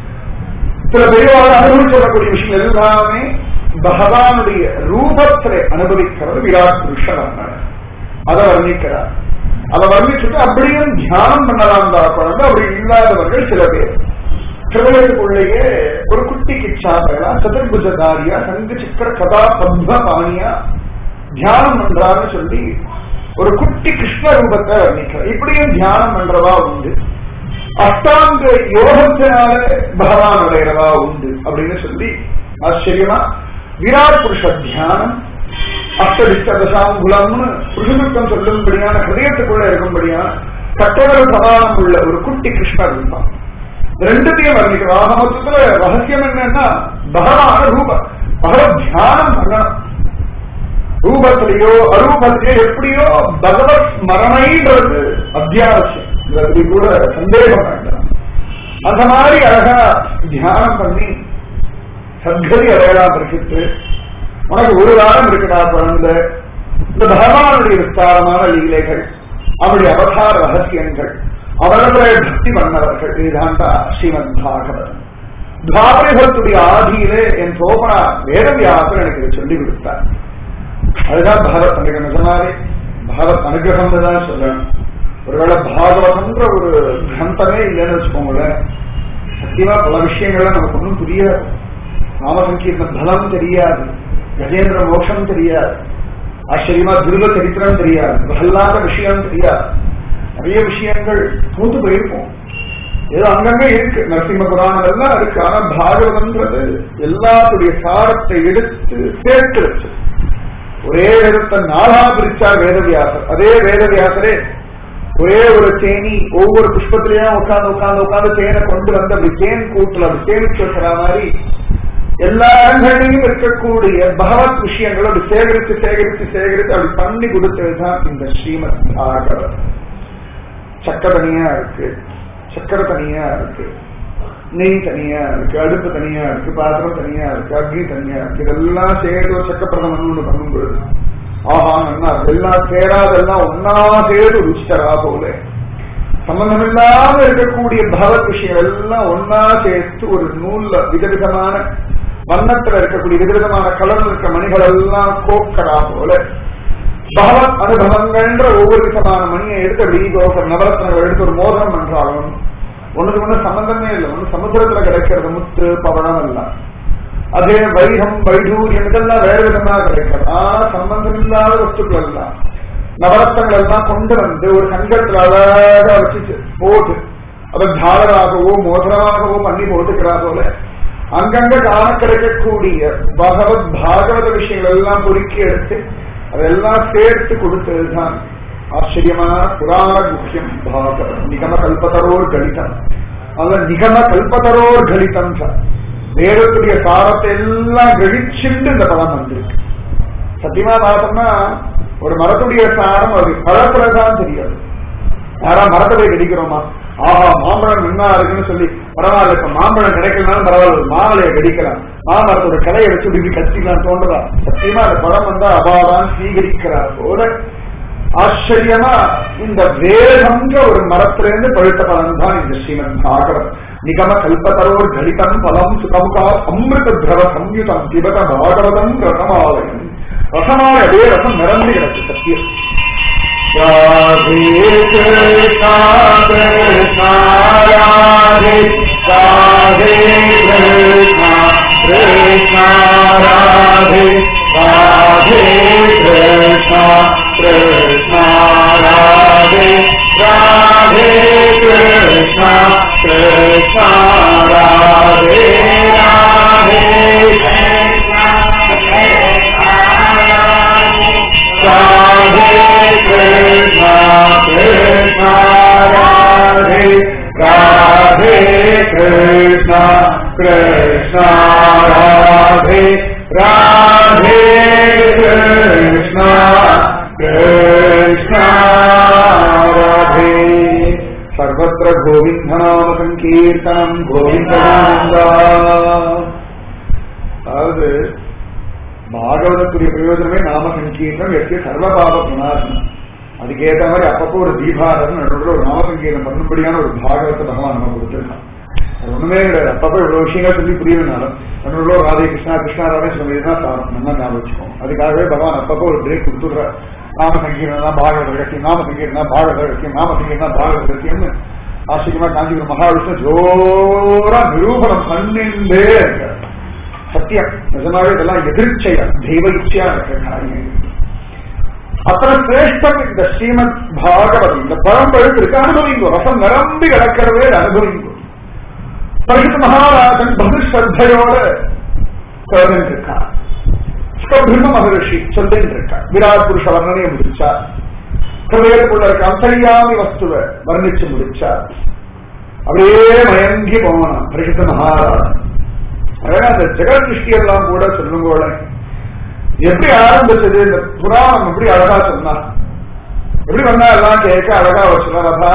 சில பெரியவாள் அனுபவிச்சு வரக்கூடிய விஷயங்கள் எல்லாமே பகவானுடைய ரூபத்திலே அனுபவிக்கிறது விராட் புருஷன் அதை வர்ணிக்கிறார் அதை வர்ணிச்சுட்டு அப்படியும் தியானம் பண்ணலாம் தான் குழந்தை அப்படி இல்லாதவர்கள் சில பேர் திருவள்ளுக்குள்ளேயே ஒரு குட்டி கிச்சாப்பையா சதுர்புஜதாரியா சங்கு சிக்கர கதா பத்ம பாணியா தியானம் பண்றான்னு சொல்லி ஒரு குட்டி கிருஷ்ண ரூபத்தை வர்ணிக்கிறார் இப்படியும் தியானம் பண்றவா உண்டு அஷ்டாங்க யோகத்தினால பகவான் அடைகிறவா உண்டு அப்படின்னு சொல்லி ஆச்சரியமா விராட் புருஷ தியானம் அஷ்டதிஷ்ட தசாங்குலம்னு புருஷனுக்கம் சொல்லும்படியான ஹிருதயத்துக்குள்ள இருக்கும்படியான கட்டவர சமானம் உள்ள ஒரு குட்டி கிருஷ்ண ரூபம் ரெண்டுத்தையும் வர்ணிக்கிறோம் ஆக மொத்தத்துல ரகசியம் என்னன்னா பகவான ரூப பகவத் தியானம் பண்ணணும் ரூபத்திலேயோ அரூபத்திலேயோ எப்படியோ பகவத் ஸ்மரணைன்றது அத்தியாவசியம் இதுல கூட சந்தேகம் வேண்டாம் அந்த மாதிரி அழகா தியானம் பண்ணி சத்கதி அடையலாம் பரிசுத்து உனக்கு ஒரு வாரம் இருக்குடா குழந்தை இந்த பகவானுடைய விஸ்தாரமான லீலைகள் அவருடைய அவதார ரகசியங்கள் அவர்களை பக்தி பண்ணவர்கள் இதுதான்டா ஸ்ரீமத் பாகவதன் துவாபரிபத்துடைய ஆதியிலே என் சோபனா வேதவியாசர் எனக்கு இதை சொல்லி கொடுத்தார் அதுதான் பகவத் அனுகிரகம் சொன்னாரே பகவத் அனுகிரகம் தான் சொல்லணும் ஒருவேளை பாகவதன்ற ஒரு கிரந்தமே இல்லைன்னு வச்சுக்கோங்களேன் சத்தியமா பல விஷயங்கள்லாம் நமக்கு ஒன்றும் புரியாது நாமசங்கீர்ண பலம் தெரியாது கஜேந்திர மோட்சம் தெரியாது ஆச்சரியமா துருவ சரித்திரம் தெரியாது பிரகல்லாத விஷயம் தெரியாது நிறைய விஷயங்கள் மூத்து போயிருப்போம் ஏதோ அங்கங்க இருக்கு நரசிம்ம புராணம் எல்லாம் இருக்கு ஆனா பாகவதன்றது எல்லாத்துடைய சாரத்தை எடுத்து சேர்த்து வச்சு ஒரே வேதத்தை நாளா பிரிச்சார் வேதவியாசர் அதே வேதவியாசரே ஒரே ஒரு தேனி ஒவ்வொரு புஷ்பத்திலையும் உட்காந்து உட்காந்து உட்காந்து தேனை கொண்டு வந்து அப்படி தேன் கூட்டுல அப்படி தேனிச்சு வைக்கிற மாதிரி எல்லா இடங்களிலும் இருக்கக்கூடிய பகவத் விஷயங்களை அப்படி சேகரித்து சேகரித்து சேகரித்து அப்படி பண்ணி கொடுத்ததுதான் இந்த ஸ்ரீமத் பாகவத் சக்கரை தனியா இருக்கு சக்கரை தனியா இருக்கு நெய் தனியா இருக்கு அடுப்பு தனியா இருக்கு பாத்திரம் தனியா இருக்கு அக்னி தனியா இருக்கு இதெல்லாம் சேர்த்து ஒரு சக்கப்பிரதமன் ஒண்ணு பண்ணும் பொழுது ஆஹா நன்னா எல்லாம் சேராதெல்லாம் ஒன்னா சேர்த்து ருச்சித்தரா போல சம்பந்தமில்லாம இருக்கக்கூடிய பகவத் விஷயம் எல்லாம் ஒன்னா சேர்த்து ஒரு நூல்ல விதவிதமான வண்ணத்துல இருக்கக்கூடிய விதவிதமான கலர்ல இருக்க மணிகள் எல்லாம் கோக்கரா போல பகவத் அனுபவங்கள்ன்ற ஒவ்வொரு விதமான மணியை எடுத்து அப்படி கோபர் நவரத்னங்கள் எடுத்து ஒரு மோதிரம் பண்றாலும் ஒண்ணுக்கு ஒண்ணு சம்பந்தமே இல்லை ஒண்ணு சமுத்திரத்துல கிடைக்கிறது முத்து பவளம் எல்லாம் அதே வைகம் வைடூரியம் இதெல்லாம் வேற விதமா கிடைக்கிறது ஆனா சம்பந்தம் இல்லாத வஸ்துக்கள் எல்லாம் நவரத்தங்கள் எல்லாம் கொண்டு வந்து ஒரு சங்கத்துல அழகா வச்சு போட்டு அதை தாளராகவோ மோதிரமாகவோ பண்ணி போட்டுக்கிறா போல அங்கங்க காண கிடைக்கக்கூடிய பகவத் பாகவத விஷயங்கள் எல்லாம் பொறுக்கி எடுத்து அதெல்லாம் சேர்த்து கொடுத்ததுதான் ஆச்சரியமான புராண குக்கியம் பாகவத் நிகம கல்பதரோர் கலிதம் அதுல நிகம கல்பதரோர் கலிதம் சார் வேதத்துடைய சாரத்தை எல்லாம் கழிச்சுண்டு இந்த பதம் வந்திருக்கு சத்தியமா பார்த்தோம்னா ஒரு மரத்துடைய சாரம் அது பழத்துலதான் தெரியாது யாரா மரத்தை போய் கடிக்கிறோமா ஆஹா மாம்பழம் என்ன இருக்குன்னு சொல்லி பரவாயில்ல இப்ப மாம்பழம் கிடைக்கலனாலும் பரவாயில்ல மாமலையை கடிக்கலாம் மாமரத்தோட கிளையை வச்சு இப்படி கடிச்சிக்கலாம் தோன்றதா சத்தியமா அந்த பழம் வந்தா அபாதான் சீகரிக்கிறார் போல ஆச்சரியமா இந்த வேதம்ன்ற ஒரு மரத்திலிருந்து பழுத்த பலன் தான் இந்த ஸ்ரீமன் பாகவத் நிகம கல்பதரோர் கலிதம் பலம் சுகமுகா அமிர்த திரவ சம்யுதம் திபத பாகவதம் ரசமாலயம் ரசமால அதே ரசம் நிரம்பி கிடக்கு சத்தியம் ராதே கிருஷ்ணா கிருஷ்ணா ராதே ராதே கிருஷ்ணா கிருஷ்ணா ராதே ராதே கிருஷ்ணா கிருஷ்ணா ராதே ராதே கிருஷ்ணா கிருஷ்ணா ராதே ராதே ராதே கிருஷ்ணா கிருஷ்ணா ராதே ராதே கிருஷ்ணா கிருஷ்ணா ராதே ராதே கிருஷ்ணா கிருஷ்ணா ராதே சர்வத்திர கோவிந்தநாம சங்கீர்த்தனம் கோவிந்தா அதாவது பாகவதத்துடைய பிரயோஜனமே நாம சங்கீர்த்தம் எத்திய சர்வபாப பிரணாசனம் அதுக்கேற்ற மாதிரி அப்பப்போ ஒரு தீபாரதம் நடுவில் ஒரு நாம சங்கீர்த்தம் பண்ணும்படியான ஒரு பாகவத்தை பகவான் நம்ம கொடுத்துருக்கான் அது ஒண்ணுமே கிடையாது அப்பப்போ இவ்வளவு விஷயங்கள் சொல்லி புரியலனாலும் நடுவில் ராதே கிருஷ்ணா கிருஷ்ணா ராதே சொல்லி தான் சாரம் நல்லா ஞாபகம் வச்சுக்கோம் அதுக்காகவே பகவான் அப்பப்போ ஒரு பிரேக் கொடுத்துடுறார் நாம சங்கீர்த்தம் தான் பாகவத ரகசியம் நாம சங்கீர்த்தம் தான் பாகவத ரகசியம் நாம சங்கீர்த்தம் தான் பாகவத ரகசியம்னு ஆச்சரியமா காஞ்சிபுரம் மகாவிஷ்ணு ஜோரா நிரூபணம் பண்ணிண்டே இருக்கார் சத்தியம் நிஜமாவே இதெல்லாம் எதிர்ச்சையா தெய்வ இச்சையா இருக்கிற காரியம் அத்தனை சிரேஷ்டம் இந்த ஸ்ரீமத் பாகவதி இந்த பரம்பழுத்து இருக்கு அனுபவிங்கோ ரசம் நிரம்பி கிடக்கிறதே அனுபவிங்கோ பரிசுத்த மகாராஜன் பகு ஸ்ரத்தையோட கேட்டு இருக்கார் பிரம்ம மகரிஷி சொல்லிட்டு இருக்கார் விராட் புருஷ வர்ணனையை முடிச்சார் ஹிருதயத்துக்குள்ள இருக்க அந்தரியாமி வஸ்துவ வர்ணிச்சு முடிச்சார் அப்படியே மயங்கி போனான் பரிசுத்த மகாராஜன் அழகா அந்த ஜெகத் சிருஷ்டி எல்லாம் கூட சொல்லும் போல எப்படி ஆரம்பிச்சது இந்த புராணம் எப்படி அழகா சொன்னா எப்படி வந்தா எல்லாம் கேட்க அழகா வச்சுனா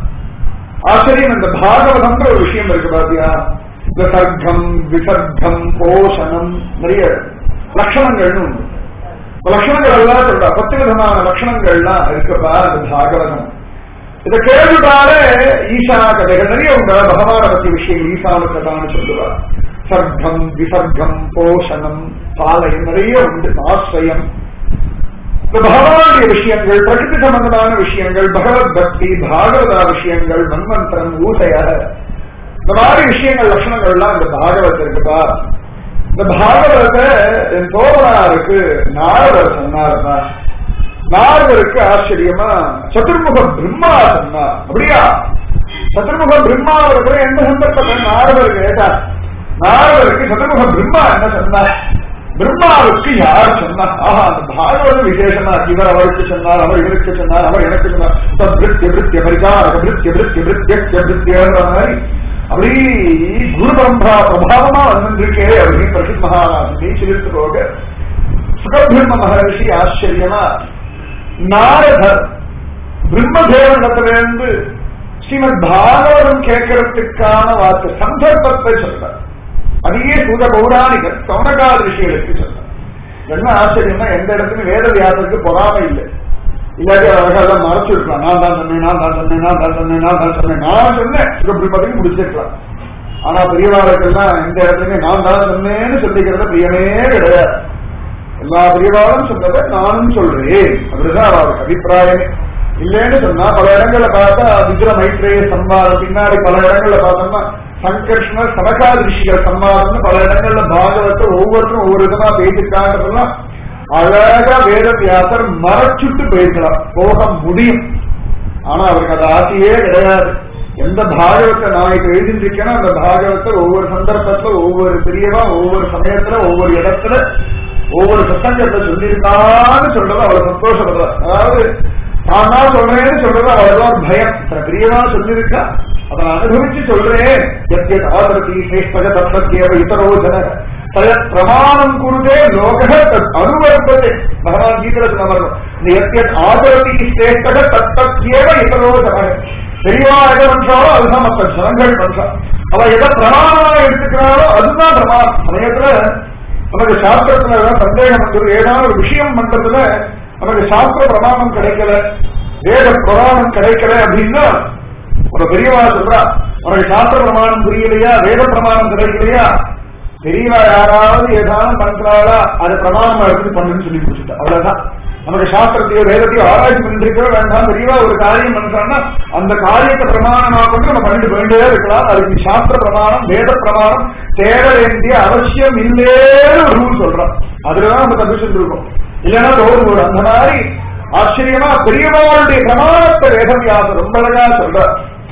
ஆச்சரியம் இந்த பாகவதம்ன்ற ஒரு விஷயம் இருக்கு பாத்தியா இந்த சர்க்கம் விசர்க்கம் போஷணம் நிறைய லட்சணங்கள்னு உண்டு இந்த லட்சணங்கள் எல்லாம் சொல்றா பத்து விதமான லட்சணங்கள்லாம் இருக்குப்பா இந்த பாகவதம் இதை கேட்டுட்டாலே ஈசா கதைகள் நிறைய உண்டு பகவான பத்தி விஷயம் ஈசான கதான்னு சொல்லுவா சர்க்கம் விசர்க்கம் போஷணம் பாலயம் நிறைய உண்டு ஆசிரியம் இந்த பகவானுடைய விஷயங்கள் பிரகிருதி சம்பந்தமான விஷயங்கள் பகவத் பக்தி பாகவதா விஷயங்கள் மன்மந்திரம் ஊசைய இந்த மாதிரி விஷயங்கள் லட்சணங்கள் எல்லாம் இந்த பாகவத் இருக்குப்பா இந்த பாகவதத்தை என் தோழனாருக்கு நாரதர் சொன்னார்னா நாரதருக்கு ஆச்சரியமா சதுர்முக பிரம்மா சொன்னார் அப்படியா சதுர்முக பிரம்மாவிற்கு எந்த சந்தர்ப்பத்தில் நாரதர் கேட்டார் நாரதருக்கு சதுர்முக பிரம்மா என்ன சொன்னார் பிரம்மாவுக்கு யார் சொன்னார் ஆஹா அந்த பாகவத விசேஷமா இவர் அவருக்கு சொன்னார் அவர் இவருக்கு சொன்னார் அவர் எனக்கு சொன்னார் சத்ருத்திய விருத்திய பரிகார விருத்திய விருத்திய விருத்திய விருத்தியன்ற மாதிரி அப்படி குரு பரம்பரா பிரபாவமா வந்திருக்கே அப்படின்னு பிரசித் மகாராஜ் நீச்சிலிருந்து போக சுகபிரம்ம மகரிஷி ஆச்சரியமா நாரதர் பிரம்மதேவனிடத்திலிருந்து ஸ்ரீமத் பாகவதம் கேட்கறதுக்கான வார்த்தை சந்தர்ப்பத்தை சொல்றார் அதையே சூத பௌராணிகர் சௌனகாத ரிஷிகளுக்கு சொல்றார் என்ன ஆச்சரியம்னா எந்த இடத்துலயும் வேத வியாசத்துக்கு பொறாமை இல்லை இல்லாட்டி அழகெல்லாம் மறைச்சு இருக்கலாம் நான் தான் சொன்னேன் நான் தான் சொன்னேன் நான் தான் சொன்னேன் நான் தான் சொன்னேன் நான் சொன்னேன் இப்படி பதில் முடிச்சிருக்கலாம் ஆனா பெரியவாளுக்கெல்லாம் எந்த இடத்துலயுமே நான் தான் சொன்னேன்னு சொல்லிக்கிறது பிரியமே கிடையாது எல்லா பிரியவாளும் சொன்னதை நானும் சொல்றேன் அப்படிதான் அவருக்கு அபிப்பிராயமே இல்லைன்னு சொன்னா பல இடங்கள்ல பார்த்தா விக்ர மைத்ரேய சம்பாதம் பின்னாடி பல இடங்கள்ல பார்த்தோம்னா சங்கர்ஷ்ணர் சனகாதி ரிஷிகள் சம்பாதம்னு பல இடங்கள்ல பாகவத்தை ஒவ்வொருத்தரும் ஒவ்வொரு விதமா பேசிட்டாங்கிறதெல்லாம் அழகா வேத வியாசர் மறைச்சுட்டு போயிருக்கலாம் போக முடியும் ஆனா அவருக்கு அது ஆசையே கிடையாது எந்த பாகவத்தை நான் இப்ப எழுதிருக்கேனோ அந்த பாகவத்தை ஒவ்வொரு சந்தர்ப்பத்துல ஒவ்வொரு பெரியவா ஒவ்வொரு சமயத்துல ஒவ்வொரு இடத்துல ஒவ்வொரு சத்தங்கத்தை சொல்லியிருக்கான்னு சொல்றது அவளை சந்தோஷப்படுறார் அதாவது நான் தான் சொல்றேன்னு சொல்றது அவளெல்லாம் ஒரு பயம் இத்தனை பெரியவா சொல்லியிருக்கா அதை நான் அனுபவிச்சு சொல்றேன் எத்யத் ஆதரதி சேஷ்டக தத்வத்யேவ இதரோஜன தயத் பிரமாணம் குருதே லோக தத் அனுவர்த்ததே பகவான் கீதல சொன்னவர்கள் இந்த எத்யத் ஆதரதி சேஷ்டக தத்வத்யேவ இதரோஜன பெரியவா எதை பண்றாளோ அதுதான் மற்ற ஜனங்கள் பண்றா அவ எதை பிரமாணமா எடுத்துக்கிறாளோ அதுதான் பிரமாணம் சமயத்துல நமக்கு சாஸ்திரத்துல ஏதாவது சந்தேகம் வந்தது ஏதாவது ஒரு விஷயம் பண்றதுல நமக்கு சாஸ்திர பிரமாணம் கிடைக்கல வேத பிரமாணம் கிடைக்கல அப்படின்னா ஒரு பெரியவா சொல்றா உனக்கு சாஸ்திர பிரமாணம் புரியலையா வேத பிரமாணம் கிடைக்கலையா பெரியவா யாராவது ஏதாவது பண்றாளா அது பிரமாணமா எடுத்து பண்ணுன்னு சொல்லி கொடுத்துட்டா அவ்வளவுதான் நமக்கு சாஸ்திரத்தையோ வேதத்தையோ ஆராய்ச்சி பண்ணிருக்கவே வேண்டாம் பெரியவா ஒரு காரியம் பண்றான்னா அந்த காரியத்தை பிரமாணமா கொண்டு நம்ம பண்ணிட்டு வேண்டியதே இருக்கலாம் அதுக்கு சாஸ்திர பிரமாணம் வேத பிரமாணம் தேட வேண்டிய அவசியம் இல்லேன்னு ஒரு ரூல் சொல்றோம் அதுலதான் நம்ம தப்பிச்சுட்டு இருக்கோம் இல்லைன்னா ஒரு ஒரு அந்த மாதிரி ஆச்சரியமா பெரியவாளுடைய பிரமாணத்தை வேதவியாசம் ரொம்ப அழகா சொல்ற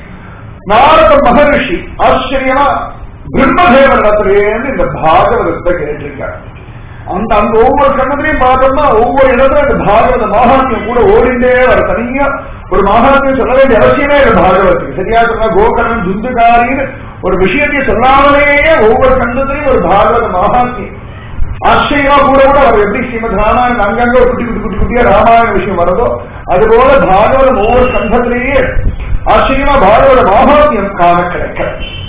நாரத மகரிஷி ஆச்சரியமா பிரம்மதேவனிடத்திலேருந்து இந்த பாகவதத்தை கேட்டிருக்கார் அந்த அந்த ஒவ்வொரு கண்ணத்திலையும் பார்த்தோம்னா ஒவ்வொரு இடத்துல இந்த பாகவத மகாத்மியம் கூட ஓடிண்டே வர தனியா ஒரு மகாத்மியம் சொல்ல வேண்டிய அவசியமே இல்லை பாகவத்துக்கு சரியா சொன்னா கோகர்ணன் துந்துகாரின்னு ஒரு விஷயத்தை சொல்லாமலேயே ஒவ்வொரு கண்டத்திலையும் ஒரு பாகவத மகாத்மியம் ஆச்சரியமா கூட கூட அவர் எப்படி ஸ்ரீமத் ராமாயணம் அங்கங்க ஒரு குட்டி குட்டி குட்டி குட்டியா ராமாயண விஷயம் வருதோ அதுபோல பாகவதம் ஒவ்வொரு கண்டத்திலேயே ஆச்சரியமா பாகவத மகாத்மியம் காண கிடைக்க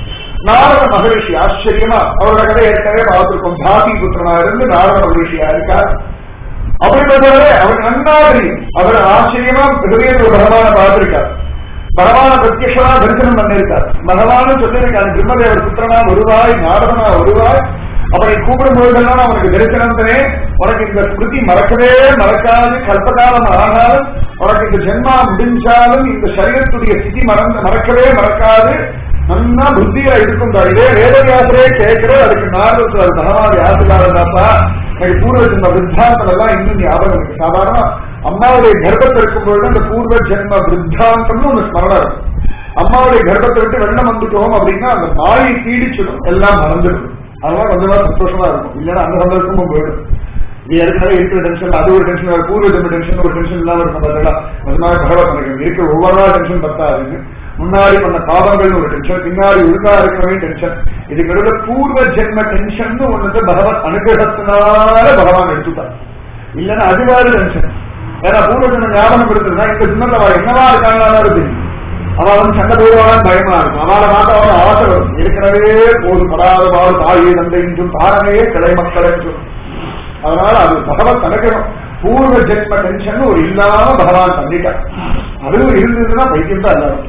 நாரத மகரிஷி ஆச்சரியமா அவரோட கதை ஏற்கனவே பார்த்திருக்கோம் பாதி புத்திரனா இருந்து நாரத மகரிஷியா இருக்கார் அப்படிப்பட்டவரே அவர் நன்னா தெரியும் அவர் ஆச்சரியமா ஹிருதயத்தில் பகவான பார்த்திருக்கார் பகவான பிரத்யக்ஷமா தரிசனம் பண்ணிருக்கார் பகவான சொல்லியிருக்காரு பிரம்மதேவர் புத்திரனா வருவாய் நாரதனா வருவாய் அவரை கூப்பிடும் பொழுதெல்லாம் அவனுக்கு தரிசனம் தரேன் உனக்கு இந்த ஸ்மிருதி மறக்கவே மறக்காது கல்பகாலம் ஆனாலும் உனக்கு இந்த ஜென்மா முடிஞ்சாலும் இந்த சரீரத்துடைய ஸ்திதி மறந்து மறக்கவே மறக்காது நல்லா புத்தியில இருக்கும் இதே வேதவியாசரே கேட்கிற அதுக்கு நாரதத்துல அது பகவான் வியாசகாரதாப்பா எனக்கு பூர்வ ஜென்ம வித்தாந்தம் எல்லாம் இன்னும் ஞாபகம் இருக்கு சாதாரண அம்மாவுடைய கர்ப்பத்தில் இருக்கும் பொழுது அந்த பூர்வ ஜென்ம வித்தாந்தம்னு ஒண்ணு ஸ்மரணம் இருக்கும் அம்மாவுடைய கர்ப்பத்தை விட்டு வெள்ளம் வந்துட்டோம் அப்படின்னா அந்த மாயை பீடிச்சிடும் எல்லாம் மறந்துடும் அதனால கொஞ்சமா சந்தோஷமா இருக்கும் இல்லைன்னா அந்த சந்தோஷமும் போயிடும் இது ஏற்கனவே இருக்கிற டென்ஷன் அது ஒரு டென்ஷன் பூர்வ ஜென்ம டென்ஷன் ஒரு டென்ஷன் இல்லாம இருக்கும் பார்த்தா கொஞ்சமாக பகவத் நினைக்கிறேன் இருக்கிற ஒவ்வொரு நாள் டென்ஷன் பத்தாதுங்க முன்னாடி பண்ண பாவங்கள் ஒரு டென்ஷன் பின்னாடி ஒழுங்கா இருக்கவே டென்ஷன் இதுக்கு நடுவுல பூர்வ ஜென்ம டென்ஷன் ஒண்ணு பகவான் அனுகிரகத்தினால பகவான் எடுத்துட்டார் இல்லைன்னா அது வேறு டென்ஷன் ஏன்னா பூர்வ ஜென்ம ஞாபகம் எடுத்துருந்தா இந்த ஜென்மத்துல அவ என்னவா இருக்காங்களான்னு தெரியும் அவ வந்து சண்டை போடுவான்னு பயமா இருக்கும் அவளை மாத்த அவன் ஆசை வரும் ஏற்கனவே போது படாத பாடு தாயே தந்தை என்றும் தாரமே கிளை மக்கள் என்றும் அதனால அது பகவத் அனுகிரகம் பூர்வ ஜென்ம டென்ஷன் ஒரு இல்லாம பகவான் பண்ணிட்டார் அதுவும் இருந்ததுன்னா பைத்தியம் தான் எல்லாரும்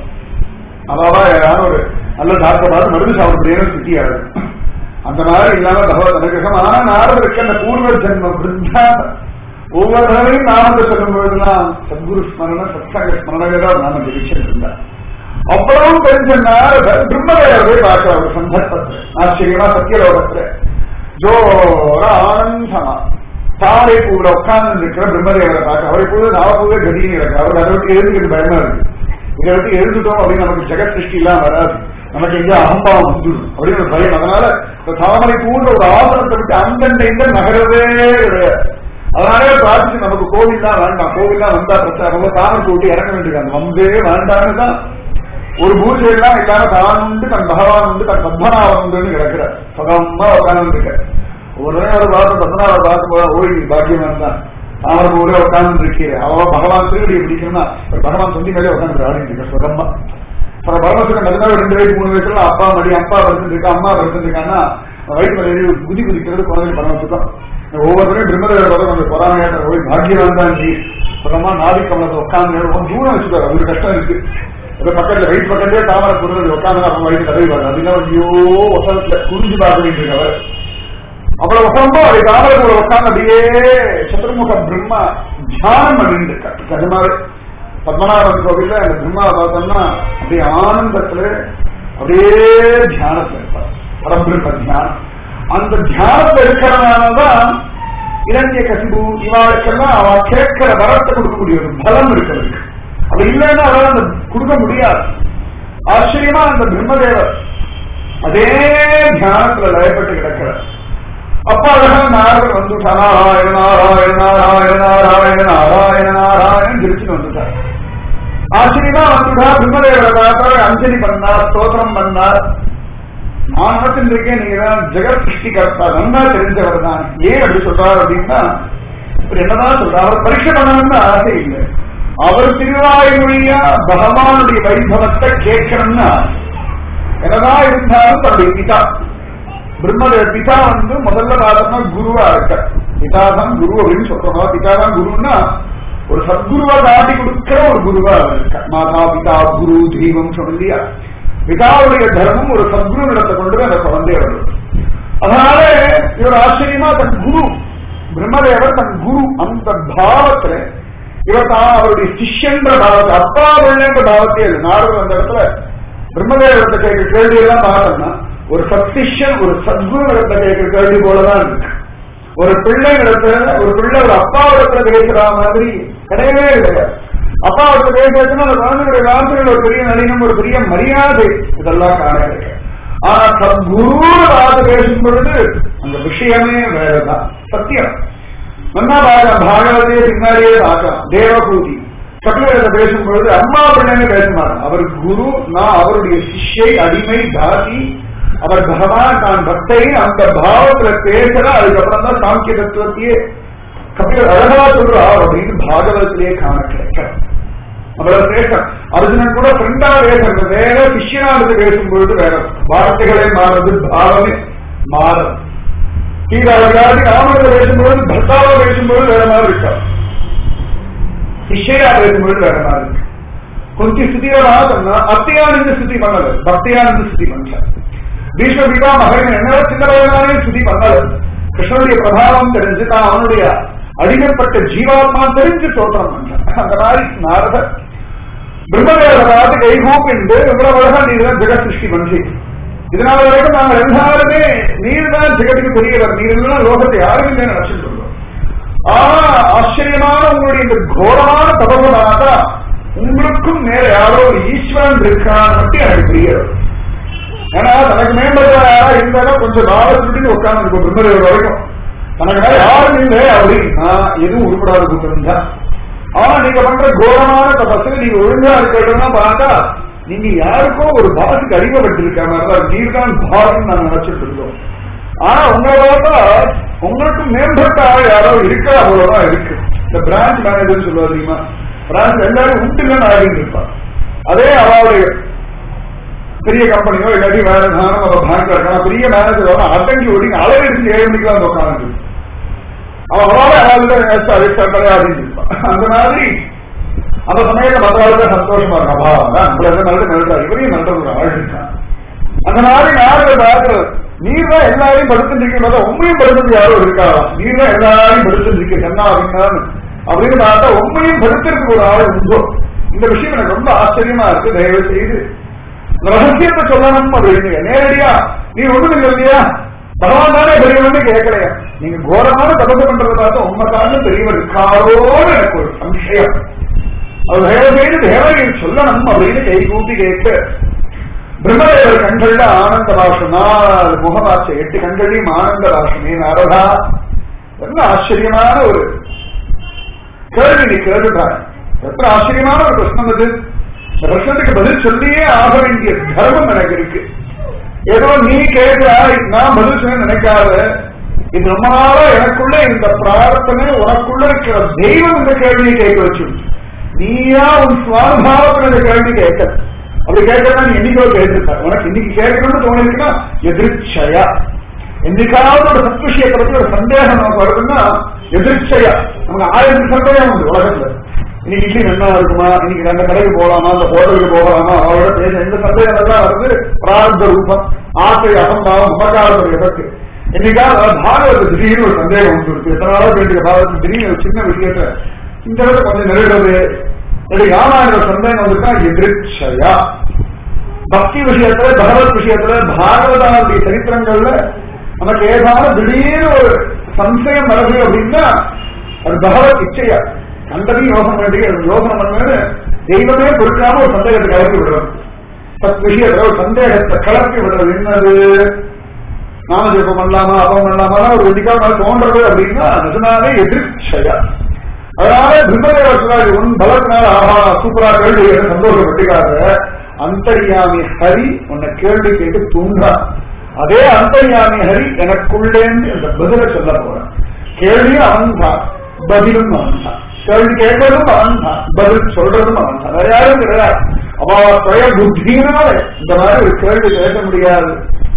அவாவா யாரும் ஒரு நல்ல டாக்டர் பார்த்து மருந்து சாப்பிடுறேன்னு திட்டியாரு அந்த மாதிரி இல்லாம பகவத் அனுகிரகம் ஆனா நாரதருக்கு அந்த பூர்வ ஜென்ம விருத்தா ஒவ்வொரு தடவையும் நாமத்தை சொல்லும் பொழுதுலாம் சத்குரு ஸ்மரண சத்சங்க ஸ்மரணம் நாம ஜெயிச்சுட்டு இருந்தார் அவ்வளவு தெரிஞ்ச நாரதர் பிரம்மதேவர் போய் பார்க்கிற ஒரு சந்தர்ப்பத்தில் ஆச்சரியமா சத்தியலோகத்துல ஜோர ஆனந்தமா தாரை பூவில உட்கார்ந்து இருக்கிற பிரம்மதேவரை பார்க்க அவரை போது நாவப்பூவே கதின்னு இருக்கு அவர் அதை விட்டு எழுந்துக்கிட்டு பயமா இருக்கு இதை விட்டு எழுந்துட்டோம் அப்படின்னு நமக்கு ஜெகத் சிருஷ்டி எல்லாம் வராது நமக்கு எங்க அகம்பாவம் வந்துடும் அப்படின்னு ஒரு பயம் அதனால இந்த தாமரை பூன்ற ஒரு ஆசனத்தை விட்டு அந்தண்ட இந்த நகரவே கிடையாது அதனாலே பிரார்த்திச்சு நமக்கு கோவில் தான் வேண்டாம் கோவில் தான் வந்தா பிரச்சனை ரொம்ப தாமரை போட்டு இறங்க வேண்டியது அந்த வந்தே வேண்டாம்னு தான் ஒரு பூஜை எல்லாம் இல்லாம தான் உண்டு தன் பகவான் உண்டு தன் பத்மநாபன் உண்டுன்னு கிடக்கிறார் சுகமா உட்கார்ந்து இருக்க ஒரு தடவை ஒரு பார்த்து பத்மநாபர் பார்க்கும்போது ஓய் பாக்கியமான் தான் தாமரை பூரே உட்கார்ந்து இருக்கிறேன் அவ பகவான் திருவடி பிடிக்கணும்னா ஒரு பகவான் சொல்லி மேலே உட்காந்து ஆடிட்டு இருக்க சுகமா பரமசுக்கு நிஜமாவே ரெண்டு வயசு மூணு வயசுல அப்பா மடி அப்பா படுத்துட்டு இருக்கா அம்மா படுத்துட்டு இருக்கான்னா வயிற்று மேல ஏறி குதி குதிக்கிறது குழந்தை பரமசுக்கம் ஒவ்வொருத்தரையும் பிரம்மதேவர் வர கொஞ்சம் பொறாமையாக போய் பாக்கியவான் தான் ஜி அப்புறமா நாடி கமலத்தை உட்காந்து தூரம் வச்சுக்காரு அவருக்கு கஷ்டம் இருக்கு ஏதோ பக்கத்துல வெயிட் பக்கத்துலயே தாமரை பொருள் உட்காந்து அப்ப வயிற்று கதவிவாரு அப்படின்னா ஐயோ வசனத்துல குறிஞ்சு பார்த்துட்டு இருக்கவர் அவ்வளவு உட்காந்தோ அது தாமரை கூட உட்காந்து அப்படியே சதுர்முக பிரம்மா தியானம் பண்ணிட்டு இருக்காரு நிஜமாவே பத்மநாபன் கோவில்ல அந்த பிரம்மா பார்த்தோம்னா அப்படியே ஆனந்தத்துல அப்படியே தியானத்துல இருப்பார் பரபிரம்ம தியானம் அந்த தியானத்துல இருக்கிறதுனாலதான் இலங்கிய கசிபு இவாளுக்கெல்லாம் அவ கேட்கிற வரத்தை கொடுக்கக்கூடிய ஒரு பலம் இருக்கிறது அது இல்லைன்னா அவரால் அந்த கொடுக்க முடியாது ஆச்சரியமா அந்த பிரம்மதேவர் அதே தியானத்துல லயப்பட்டு கிடக்கிறார் அப்ப அழகா நாரதர் வந்துட்டார் நாராயண நாராயண நாராயண நாராயண நாராயண நாராயணன் திருச்சிட்டு வந்துட்டார் ஆச்சரியமா வந்துட்டா பிரம்மதேவரை பார்த்தார் அஞ்சலி பண்ணார் ஸ்தோத்திரம் பண்ணார் நான் நினைச்சிட்டு இருக்கேன் நீங்க தான் ஜெகத் சிருஷ்டிகர்த்தா நல்லா தெரிஞ்சவர் தான் ஏன் அப்படி சொல்றாரு அப்படின்னா இப்படி என்னதான் சொல்றாரு அவர் பரீட்சை பண்ணணும்னு ஆசை இல்லை அவர் திருவாயுமொழியா பகவானுடைய வைபவத்தை கேட்கணும்னு ஆசை என்னதான் இருந்தாலும் தன்னுடைய பிதா பிரம்மதேவ பிதா வந்து முதல்ல பார்த்தோம்னா குருவா இருக்க பிதா தான் குரு அப்படின்னு சொல்றோம் பிதா தான் குருன்னா ஒரு சத்குருவா காட்டி கொடுக்கிற ஒரு குருவா இருக்க மாதா பிதா குரு தெய்வம் சொல்லியா பிதாவுடைய தர்மம் ஒரு சத்குரு இடத்தை கொண்டு அந்த குழந்தை வரும் அதனால இவர் ஆச்சரியமா தன் குரு பிரம்மதேவர் தன் குரு அந்த பாவத்துல இவர் தான் அவருடைய சிஷ்யன்ற பாவத்தை அப்பா பிள்ளைன்ற பாவத்தையே இல்லை நாரதர் அந்த இடத்துல பிரம்மதேவரத்தை கேட்கிற கேள்வி எல்லாம் பார்த்தோம்னா ஒரு சத்சிஷ்யன் ஒரு சத்குரு இடத்துல கேட்கிற கேள்வி போலதான் இருக்கு ஒரு பிள்ளை இடத்துல ஒரு பிள்ளை ஒரு அப்பா இடத்துல பேசுற மாதிரி கிடையவே இல்லை அப்பா இடத்துல பேசுறதுன்னா அந்த குழந்தைகளுடைய வார்த்தைகள் ஒரு பெரிய நளினம் ஒரு பெரிய மரியாதை இதெல்லாம் காண இருக்கு ஆனா சத்குரு பார்த்து பேசும் பொழுது அந்த விஷயமே வேறதான் சத்தியம் நல்லா பாக்க பாகவதே பின்னாடியே பார்க்கலாம் தேவபூதி கபிலத்தை பேசும் பொழுது அம்மா பிள்ளைன்னு பேச மாட்டான் அவர் குரு நான் அவருடைய சிஷ்யை அடிமை தாசி அவர் பகவான் நான் பக்தை அந்த பாவத்துல பேசுற அதுக்கப்புறம் தான் சாங்கிய தத்துவத்தையே கபிலர் அழகா சொல்றார் அப்படின்னு பாகவதத்திலேயே காண கிடைக்கும் அவ்வளவு பேசம் அர்ஜுனன் கூட ஃப்ரெண்டா பேசுறது வேற சிஷ்யனானது பேசும்பொழுது வேற வார்த்தைகளே மாறுறது பாவமே மாறும் சீதா விளையாடி ராமனோட பேசும்பொழுது பர்த்தாவோட பேசும்பொழுது வேற மாதிரி இருக்கா சிஷ்யா பேசும்பொழுது வேற மாதிரி இருக்கு கொஞ்சம் ஸ்துதிகளா சொன்னா அத்தியானந்த ஸ்துதி பண்ணல பக்தியானந்த ஸ்துதி பண்ணல பீஷ்ம பிதா மகன் என்ன சின்ன வயதானே ஸ்துதி பண்ணல கிருஷ்ணனுடைய பிரபாவம் தெரிஞ்சு தான் அவனுடைய அடிமைப்பட்ட ஜீவாத்மா தெரிஞ்சு சோத்திரம் பண்றான் அந்த மாதிரி நாரதர் பிரம்மதேவராது கைகூப்பிண்டு இவ்வளவு அழகா நீர் தான் ஜெகத் சிருஷ்டி பண்றீங்க இதனால வரைக்கும் நாங்கள் எல்லாருமே நீர் தான் ஜெகத்துக்கு பெரியவர் நீர் இல்லைன்னா லோகத்தை யாரும் இல்லை நினைச்சிட்டு இருக்கோம் ஆனா ஆச்சரியமான உங்களுடைய இந்த கோரமான தபகமாக உங்களுக்கும் மேல யாரோ ஒரு ஈஸ்வரன் இருக்கான்னு மட்டும் எனக்கு புரியறது ஏன்னா தனக்கு மேம்பட்ட யாரா இருந்தாலும் கொஞ்சம் பாவத்துட்டு உட்கார்ந்து இருக்கும் பிரம்மதேவர் வரைக்கும் தனக்கு மேல யாரும் இல்லை அப்படின்னா எதுவும் உருப்படாத கூட்டம் தான் ஆனா நீங்க பண்ற கோரமான தபசு நீங்க ஒழுங்கா இருக்கட்டும்னா பார்த்தா நீங்க யாருக்கோ ஒரு பாசுக்கு அறிவப்பட்டிருக்க மாதிரி நீர் தான் பாசம் நாங்க நினைச்சிட்டு இருக்கோம் ஆனா உங்களை பார்த்தா உங்களுக்கு மேம்பட்ட ஆள் யாரோ இருக்கா அவ்வளவுதான் இருக்கு இந்த பிரான்ச் மேனேஜர் சொல்லுவா தெரியுமா பிரான்ச் எல்லாரும் உண்டுங்கன்னு ஆகிட்டு இருப்பா அதே அவளுடைய பெரிய கம்பெனியோ இல்லாட்டி வேற நானும் அவ பேங்க்ல இருக்கான் பெரிய மேனேஜர் அட்டங்கி ஓடி அளவு எடுத்து ஏழு மணிக்கு தான் உட்காந்து அவன் அவளால கிடையாது அந்த மாதிரி அந்த சமயத்துல மற்றவர்களுக்கு சந்தோஷமா இருக்கா பாவம் நம்மள நல்ல நல்லதா இவரையும் நல்ல ஒரு ஆள் இருக்கான் அந்த மாதிரி நாடு பார்க்கிறது நீர் தான் எல்லாரையும் படுத்துட்டு உண்மையும் படுத்துட்டு யாரும் இருக்காரா நீர் தான் எல்லாரையும் படுத்துட்டு என்ன அப்படின்னா அப்படின்னு பார்த்தா உண்மையும் படுத்திருக்கு ஒரு ஆள் உண்டோ இந்த விஷயம் எனக்கு ரொம்ப ஆச்சரியமா இருக்கு தயவு செய்து இந்த ரகசியத்தை சொல்லணும் அப்படின்னு நேரடியா நீ ஒண்ணும் இல்லையா பகவான் தானே பெரியவன்னு கேட்கலையா நீங்க கோரமான தபசு பண்றதை பார்த்தா உண்மைக்கான பெரியவர் இருக்காரோன்னு எனக்கு ஒரு சம்சயம் அவர் தயவு செய்து தேவரையில் சொல்லணும் அப்படின்னு கை கூட்டி கேட்க பிரம்மதேவர் கண்கள்ல ஆனந்த பாஷம் நாலு முகமாச்ச எட்டு கண்களையும் ஆனந்த பாஷமே நாரதா என்ன ஆச்சரியமான ஒரு கேள்வி நீ கேட்டுட்டாங்க எத்தனை ஆச்சரியமான ஒரு பிரச்சனம் அது இந்த பிரச்சனத்துக்கு பதில் சொல்லியே ஆக வேண்டிய தர்மம் எனக்கு இருக்கு ஏதோ நீ கேட்கிறாய் நான் பதில் சொல்ல நினைக்காத இது ரொம்ப நாளா எனக்குள்ள இந்த பிரார்த்தனை உனக்குள்ள இருக்கிற தெய்வம் இந்த கேள்வியை கேட்க வச்சு நீயா உன் சுவாபாவத்தில் இந்த கேள்வி கேட்க அப்படி கேட்கறதா நீ என்னைக்கோ கேட்டிருப்ப உனக்கு இன்னைக்கு கேட்கணும்னு தோணிருக்குன்னா எதிர்ச்சயா என்னைக்காவது ஒரு சத் விஷயத்தை பத்தி ஒரு சந்தேகம் நமக்கு வருதுன்னா எதிர்ச்சையா நமக்கு ஆயிரத்து சந்தேகம் உண்டு உலகத்துல இன்னைக்கு இட்லி நல்லா இருக்குமா இன்னைக்கு ரெண்டு கடைக்கு போகலாமா அந்த ஹோட்டலுக்கு போகலாமா அவரோட பேச எந்த சந்தேகம் எல்லாம் வருது பிரார்த்த ரூபம் ஆசை அகம்பாவம் உபகாரத்துடைய எதற்கு என்னைக்காவது பாகவத திடீர்னு ஒரு சந்தேகம் வந்து இருக்கு எத்தனை நாளாக வேண்டிய பாகவத திடீர்னு ஒரு சின்ன விஷயத்த இந்த இடத்துல கொஞ்சம் நெருடுறது இது ராமாயண சந்தேகம் வந்துட்டா எதிர்ச்சையா பக்தி விஷயத்துல பகவத் விஷயத்துல பாகவதாவுடைய சரித்திரங்கள்ல நமக்கு ஏதாவது திடீர்னு ஒரு சம்சயம் வருது அப்படின்னா அது பகவத் இச்சையா கண்டதையும் யோசனை பண்ணி யோசனை பண்ணு தெய்வமே பொறுக்காம ஒரு சந்தேகத்தை கலப்பி விடுறது சத் விஷயத்துல ஒரு சந்தேகத்தை கலப்பி விடுறது என்னது நாம ஜெபம் பண்ணலாமா அப்பம் பண்ணலாமா ஒரு வெடிக்காம தோன்றது அப்படின்னா அதனாலே எதிர்ச்சையா அதனால பிரம்மதேவர் உன் பலத்தினால ஆஹா சூப்பரா கேள்வி கேட்டு சந்தோஷப்பட்டுக்காத அந்தரியாமி ஹரி உன்னை கேள்வி கேட்டு தூண்டா அதே அந்தரியாமி ஹரி எனக்குள்ளேந்து இந்த பதில சொல்ல போறேன் கேள்வியும் அவன் தான் பதிலும் அவன் தான் கேள்வி கேட்கறதும் அவன் தான் பதில் சொல்றதும் அவன் தான் வேற யாரும் கிடையாது அவ சுய புத்தினால இந்த மாதிரி ஒரு கேள்வி கேட்க முடியாது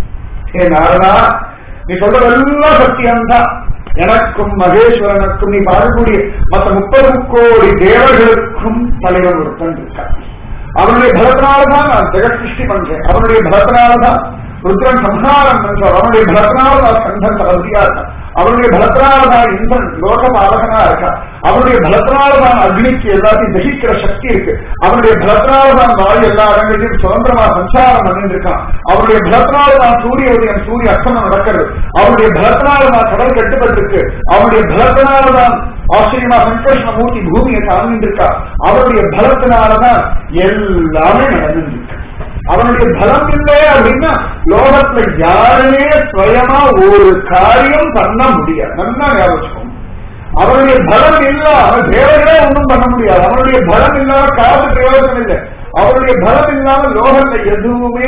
ஏ நாரணா நீ சொல்றதெல்லாம் சத்தியம்தான் எனக்கும் மகேஸ்வரனுக்கும் நீ பாடக்கூடிய மற்ற முப்பது கோடி தேவர்களுக்கும் தலைவன் ஒருத்தன் இருக்கான் அவனுடைய பலத்தினால்தான் நான் ஜெகத் சிருஷ்டி பண்றேன் அவனுடைய பலத்தினால்தான் ருத்ரன் சம்ஹாரம் பண்றார் அவனுடைய பலத்தினால்தான் கண்டன் தளர்த்தியா இருக்கான் அவனுடைய பலத்தினால்தான் இந்திரன் லோகபாலகனா இருக்கான் அவனுடைய பலத்தினால்தான் அக்னிக்கு எல்லாத்தையும் தகிக்கிற சக்தி இருக்கு அவனுடைய பலத்தினால்தான் வாயு எல்லா இடங்களிலும் சுதந்திரமா சஞ்சாரம் பண்ணிட்டு இருக்கான் அவருடைய பலத்தினால்தான் சூரிய உதயம் சூரிய அஸ்தமனம் நடக்கிறது அவருடைய பலத்தினால்தான் கடல் கட்டுப்பட்டிருக்கு அவருடைய பலத்தினால்தான் ஆச்சரியமா சங்கர்ஷ்ண மூர்த்தி பூமியை தாழ்ந்துட்டு இருக்கா அவருடைய பலத்தினாலதான் எல்லாமே நடந்துருக்கு அவனுடைய பலம் இல்லை அப்படின்னா லோகத்துல யாருமே சுயமா ஒரு காரியம் பண்ண முடியாது நல்லா ஞாபகம் அவனுடைய பலம் இல்லாம தேவர்களே ஒன்றும் பண்ண முடியாது அவனுடைய பலம் இல்லாம காசு பிரயோஜனம் இல்லை அவருடைய பலம் இல்லாம லோகத்துல எதுவுமே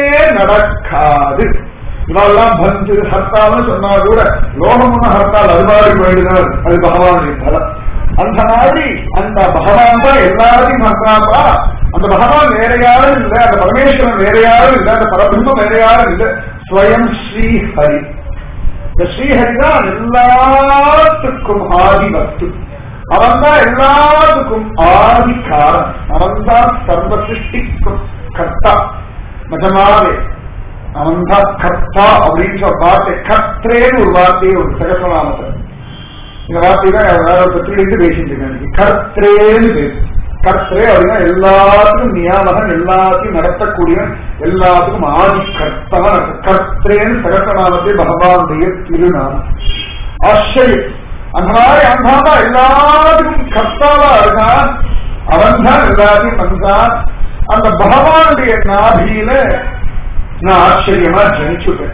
நடக்காது இவெல்லாம் பந்து ஹர்த்தால்னு சொன்னா கூட லோகம் ஒண்ணு ஹர்த்தால் அது மாதிரி போயிடுதான் அது பகவானுடைய பலம் அந்த மாதிரி அந்த பகவான் தான் எல்லாரையும் பண்றாப்பா அந்த பகவான் வேற யாரும் இல்லை அந்த பரமேஸ்வரன் வேற யாரும் இல்லை அந்த பரபிரம்மம் வேற யாரும் இல்லை ஸ்வயம் ஸ்ரீஹரி இந்த ஸ்ரீஹரி தான் எல்லாத்துக்கும் ஆதி வஸ்து அவன் தான் எல்லாத்துக்கும் ஆதி காரணம் அவன் தான் சர்வ சிருஷ்டிக்கும் கர்த்தா நிஜமாவே அவன் தான் கர்த்தா அப்படின்னு சொல்ற வார்த்தை கர்த்தேன்னு ஒரு வார்த்தையை ஒரு சகசநாமத்தில் இந்த வார்த்தை தான் வேற பத்திரிகைக்கு பேசிட்டு இருக்காங்க கர்த்தேன்னு பேசு கர்த்தரே அப்படின்னா எல்லாத்துக்கும் நியாமகன் எல்லாத்தையும் நடத்தக்கூடியவன் எல்லாத்துக்கும் ஆதி கர்த்தவன் கர்த்தரேன்னு சகசநாமத்தை பகவானுடைய திருநாமம் ஆச்சரியம் அந்த மாதிரி அந்தாண்டா எல்லாத்துக்கும் கர்த்தாவா இருக்கான் அவன் தான் எல்லாத்தையும் பண்றான் அந்த பகவானுடைய நாபியில நான் ஆச்சரியமா ஜனிச்சுட்டேன்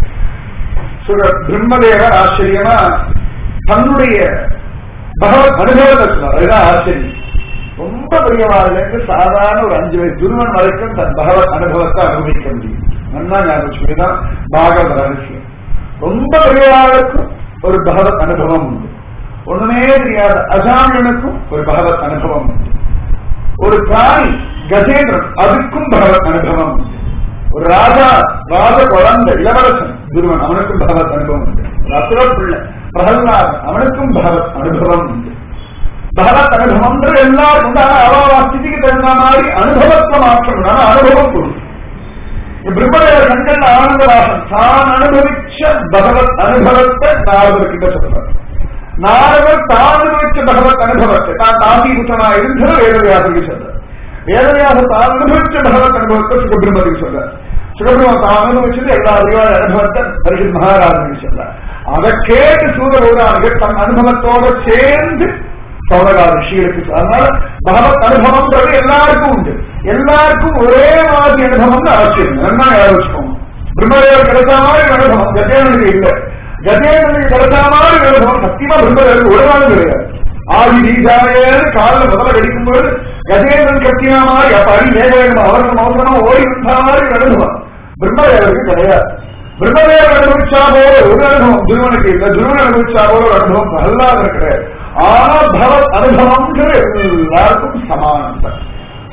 சுர பிரம்மதேவர் ஆச்சரியமா தன்னுடைய பகவத் அனுபவத்தை சொன்னார் அதுதான் ஆச்சரியம் ரொம்ப பெரியவாழ்லேருந்து சாதாரண ஒரு அஞ்சு வயசு துருவன் வரைக்கும் தன் பகவத் அனுபவத்தை அனுபவிக்க முடியும் நல்லா ஞாபகம் தான் பாகவத ரகசியம் ரொம்ப பெரியவாளுக்கும் ஒரு பகவத் அனுபவம் உண்டு ஒண்ணுமே தெரியாத அசாமியனுக்கும் ஒரு பகவத் அனுபவம் உண்டு ஒரு பிராணி கஜேந்திரன் அதுக்கும் பகவத் அனுபவம் உண்டு ஒரு ராஜா ராஜ குழந்தை இளவரசன் துருவன் அவனுக்கும் பகவத் அனுபவம் உண்டு ஒரு அசுர பிள்ளை பிரகல்லாதன் அவனுக்கும் பகவத் அனுபவம் உண்டு பகவத் அனுபவம்ன்றது எல்லாருக்கும் உண்டு ஆனா அவ ஸ்திதிக்கு தகுந்த மாதிரி அனுபவத்தை மாற்றம் உண்டு. ஆனா அனுபவம் கொடுக்கும் பிரம்மதேவர் கண்கள் ஆனந்தவாசன் தான் அனுபவிச்ச பகவத் அனுபவத்தை நாரதர் கிட்ட சொல்றார் நாரதர் தான் அனுபவிச்ச பகவத் அனுபவத்தை தான் தாசீபுத்தனா இருந்தது வேதவியாசருக்கு சொல்றார் வேதவியாச தான் அனுபவிச்ச பகவத் அனுபவத்தை சுகபிரமதிக்கு சொல்றார் சுகபிரம தான் அனுபவிச்சது எல்லா அறிவாள அனுபவத்தை பரிசுத் மகாராஜனுக்கு சொல்றார் அதை கேட்டு சூரபௌராணிகள் தன் அனுபவத்தோட சேர்ந்து சௌரகால ரிஷிகளுக்கு அதனால பகவத் அனுபவம்ன்றது எல்லாருக்கும் உண்டு எல்லாருக்கும் ஒரே மாதிரி அனுபவம் அவசியம் நல்லா யோசிப்போம் பிரம்மதேவர் கிடைச்ச மாதிரி அனுபவம் கஜேந்திரனுக்கு இல்லை கஜேந்திரனுக்கு கிடைச்ச மாதிரி அனுபவம் சத்தியமா பிரம்மதேவருக்கு ஒரு நாளும் கிடையாது ஆதி ரீஜாயேன்னு காலில் முதல்ல கடிக்கும்போது கஜேந்திரன் கத்தினா மாதிரி அப்ப அடி வேக வேகமா அவசரம் அவசரமா ஓடி வந்த மாதிரி ஒரு அனுபவம் பிரம்மதேவருக்கு கிடையாது பிரம்மதேவர் அனுபவிச்சா போல ஒரு அனுபவம் துருவனுக்கு இல்லை துருவன் அனுபவிச்சா போல ஒரு அனுபவம் பிரகலாதர் கிடையாது ஆனா பகவத் அனுபவம்ன்றது எல்லாருக்கும் சமானம் தான்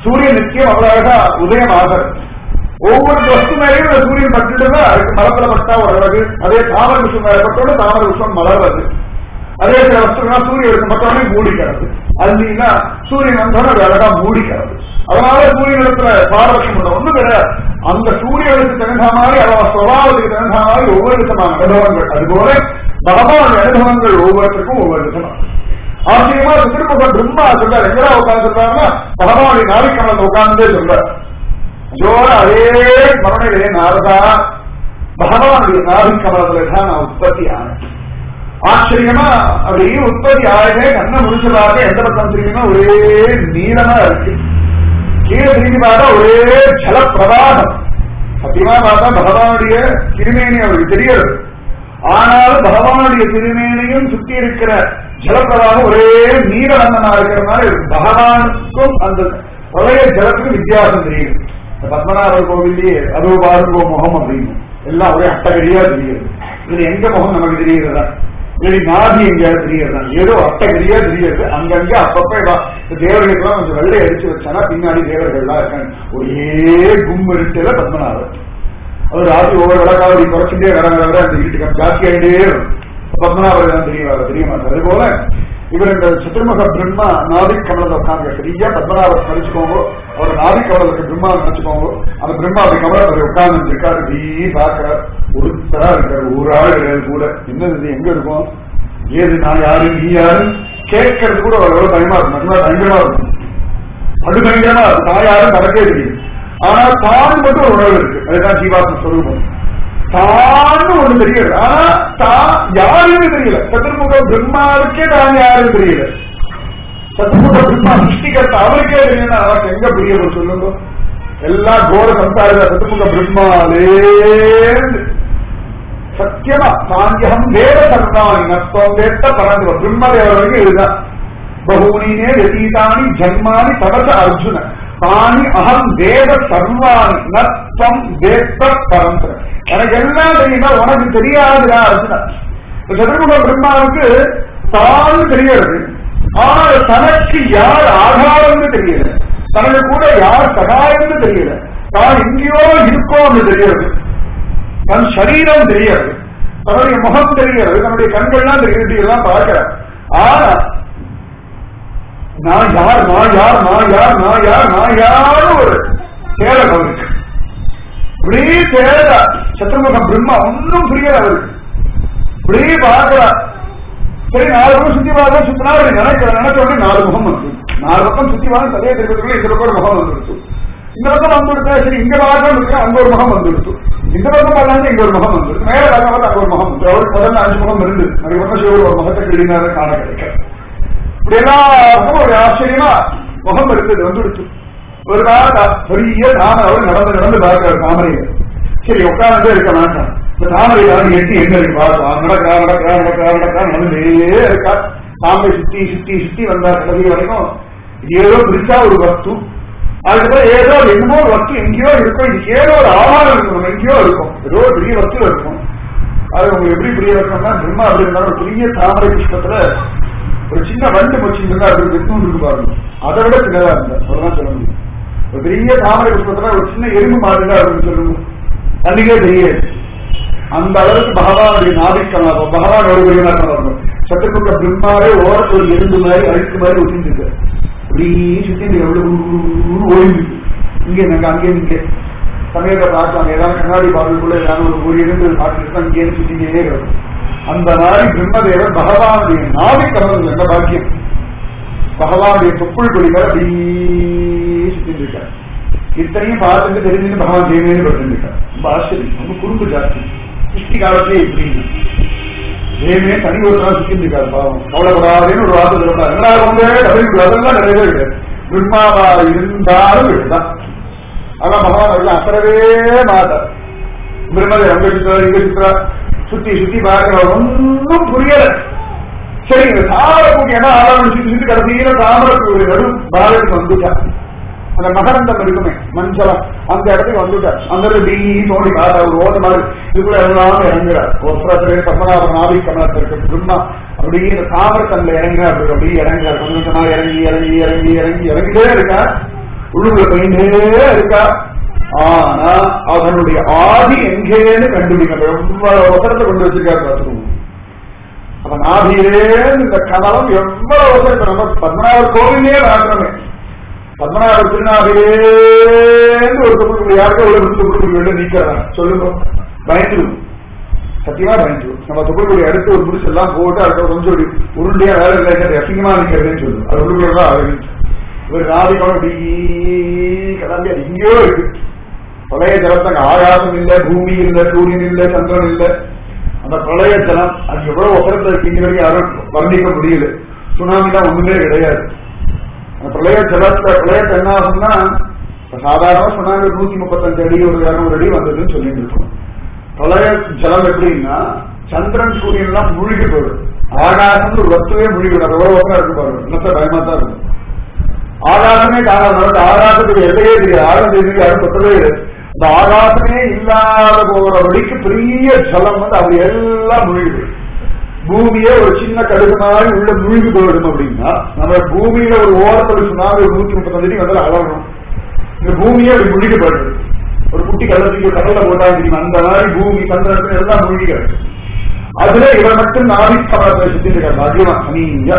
சூரியன் நித்தியம் அவ்வளவு அழகா உதயம் ஆகிறது ஒவ்வொரு வஸ்து மேலேயும் இந்த சூரியன் பட்டுட்டு அதுக்கு மரத்துல பட்டா ஒரு அழகு அதே தாமரை விஷயம் மேல பட்டோட தாமரை விஷயம் மலர்வது அதே சில வஸ்துலாம் சூரிய வெளிச்சம் பட்டோடனே மூடிக்கிறது அதுலீங்கன்னா சூரியன் வந்தோட அது அழகா மூடிக்கிறது அதனால சூரிய இடத்துல பாரபட்சம் உள்ள ஒண்ணு கிடையாது அந்த சூரிய வெளிச்சம் தகுந்த மாதிரி அவன் சுவாவத்துக்கு தகுந்த மாதிரி ஒவ்வொரு விதமான அனுபவங்கள் அதுபோல பகவான் அனுபவங்கள் ஒவ்வொருத்தருக்கும் ஒவ்வொரு விதமான ஆச்சரியமா திருமுக பிரம்மா சொல்றாரு எங்கடா உட்கார்ந்து சொல்றாருன்னா பகவானுடைய நாளைக்கான உட்கார்ந்தே சொல்றாரு ஜோர அதே மரணையிலே நாரதா பகவானுடைய நாவிக்கமலத்துல தான் நான் உற்பத்தி ஆனேன் ஆச்சரியமா அப்படி உற்பத்தி ஆகவே கண்ணை முடிச்சதாக எந்த பக்கம் தெரியுமா ஒரே நீளமா இருக்கு கீழே திரும்பி பார்த்தா ஒரே ஜல பிரவாகம் சத்தியமா பார்த்தா பகவானுடைய திருமேனி அவருக்கு தெரியாது ஆனாலும் பகவானுடைய திருமேனியும் சுத்தி இருக்கிற ஜலப்பிரவாகம் ஒரே நீல வண்ணமா இருக்கிறதுனால பகவானுக்கும் அந்த பழைய ஜலத்துக்கும் வித்தியாசம் தெரியும் இந்த பத்மநாபர் கோவிலே அதோ பாருங்கோ முகம் அப்படின்னு எல்லாம் ஒரே அட்டகடியா தெரியுது இதுல எங்க முகம் நமக்கு தெரியுறதா இல்லை நாதி எங்கேயாவது தெரியுறதா ஏதோ அட்டகடியா தெரியுது அங்கங்க அப்பப்ப வா- இந்த தேவர்களுக்கெல்லாம் கொஞ்சம் வெள்ளை அடிச்சு வச்சானா பின்னாடி தேவர்கள்லாம் இருக்காங்க ஒரே கும் இருட்டுல பத்மநாபர் அவர் ராத்திரி ஒவ்வொரு விளக்காவடி குறைச்சுட்டே வராங்க வர அந்த வீட்டுக்கு ஜாஸ்தி ஆகிட்டே இருக்கும். பத்மநாபர் தான் தெரிய தெரிய மாட்டார் அது போல இவர் இந்த சத்துர்முக பிரம்மா நாவிக் கமலத்தை உட்காந்து சரியா பத்மநாபர் நினைச்சுக்கோங்க அவர் நாவிக் கமலத்துக்கு பிரம்மா நினைச்சுக்கோங்க அந்த பிரம்மா அப்படி கமலத்தில் உட்கார்ந்து இருக்காரு இப்படி பார்க்கிறார் ஒருத்தரா இருக்காரு ஒரு ஆள் கிடையாது கூட என்னது இது எங்க இருக்கும் ஏது நான் யாரு நீ யாரு கேட்கறது கூட ஒரு எவ்வளவு பயமா இருக்கும் நல்லா பயங்கரமா இருக்கும் அது பயங்கரமா இருக்கும் தான் யாரும் தனக்கே தெரியும் ஆனா தான் மட்டும் ஒரு உணர்வு இருக்கு அதுதான் ஜீவாத்ம ஸ்வரூபம் தான் ஒண்ணு தெரியாது ஆனா தான் யாருன்னு தெரியல சதுர்முக பிரம்மாவுக்கே தான் யாருன்னு தெரியல சதுர்முக பிரம்மா சிருஷ்டிகர்த்தா அவருக்கே தெரியல அவருக்கு எங்க புரிய சொல்லுங்க எல்லா கோர சம்சாரித சதுர்முக பிரம்மாலேந்து சத்தியமா சாங்கியம் வேத சர்வாணி நஸ்தம் வேத்த பரந்து பிரம்மதேவர் வரைக்கும் இதுதான் பகூனினே யதீதானி ஜன்மானி தவச அர்ஜுன தானி அகம் வேத சர்வாணி நத்தம் வேத்த பரந்த எனக்கு எல்லாம் தெரியுமா உனக்கு தெரியாதுடா அர்ஜுனா இப்ப சதுர்முக பிரம்மாவுக்கு தான் தெரியாது ஆனா தனக்கு யார் ஆதாரம்னு தெரியல தனக்கு கூட யார் சகாயம்னு தெரியல தான் எங்கேயோ இருக்கோம்னு தெரியாது தன் சரீரம் தெரியாது தன்னுடைய முகம் தெரியாது தன்னுடைய கண்கள்லாம் தெரியுது எல்லாம் பார்க்கிறார் ஆனா நான் யார் நான் யார் நான் யார் நான் யார் நான் யாருன்னு ஒரு தேடல் அவருக்கு இப்படியே தேடா சத்ருமுக பிரம்மா ஒன்றும் புரியல அவருக்கு இப்படியே பார்க்கிறார் சரி நாலு பக்கம் சுத்தி பார்க்க சுத்தினா அவர் நினைக்கிற நினைச்ச உடனே நாலு முகம் வந்து நாலு பக்கம் சுத்தி வாங்க தலையை திருப்பத்துக்குள்ள இந்த பக்கம் ஒரு முகம் வந்துருச்சு இந்த பக்கம் வந்துடுச்சா சரி இங்க பார்க்க இருக்கு அங்க ஒரு முகம் வந்துடுச்சு இந்த பக்கம் பார்த்தாங்க இங்க ஒரு முகம் வந்துருக்கு மேல பார்க்க பார்த்தா அங்க ஒரு முகம் வந்து அவருக்கு முதல்ல அஞ்சு முகம் இருந்து அதுக்கப்புறம் சிவர் ஒரு முகத்தை கிளினாரு காண கிடைக்க இப்படி எல்லாருக்கும் ஒரு ஆச்சரியமா முகம் இருந்தது வந்துடுச்சு ஒரு நாள் பெரிய தாமரை அவர் நடந்து நடந்து பார்க்கிறார் தாமரையை சரி உட்கார்ந்தே இருக்க வேண்டாம் இந்த தாமரை யாரும் எட்டி எங்க இருக்கு பார்க்கலாம் நடக்கிறா நடக்கிறா நடக்கிறா நடக்கிறா நடந்தே இருக்கா தாமரை சுத்தி சுத்தி சுத்தி வந்தா கடைசி வரைக்கும் ஏதோ பிரிச்சா ஒரு வஸ்து அதுக்கப்புறம் ஏதோ என்னமோ ஒரு வஸ்து எங்கேயோ இருக்கும் இது ஏதோ ஒரு ஆதாரம் இருக்கும் நம்ம எங்கேயோ இருக்கும் ஏதோ ஒரு பெரிய வஸ்து இருக்கும் அது உங்களுக்கு எப்படி புரிய வைக்கணும்னா பிரம்மா அப்படி இருந்தாலும் ஒரு பெரிய தாமரை புஷ்பத்துல ஒரு சின்ன வண்டு மொச்சி இருந்தா அது வெட்டும் இருக்கு பாருங்க அதை விட சின்னதா இருந்தா அவ்வளவுதான் சொல்ல முடியும் ஒரு பெரிய தாமரை புஷ்பத்துல ஒரு சின்ன எறும்பு மாதிரி தான் அப்படின்னு சொல்லுங்க அன்னைக்கே தெரியாது அந்த அளவுக்கு பகவானுடைய நாதிக்கலாம் பகவான் ஒரு பெரிய வரணும் சத்துக்குள்ள பிரம்மாவே ஓரத்து ஒரு எறும்பு மாதிரி அழுக்கு மாதிரி ஒட்டிருக்கு இப்படி சுத்தி எவ்வளவு ஓய்ந்து இங்க நாங்க அங்கே இங்கே சமயத்தை பார்க்கலாம் ஏதாவது கண்ணாடி பாடலுக்குள்ள ஏதாவது ஒரு ஒரு இருந்து பார்த்துட்டு அங்கே சுத்திட்டே இருக்கும் அந்த மாதிரி பிரம்மதேவர் பகவானுடைய நாடி கலந்து எந்த பாக்கியம் பகவானுடைய தொப்புள் கொடிகள் அப்படி சுத்திட்டு இருக்கார் இத்தனையும் பார்த்துட்டு தெரிஞ்சுட்டு பகவான் ஜெயமேனு படுத்துருக்கார் ரொம்ப ஆச்சரியம் ரொம்ப குறும்பு ஜாஸ்தி சிருஷ்டி காலத்திலே இப்படின்னு ஜெயமே தனி ஒரு நாள் சுத்திட்டு இருக்காரு பாவம் கவலைப்படாதேன்னு ஒரு வார்த்தை சொல்றாரு என்னடா வந்து அப்படின்னு அதெல்லாம் நிறைய பேர் கிடையாது பிரம்மாவா இருந்தாலும் இதுதான் ஆனா பகவான் அவர்கள் அசரவே மாட்டார் பிரம்மதை அங்க சுற்றுறா இங்க சுற்றுறா சுத்தி சுத்தி பார்க்கிற ஒன்றும் புரியல சரி இந்த தாமரை பூட்டி என்ன ஆளாமல் சுத்தி சுத்தி கடைசியில தாமரை பூட்டி நடு பாரதிக்கு வந்துட்டா அந்த மகரந்தம் இருக்குமே மஞ்சளம் அந்த இடத்துக்கு வந்துட்டார் அந்த இடத்துல டீ தோண்டி பார்த்தா ஒரு ஓத மாதிரி இதுக்குள்ள எல்லாம் இறங்குறார் ஒருத்தர பத்மநாப நாவி கமலத்திற்கு பிரம்மா அப்படியே இந்த தாமரத்தன்ல இறங்குற அப்படி அப்படியே இறங்குறார் கொஞ்சம் கொஞ்சமா இறங்கி இறங்கி இறங்கி இறங்கி இறங்கிட்டே இருக்கார் உள்ளுக்குள்ள போயிட்டே இருக்கா ஆனா அதனுடைய ஆதி எங்கேன்னு கண்டுபிடிக்கணும் எவ்வளவு அவசரத்தை கொண்டு வச்சிருக்காரு பார்த்துக்கோங்க அப்ப நாபியிலே இந்த கமலம் எவ்வளவு அவசரம் இப்ப நம்ம பத்மநாபர் கோவிலே ராத்திரமே பத்மநாபர் திருநாபிலேருந்து ஒரு துப்புக்குள்ள யாருக்கோ ஒரு துப்புக்குள்ள வெளில நீக்கிறதா சொல்லுங்க பயந்துடும் சத்தியமா பயந்துடும் நம்ம துப்புக்குள்ள அடுத்து ஒரு புடிச்சு எல்லாம் போட்டு அடுத்த கொஞ்சம் ஒரு உருண்டையா வேலை இல்லை அசிங்கமா நிக்கிறதுன்னு சொல்லுவோம் அது உள்ளுக்குள்ள தான் அழகு ஒரு நாதி குழம்பு இப்படி கிளம்பி அது இங்கேயோ இருக்கு பிரளய ஜலத்தங்க ஆகாசம் இல்ல பூமி இல்ல சூரியன் இல்ல சந்திரன் இல்ல அந்த பிரளய ஜலம் அது எவ்வளவு ஒசரத்துல இருக்கு இங்க வரைக்கும் யாரும் வர்ணிக்க முடியல சுனாமிலாம் ஒண்ணுமே கிடையாது அந்த பிரளய ஜலத்துல பிரளயத்தை என்ன ஆகும்னா இப்ப சாதாரண சுனாமி ஒரு நூத்தி முப்பத்தஞ்சு அடி ஒரு இருநூறு அடி வந்ததுன்னு சொல்லிட்டு இருக்கோம் பிரளய ஜலம் எப்படின்னா சந்திரன் சூரியன் எல்லாம் மூழ்கி போயிடும் ஆகாசம் ஒரு வஸ்துவே மூழ்கிடும் அது எவ்வளவு ஒசரம் இருக்கு பாருங்க இன்னத்த பயமா தான் இருக்கும் ஆகாசமே காணாமல் ஆகாசத்துக்கு எல்லையே தெரியாது ஆகாசம் தெரிஞ்சு யாரும் தொட்டதே கிடையாது இந்த ஆகாசமே இல்லாத போகிற வழிக்கு பெரிய ஜலம் வந்து அது எல்லாம் மூழ்கிடும் பூமியே ஒரு சின்ன கடுகு மாதிரி உள்ள மூழ்கி போயிடும் அப்படின்னா நம்ம பூமியில ஒரு ஓரத்தில் சுனாமி ஒரு நூத்தி முப்பத்தஞ்சு அடி வந்து அலறணும் இந்த பூமியே அப்படி மூழ்கி போயிடுது ஒரு குட்டி கள்ளத்துக்கு கடல்ல போட்டா தெரியும் அந்த மாதிரி பூமி சந்திரன் எல்லாம் மூழ்கி கிடக்கு அதுல இவர் மட்டும் நாவிக்கமலத்தை சுத்தி இருக்காரு அதிகமா அனீயா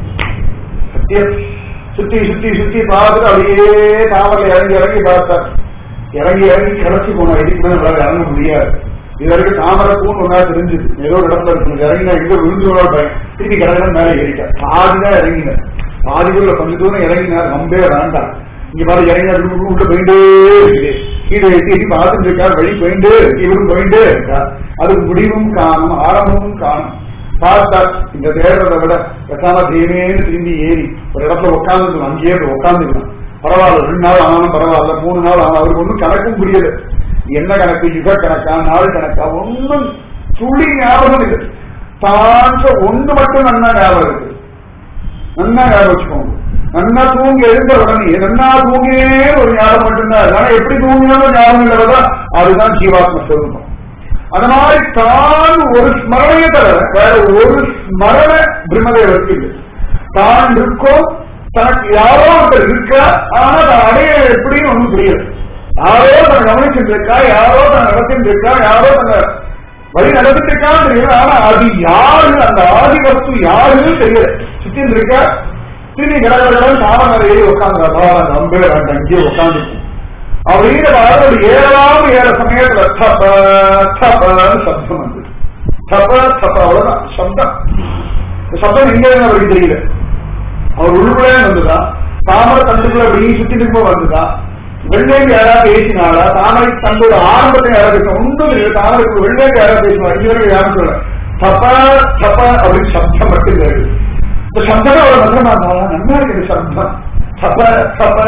சத்தியம் சுத்தி சுத்தி சுத்தி பார்த்துட்டு அப்படியே தாமரை இறங்கி இறங்கி பார்த்தார் இறங்கி இறங்கி கிடச்சி போனா இதுக்கு நம்மளால இறங்க முடியாது இது வரைக்கும் தாமரை பூன்னு ஒன்னா தெரிஞ்சது ஏதோ ஒரு இடத்துல இருக்கு இறங்கினா எங்க விழுந்துவோட பயம் திருப்பி கிடக்கிற மேல ஏறிட்டார் பாதிதான் இறங்கினார் பாதிக்குள்ள கொஞ்ச தூரம் இறங்கினார் நம்பே வேண்டாம் இங்க பாரு இறங்கினார் உள்ள போயிட்டே இருக்குது கீழே எட்டி எட்டி பார்த்துட்டு இருக்கார் வழி போயிட்டே இருக்கு இவரும் போயிட்டே இருக்கார் அதுக்கு முடிவும் காணும் ஆரம்பமும் காணும் பார்த்தார் இந்த தேடுறதை விட பேசாம தேனேன்னு திரும்பி ஏறி ஒரு இடத்துல உட்காந்து அங்கேயே போய் உட்காந்துக்கலாம் பரவாயில்ல ரெண்டு நாள் ஆனாலும் பரவாயில்ல மூணு நாள் ஆனாலும் அவருக்கு ஒன்றும் கணக்கும் புரியல என்ன கணக்கு யுக கணக்கா நாள் கணக்கா ஒன்றும் துளி ஞாபகம் இல்லை தாண்ட ஒன்று மட்டும் நன்னா ஞாபகம் இருக்கு நன்னா ஞாபகம் வச்சுக்கோங்க நன்னா தூங்கி எழுந்த உடனே நன்னா தூங்கினே ஒரு ஞாபகம் மட்டும்தான் ஆனா எப்படி தூங்கினாலும் ஞாபகம் இல்லவதா அதுதான் ஜீவாத்ம ஸ்வரூபம் அந்த மாதிரி தான் ஒரு ஸ்மரணையை தவிர வேற ஒரு ஸ்மரண பிரம்மதேவருக்கு இல்லை தான் இருக்கோம் தனக்கு யாரோ ஒருத்தர் இருக்கா ஆனா தான் அடைய எப்படின்னு ஒண்ணும் புரியல யாரோ தன்னை கவனிச்சுட்டு இருக்கா யாரோ தன்னை நடத்திட்டு இருக்கா யாரோ தன்னை வழி நடத்திட்டு இருக்கான்னு தெரியல ஆனா அது யாரு அந்த ஆதி வஸ்து யாருன்னு தெரியல சுத்தி இருக்கா திரும்பி கடற்கரை சாமனர் ஏறி உட்காந்துறா நம்பே வேண்டாம் இங்கேயே உட்காந்துருக்கும் அப்படின்னு ஒரு ஏழாவது ஏழு சமயத்துல தப தபன்னு சப்தம் வந்து தப தப அவ்வளவுதான் சப்தம் இந்த சப்தம் எங்க இருந்து அவருக்கு தெரியல அவர் உள்ளே வந்துதான் தாமரை தண்டுக்குள்ள அப்படி சுத்தி திரும்ப வந்துதான் வெள்ளைக்கு யாராவது பேசினாலா தாமரை தண்டோட ஆரம்பத்தை யாராவது பேசணும் ஒன்றும் இல்லை தாமரைக்கு வெள்ளைக்கு யாராவது பேசினா இங்கே யாரும் சொல்ல தப்ப தப்ப அப்படின்னு சப்தம் மட்டும் இருக்கு இந்த சப்தம் அவ்வளவு மந்திரமா இருந்தாலும் நல்லா இருக்கு இந்த சப்தம் தப்ப தப்ப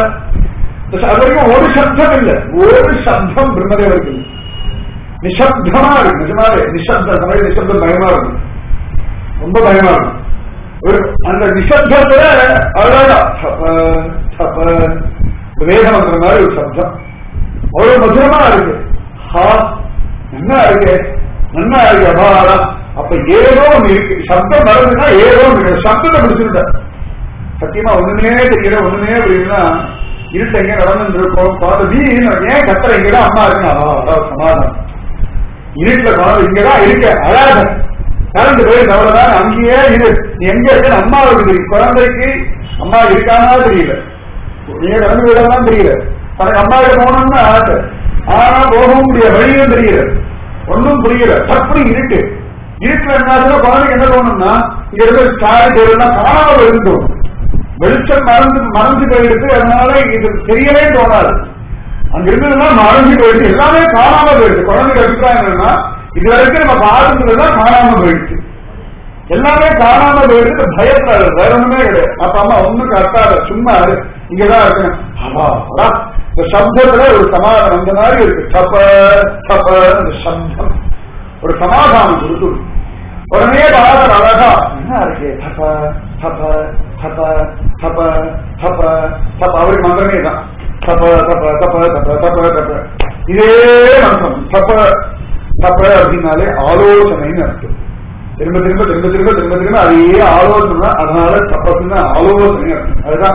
அது வரைக்கும் ஒரு சப்தம் இல்ல ஒரு சப்தம் பிரம்மதேவருக்கு இல்லை நிசப்தமா இருக்கு நிஜமாவே நிசப்த சமய நிசப்தம் பயமா இருக்கும் ரொம்ப பயமா இருக்கும் ஒரு அந்த நிசப்தத்துல அழகா தப்ப தப்ப வேதம் வந்த மாதிரி ஒரு சப்தம் அவ்வளவு மதுரமா இருக்கு ஹா என்ன இருக்கு நல்லா இருக்கு அபாரா அப்ப ஏதோ ஒண்ணு இருக்கு சப்தம் மறந்துன்னா ஏதோ ஒண்ணு இருக்கு சப்தத்தை பிடிச்சிருந்த சத்தியமா ஒண்ணுமே தெரியல ஒண்ணுமே புரியலன்னா இருட்ட எங்க நடந்து இருக்கோம் குழந்தை வீ ஏன் கத்துற இங்கதான் அம்மா இருக்கு அதான் சமாதானம் இருட்டுல குழந்தை இங்கதான் இருக்க அழாத கலந்து போய் அவ்வளவுதான் அங்கேயே இரு நீ எங்க இருக்க அம்மாவுக்கு தெரியும் குழந்தைக்கு அம்மா இருக்கானா தெரியல நீங்க கடந்து போயிடலாம் தெரியல தனக்கு அம்மா கிட்ட போகணும்னு ஆசை ஆனா போகவும் முடியாது வழியும் தெரியல ஒன்றும் புரியல அப்படி இருக்கு இருட்டுல என்ன குழந்தைக்கு என்ன தோணும்னா இங்க இருக்க சாரி போயிடலாம் காணாமல் இருந்தோம் வெளிச்சம் மறந்து மறைஞ்சு போயிடுது அதனால இது தெரியவே தோணாது அங்க இருந்ததுலாம் மறைஞ்சு போயிடுச்சு எல்லாமே காணாம போயிடுச்சு குழந்தைக்கு அபிப்பிராயம் என்னன்னா இது வரைக்கும் நம்ம பார்த்ததுலாம் காணாம போயிடுச்சு எல்லாமே காணாம போயிடுச்சு பயப்படாது வேற ஒண்ணுமே கிடையாது அப்ப அம்மா ஒண்ணும் கட்டாத சும்மா இங்கதான் இருக்கணும் அதான் இந்த சப்தத்துல ஒரு சமாதானம் அந்த மாதிரி இருக்கு தப்ப தப்ப அந்த சப்தம் ஒரு சமாதானம் கொடுத்து உடனே பாதர் அழகா என்ன இருக்கு தப்ப தப்ப தப்ப தப்ப தப்ப தப்ப அவருக்கு மந்திரமே தான் தப்ப தப்ப தப்ப தப்ப தப்ப தப்ப இதே மந்திரம் தப்ப தப்ப அப்படின்னாலே ஆலோசனைன்னு அர்த்தம் திரும்ப திரும்ப திரும்ப திரும்ப திரும்ப திரும்ப அதே ஆலோசனை அதனால தப்பத்துன்னு ஆலோசனை அர்த்தம் அதுதான்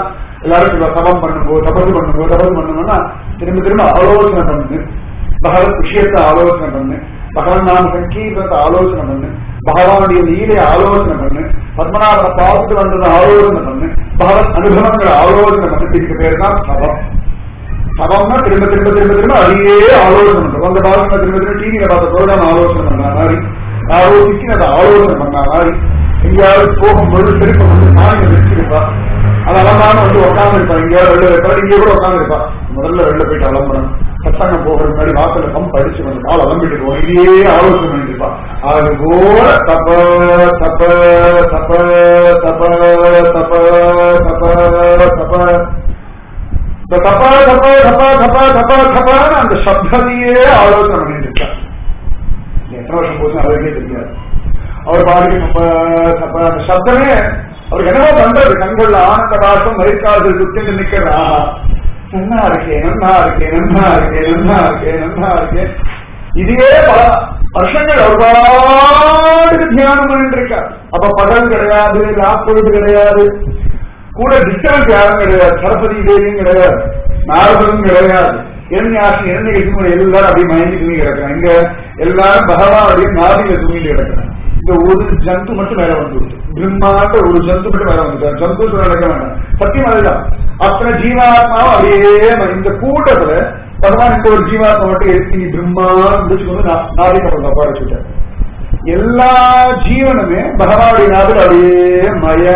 எல்லாரும் சொல்லுவா தபம் பண்ணுங்கோ தபசு பண்ணுங்கோ தபசு பண்ணுங்கன்னா திரும்ப திரும்ப ஆலோசனை பண்ணு பகவத் விஷயத்தை ஆலோசனை பண்ணு பகவன் நாம சங்கீர்த்தத்தை ஆலோசனை பண்ணு பகவானுடைய லீலையை ஆலோசனை பண்ணு பத்மநாபனை பார்த்துட்டு வந்ததை ஆலோசனை பண்ணு பகவத் அனுபவங்களை ஆலோசனை பண்ணு இதுக்கு பேர் தான் தபம் தபம்னா திரும்ப திரும்ப திரும்ப திரும்ப அதையே ஆலோசனை பண்றோம் அந்த பாலத்துல திரும்ப திரும்ப டிவியில பார்த்த ப்ரோக்ராம் ஆலோசனை பண்ண மாதிரி யாரோ சிக்கினதை ஆலோசனை பண்ண மாதிரி எங்கேயாவது போகும்போது திருப்பம் வந்து சாமி வச்சிருப்பா அது அலம்பாம வந்து உட்கார்ந்து இருப்பா எங்கேயாவது வெளில இருப்பா இங்கே கூட உட்கார்ந்து இருப்பா முதல்ல வெளில போயிட்டு அலம்பணும் சத்தங்கம் போகிற முன்னாடி வாசல பம்ப் அடிச்சு வந்து கால் அலம்பிட்டு போவோம் இதையே ஆலோசனை பண்ணிருப்பா அது போல தப்ப தப்ப தப்ப தப்ப தப்ப தப்ப தப்ப இந்த தப்பா தப்பா தப்பா தப்பா தப்பா தப்பான்னு அந்த சப்தத்தையே ஆலோசனை பண்ணிட்டு இருக்கார் எத்தனை வருஷம் போச்சு அவருக்கே தெரியாது அவர் பாடி தப்ப தப்ப அந்த சப்தமே அவருக்கு என்னவோ பண்றது கண்கள்ல ஆனந்த பாசம் மறிக்காது சுத்திட்டு நிக்கிறா நன்னா இருக்கேன் நன்னா இருக்கேன் நன்னா இருக்கேன் நன்னா இருக்கேன் நன்னா இருக்கேன் இதே பல வருஷங்கள் அவர் பாட்டுக்கு தியானம் பண்ணிட்டு இருக்கார் அப்ப பகல் கிடையாது ராப்பொழுது கிடையாது கூட டிஸ்டர்பன்ஸ் யாரும் கிடையாது சரஸ்வதி தேவியும் கிடையாது நாரதரும் கிடையாது எண்ணியாசி எண்ணெய் எல்லாரும் அப்படி மயங்கி தூங்கி கிடக்கிறாங்க இங்க எல்லாரும் பகவானுடைய நாதியில தூங்கிட்டு கிடக்கிறாங்க இந்த ஒரு ஜந்து மட்டும் மேல வந்து பிரம்மாண்ட ஒரு ஜந்து மட்டும் மேல வந்துட்டார் ஜந்து சொல்ல நடக்க வேண்டாம் சத்தியம் அதுதான் அத்தனை ஜீவாத்மாவும் அப்படியே இந்த கூட்டத்துல பகவான் இந்த ஒரு ஜீவாத்மா மட்டும் எடுத்து நீ பிரம்மா முடிச்சுக்கொண்டு நாதி கப்பல் பாட வச்சுட்டார் எல்லா ஜீவனுமே பகவானுடைய நாதில் அப்படியே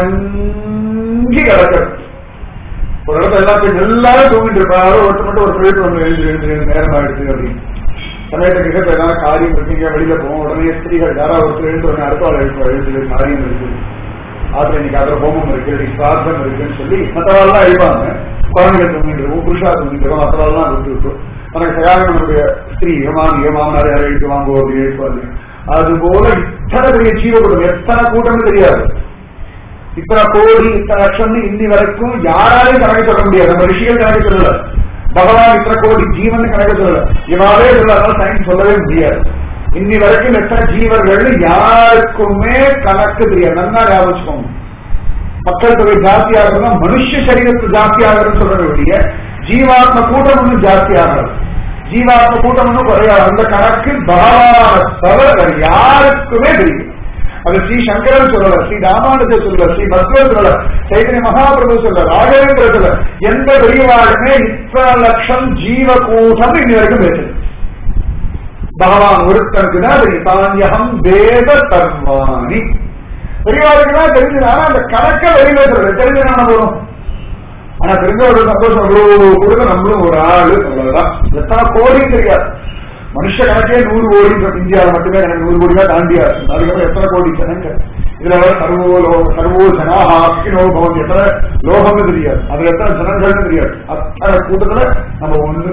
மயங்கி கிடக்கிறது ஒரு இடத்துல எல்லா பேர் எல்லாரும் தூங்கிட்டு இருப்பாங்க ஒருத்தர் மட்டும் ஒரு பிளேட் ஒன்று எழுந்து எழுந்து நேரம் ஆயிடுச்சு அப்படின்னு சமயத்துக்கு கிட்ட ஏதாவது காரியம் இருக்கீங்க வெளியில போவோம் உடனே ஸ்திரீகள் யாராவது ஒருத்தர் எழுந்து உடனே அடுத்த ஆள் எழுத்து எழுந்து காரியம் இருக்கு ஆத்துல இன்னைக்கு அதுல ஹோமம் இருக்கு இன்னைக்கு பிரார்த்தனை இருக்குன்னு சொல்லி மற்றவாள்லாம் எழுப்பாங்க குழந்தைகள் தூங்கிட்டு இருக்கும் புருஷா தூங்கிட்டு இருக்கும் மற்றவாள்லாம் விட்டு விட்டு தனக்கு சகாயனுடைய ஸ்திரீ ஏமான் ஏமாமனார் யாரை எழுத்து வாங்குவோம் அப்படின்னு எழுப்பாங்க அது போல இத்தனை பெரிய ஜீவக்கூட்டம் எத்தனை கூட்டம்னு தெரியாது இத்தனை கோடி இத்தனை லட்சம் இன்னி வரைக்கும் யாராலையும் கணக்கு சொல்ல முடியாது நம்ம ரிஷிகள் கணக்கு சொல்லல பகவான் இத்தனை கோடி ஜீவன் கணக்கு சொல்லல இவாலே சொல்லாத சயின்ஸ் சொல்லவே முடியாது இன்னி வரைக்கும் எத்தனை ஜீவர்கள் யாருக்குமே கணக்கு தெரியாது நல்லா ஞாபகம் மக்கள் தொகை ஜாஸ்தி ஆகிறதா மனுஷ சரீரத்து ஜாஸ்தி ஆகிறது சொல்றது வெளிய ஜீவாத்ம கூட்டம் ஒன்றும் ஜாஸ்தி ஆகிறது ஜீவாத்ம கூட்டம் ஒன்றும் குறையாது அந்த கணக்கு பகவான தவிர வேற யாருக்குமே தெரியும் அது ஸ்ரீ சங்கரன் சொல்லல ஸ்ரீ ராமானுஜர் சொல்லல ஸ்ரீ பத்வர் சொல்லல சைதன்ய மகாபிரபு சொல்ல ராகவேந்திர சொல்ல எந்த பெரியவாளுமே இத்தனை லட்சம் ஜீவ கூட்டம் இன்னி வரைக்கும் பேசுது பகவான் ஒருத்தனுக்கு தான் தெரியும் தானியகம் வேத தர்மானி பெரியவாளுக்கு தான் தெரிஞ்சது ஆனா அந்த கணக்க வெளியில சொல்றது தெரிஞ்சு என்ன போறோம் ஆனா தெரிஞ்ச ஒரு சந்தோஷம் அவ்வளவு கொடுக்க நம்மளும் ஒரு ஆளு அவ்வளவுதான் எத்தனை கோடி தெரியாது மனுஷ கணக்கே நூறு கோடி இந்தியாவில் மட்டுமே எனக்கு நூறு கோடி தான் தாண்டியா இருக்கு அதுக்கப்புறம் எத்தனை கோடி ஜனங்க இதுல வர சர்வோ லோ சர்வோ ஜனாக அக்கினோ பவன் எத்தனை லோகம்னு தெரியாது அதுல எத்தனை ஜனங்கள்னு தெரியாது அத்தனை கூட்டத்துல நம்ம ஒண்ணு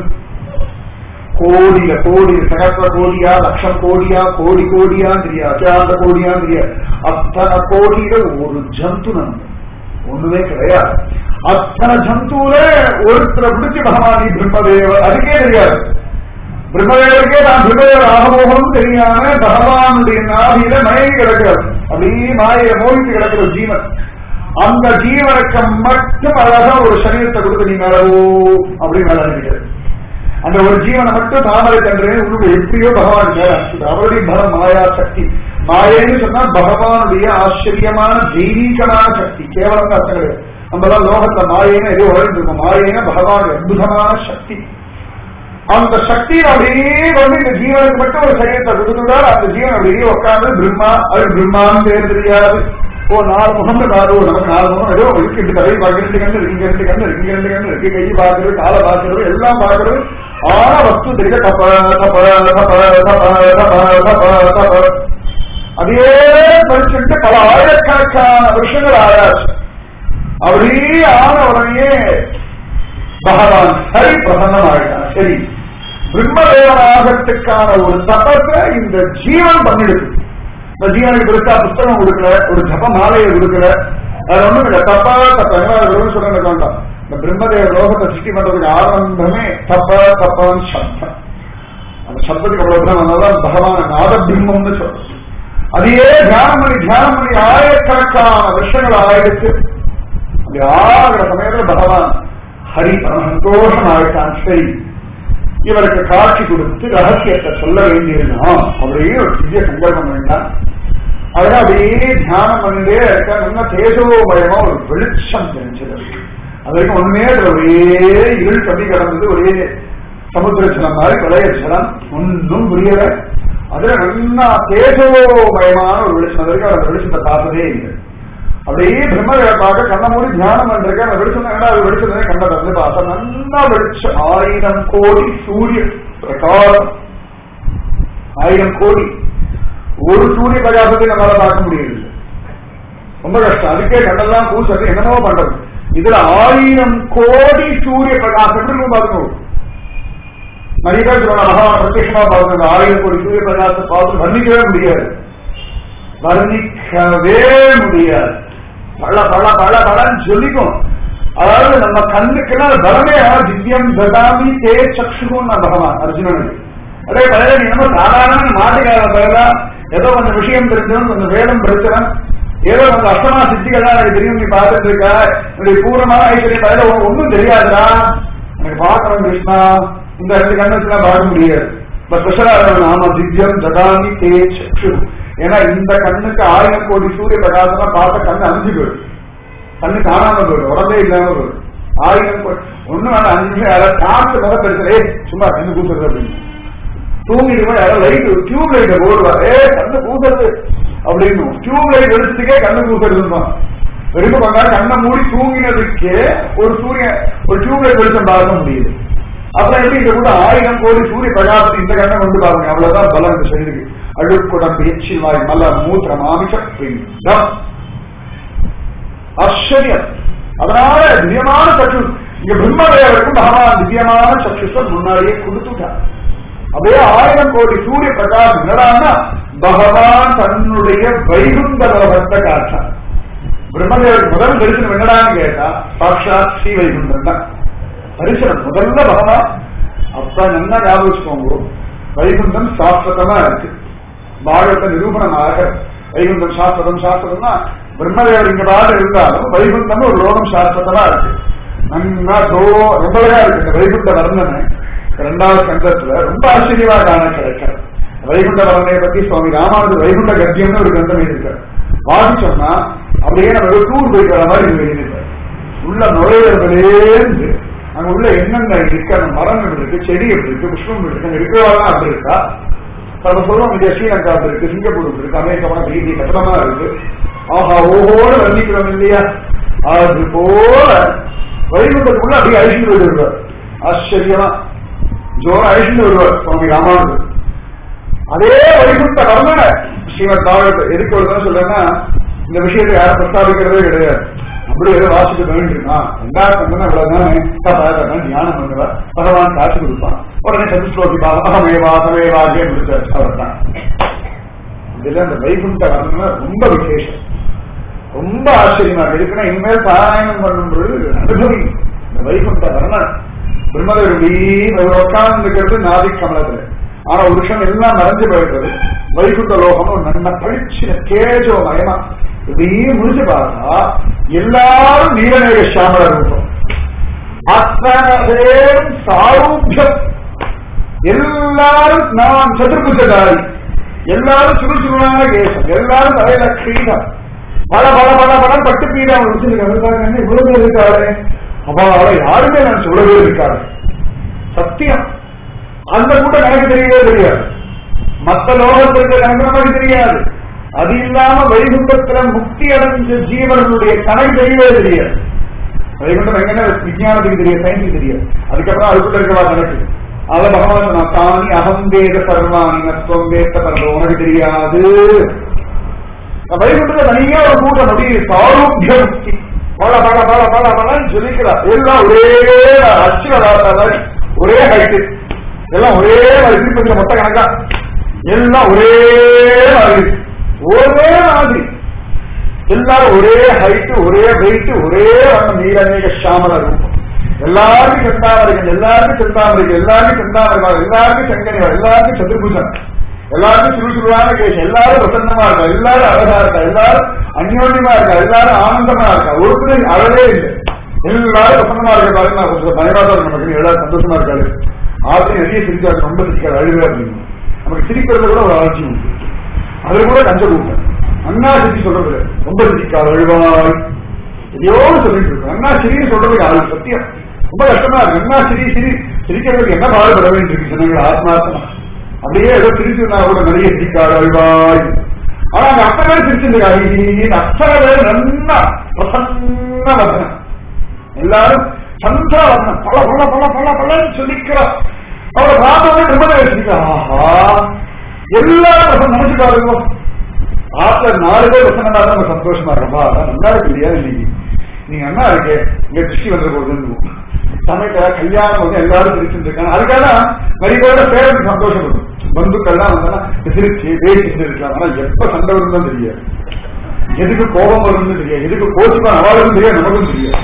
கோடியில கோடி சகசிர கோடியா லட்சம் கோடியா கோடி கோடியா தெரியாது அஜாந்த கோடியா தெரியாது அத்தனை கோடியில ஒரு ஜந்து நம்ம ஒண்ணுமே கிடையாது அத்தனை ஜந்துல ஒருத்தரை பிடிச்சி பகவானி பிரம்மதேவர் அதுக்கே தெரியாது பிரம்மதேவருக்கே நான் பிரம்மதேவர் ஆகமோகம்னு தெரியாம பகவானுடைய நாவில மயங்கி கிடக்கிறது அப்படியே மாயை மோகித்து கிடக்கிற ஜீவன் அந்த ஜீவனுக்கு மட்டும் அழகா ஒரு சரீரத்தை கொடுத்து நீ மேலவோ அப்படின்னு மேல நினைக்கிறது அந்த ஒரு ஜீவனை மட்டும் தாமரை தன்றே உங்களுக்கு எப்படியோ பகவான் மேல அனுப்பிச்சு அவருடைய பலம் மாயா சக்தி மாயேன்னு சொன்னா பகவானுடைய ஆச்சரியமான தெய்வீகமான சக்தி கேவலம் தான் அர்த்தம் கிடையாது நம்ம எல்லாம் லோகத்துல மாயேன்னு எதோ வளர்ந்து இருக்கோம் மாயேன பகவான் அற்புதமான சக்தி அந்த சக்தி அப்படியே வந்து இந்த ஜீவனுக்கு மட்டும் ஒரு சரீரத்தை கொடுத்துட்டார் அந்த ஜீவன் அப்படியே உட்காந்து பிரம்மா அது பிரம்மான்னு பேர் தெரியாது ஓ நாலு முகம் நாலு நமக்கு நாலு முகம் ஏதோ இருக்கு இந்த கதை பார்க்க ரெண்டு கண்ணு இருக்கு இங்க ரெண்டு கண்ணு இருக்கு இங்க ரெண்டு கண்ணு இருக்கு கை பார்க்கறது காலை பார்க்கறது எல்லாம் பார்க்கறது ஆனா வஸ்து தெரிய தப்ப தப்ப தப்ப தப்ப தப்ப தப்ப தப்ப அதே படிச்சுட்டு பல ஆயிரக்கணக்கான வருஷங்கள் ஆயாச்சு அப்படியே ஆன உடனே பகவான் சரி பிரசன்னம் ஆயிட்டான் சரி பிரம்மதேவனாகத்துக்கான ஒரு தபத்தை இந்த ஜீவன் பண்ணிடுது இந்த ஜீவனுக்கு பெருசா புத்தகம் கொடுக்கல ஒரு ஜப மாலையை கொடுக்கல அது ஒண்ணும் இல்ல தப்பா தப்பா என்ன சொல்ல வேண்டாம் இந்த பிரம்மதேவ லோகத்தை சிருஷ்டி பண்றதுக்கு ஆரம்பமே தப்ப தப்பான்னு சப்தம் அந்த சப்தத்துக்கு அவ்வளவு வந்தாதான் பகவான் நாத பிரம்மம்னு சொல்றோம் அதையே தியானம் பண்ணி தியானம் பண்ணி ஆயிரக்கணக்கான வருஷங்கள் ஆயிடுச்சு அந்த அப்படி ஆகிற சமயத்துல பகவான் ஹரி பரம சந்தோஷம் ஆயிட்டான் சரி இவருக்கு காட்சி கொடுத்து ரகசியத்தை சொல்ல வேண்டியிருந்தான் அப்படியே ஒரு சிறிய சங்கல்பம் வேண்டாம் அதனால அப்படியே தியானம் பண்ணிட்டே இருக்க நல்ல தேஜோமயமா ஒரு வெளிச்சம் தெரிஞ்சது அது வரைக்கும் ஒண்ணுமே அதுல ஒரே இருள் கட்டி கிடந்தது ஒரே சமுத்திர ஜலம் மாதிரி பழைய ஜலம் ஒன்றும் புரியல அதுல நல்லா தேஜோமயமான ஒரு வெளிச்சம் அது வரைக்கும் அந்த வெளிச்சத்தை பார்த்ததே இல்லை அப்படியே பிரம்மகளை பார்க்க கண்ண மூடி தியானம் பண்ணிருக்கேன் அந்த வெளிச்சம் என்ன அது வெளிச்சம் கண்ணை திறந்து பார்த்தா நல்லா வெளிச்சம் ஆயிரம் கோடி சூரிய பிரகாரம் ஆயிரம் கோடி ஒரு சூரிய பிரகாசத்தை நம்மளால பார்க்க முடியல ரொம்ப கஷ்டம் அதுக்கே கண்ணெல்லாம் கூசது என்னமோ பண்றது இதுல ஆயிரம் கோடி சூரிய பிரகாசம் எப்படி பார்க்கணும் நிறைய பேர் சொல்லுவாங்க மகா பிரத்யமா பார்க்கணும் ஆயிரம் கோடி சூரிய பிரகாசத்தை பார்த்து வர்ணிக்கவே முடியாது வர்ணிக்கவே முடியாது பல பல பல பலன்னு சொல்லிக்கும் அதாவது நம்ம கண்ணுக்கெல்லாம் பலமே திவ்யம் ததாமி தே சக்ஷுகும் பகவான் அர்ஜுனனுக்கு அதே பழைய நீ நம்ம சாதாரண மாட்டுக்கார பயிலா ஏதோ கொஞ்சம் விஷயம் தெரிஞ்சவன் கொஞ்சம் வேதம் படிச்சவன் ஏதோ கொஞ்சம் அஷ்டமா சித்திகள்லாம் எனக்கு தெரியும் நீ பார்த்துட்டு இருக்க என்னுடைய பூர்ணமான ஐஸ்வர்யம் பயில ஒன்றும் தெரியாதுடா எனக்கு பார்க்கணும் கிருஷ்ணா இந்த ரெண்டு கண்ணத்துல பார்க்க முடியாது இப்ப ஸ்பெஷலா ஆமா திவ்யம் ததாமி தே சக்ஷு ஏன்னா இந்த கண்ணுக்கு ஆயிரம் கோடி சூரிய பிரகாசமா பார்த்த கண்ணு அழிஞ்சு போயிடும் கண்ணு காணாம போயிடும் உடம்பே இல்லாம போயிடும் ஆயிரம் கோடி ஒண்ணு வேணா அஞ்சு நிமிஷம் யாராவது காத்து முக பெருசு சும்மா கண்ணு கூசுறது அப்படின்னு தூங்கிட்டு யாராவது லைட் டியூப் லைட்டை போடுவா ஏ கண்ணு கூசுறது அப்படின்னு டியூப் லைட் வெளிச்சத்துக்கே கண்ணு கூசுறதுதான் வெறும் கொஞ்ச நேரம் கண்ணை மூடி தூங்கினதுக்கே ஒரு சூரிய ஒரு டியூப் லைட் வெளிச்சம் பார்க்க முடியுது அப்புறம் எப்படி இந்த கூட ஆயிரம் கோடி சூரிய பிரகாசம் இந்த கண்ணை கொண்டு பாருங்க அவ்வளவுதான் பலம் இந்த சரீருக்கு அழுக்குடம் பேச்சில்வாய் மல மூத்திரம் ஆமிஷ பிண்டம் ஆச்சரியம் அதனால திவ்யமான சற்று இங்க பிரம்மதேவருக்கும் பகவான் திவ்யமான சற்றுஷ முன்னாடியே கொடுத்துட்டார் அப்படியே ஆயிரம் கோடி சூரிய பிரகாசம் என்னடான்னா பகவான் தன்னுடைய வைகுந்த லோகத்தை காட்டான் பிரம்மதேவர் முதல் தரிசனம் என்னடான்னு கேட்டா சாட்சாத் ஸ்ரீ வைகுண்டம் தான் தரிசனம் முதல்ல பகவான் அப்ப நல்லா ஞாபகம் வச்சுக்கோங்க வைகுண்டம் சாஸ்வதமா இருக்கு பாகவத நிரூபணமாக வைகுண்டம் சாஸ்வதம் சாஸ்வதம்னா பிரம்மதேவர் இங்க பாடு இருந்தாலும் வைகுண்டம் ஒரு லோகம் சாஸ்வதமா இருக்கு நல்லா தோ ரொம்ப அழகா இருக்கு இந்த வைகுண்ட வர்ணனை இரண்டாவது கண்டத்துல ரொம்ப ஆச்சரியமா காண கிடைக்கிறது வைகுண்ட வர்ணனை பத்தி சுவாமி ராமானது வைகுண்ட கத்தியம்னு ஒரு கிரந்தம் எழுதியிருக்காரு வாசிச்சோம்னா அப்படியே நம்ம ஒரு டூர் போயிட்டு வர மாதிரி இது எழுதியிருக்காரு உள்ள நுழையிறதுலேருந்து அங்க உள்ள என்னென்ன இருக்கு அந்த மரங்கள் இருக்கு செடிகள் இருக்கு புஷ்பம் இருக்கு அங்க இருக்கிறவெல்லாம் அப்படி இருக்கா நம்ம சொல்றோம் இந்தியா ஸ்ரீலங்கா இருக்கு சிங்கப்பூர் இருக்கு அமெரிக்கா வீதி கட்டணமா இருக்கு ஆஹா ஓஹோடு வர்ணிக்கிறோம் இல்லையா அது போல வைகுண்டத்துக்குள்ள அப்படியே அழிச்சு வருவார் ஆச்சரியமா ஜோர அழிச்சு வருவார் சுவாமி ராமானந்தர் அதே வைகுண்ட வர்ணனை ஸ்ரீமத் பாகவத் எதுக்கு வருதுன்னு சொல்றேன்னா இந்த விஷயத்தை யாரும் பிரஸ்தாபிக்கிறதே கிடையாது அப்படி ஏதோ வாசிட்டு வேண்டியிருக்கா ரெண்டாயிரத்தி அவ்வளவுதான் தியானம் பண்ணுவார் பகவான் காசு கொடுப்பான் உடனே சதுஸ்லோகி அகமேவா சமேவாகே முடிச்சார் அவர் தான் இதுல அந்த வைகுண்ட வர்ணனை ரொம்ப விசேஷம் ரொம்ப ஆச்சரியமா இருக்குன்னா இனிமேல் பாராயணம் பண்ணும் பொழுது அனுபவி இந்த வைகுண்ட வர்ணனை பிரம்மதேவர் உட்கார்ந்துக்கிறது நாதி கமலத்துல ஆனா ஒரு விஷயம் எல்லாம் மறைஞ்சு போயிடுறது வைகுண்ட லோகம் ஒரு நல்ல பளிச்சின தேஜோ மயமா இதையே முடிஞ்சு பார்த்தா எல்லாரும் நீலநேக சாமல ரூபம் அத்தனை பேரும் சாரூபியம் எல்லாரும் நான் சதுர்புஜதாரி எல்லாரும் சுறுசுறுவான கேசம் எல்லாரும் தலையில கிரீடம் பல பல பல படம் பட்டு பீடம் வச்சிருக்காங்க இவ்வளவு பேர் இருக்காரு அப்பாவால யாருமே நான் இவ்வளவு பேர் இருக்காரு சத்தியம் அந்த கூட்டம் எனக்கு தெரியவே தெரியாது மத்த லோகத்திற்கு கணக்கு நமக்கு தெரியாது அது இல்லாம வைகுண்டத்துல முக்தி அடைஞ்ச ஜீவர்களுடைய கணக்கு தெரியவே தெரியாது வைகுண்டம் எங்கன்னா விஞ்ஞானத்துக்கு தெரியாது சயின்ஸுக்கு தெரியாது அதுக்கப்புறம் அதுக்குள்ள இருக்கவா கணக்கு அத பகவான் சொன்னா தானி அகம் வேத சர்வாணி நத்துவம் வேத்த பரவ உனக்கு தெரியாது வைகுண்டத்துல தனியா ஒரு கூட்டம் அப்படி சாரூபிய முக்தி பல பல பல பல பலன்னு சொல்லிக்கிறார் எல்லாம் ஒரே அச்சுல ஒரே ஹைட்டு எல்லாம் ஒரே மாதிரி திருப்பதியில மொத்த கணக்கா எல்லாம் ஒரே மாதிரி ஒரே மாதிரி எல்லாரும் ஒரே ஹைட்டு ஒரே வெயிட் ஒரே வண்ணம் நீரநேக சாமல ரூபம் எல்லாருக்கும் செந்தாமரைகள் எல்லாருக்கும் செந்தாமரைகள் எல்லாருக்கும் செந்தாமரைகள் எல்லாருக்கும் செங்கனிவர் எல்லாருக்கும் சதுர்புஜன் எல்லாருக்கும் சுரு சுருவான கேஸ் எல்லாரும் பிரசன்னமா இருக்கா எல்லாரும் அழகா இருக்கா எல்லாரும் அந்யோன்யமா இருக்கா எல்லாரும் ஆனந்தமா இருக்கா ஒருத்தர் அழகே இல்லை எல்லாரும் பிரசன்னமா இருக்க பாருங்க நான் கொஞ்சம் பயமா தான் இருக்கு நமக்கு எல்லாரும் சந்தோஷமா இருக்காரு ஆசை நிறைய சிரிக்காரு ரொம்ப சிரிக்காரு அழுவே அப்படின்னு நமக்கு சிரிக்கிறது கூட ஒரு ஆட்சி உண்டு அதுல கூட கஞ்ச கூட்டம் அண்ணா சிரி சொல்றது இல்ல. ரொம்ப சிரிக்காரு அழுவாய் எதையோ சொல்லிட்டு இருக்கோம் அண்ணா சிரின்னு சொல்றதுக்கு ஆள் சத்தியம் ரொம்ப கஷ்டமா இருக்கு அண்ணா சிரி சிரி சிரிக்கிறதுக்கு என்ன பாடுபட வேண்டியிருக்கு ஜனங்கள் ஆத்மார்த்தமா அப்படியே ஏதோ சிரிச்சுனா கூட நிறைய சிரிக்காரு அழுவாய் ஆனா அங்க அத்தனை பேர் சிரிச்சிருக்காரு அத்தனை பேர் நல்லா பிரசன்ன வசனம் எல்லாரும் சந்திரவசனம் பல பல பல பல பலன்னு சொல்லிக்கிறோம் அவரை பார்த்தோன்னே நிம்மதி வச்சிருக்கா ஆஹா எல்லாரும் வசனம் நினைச்சு பாருங்க ஆத்துல நாலு பேர் வசனமா தான் நம்ம சந்தோஷமா இருக்கப்பா அதான் நல்லா இருக்கு இல்லையா இன்னைக்கு நீங்க என்ன இருக்கு இங்க திருஷ்டி வந்த போகுதுன்னு சமைக்க கல்யாணம் வந்து எல்லாரும் சிரிச்சுட்டு இருக்காங்க அதுக்காக தான் நிறைய பேரோட பேருக்கு சந்தோஷப்படும் பந்துக்கள்லாம் வந்தா சிரிச்சு பேசிட்டு இருக்காங்க ஆனா எப்ப சண்டை வரும்னு தெரியாது எதுக்கு கோபம் வரும்னு தெரியாது எதுக்கு கோச்சுமா அவாளும் தெரியாது நமக்கும் தெரியாது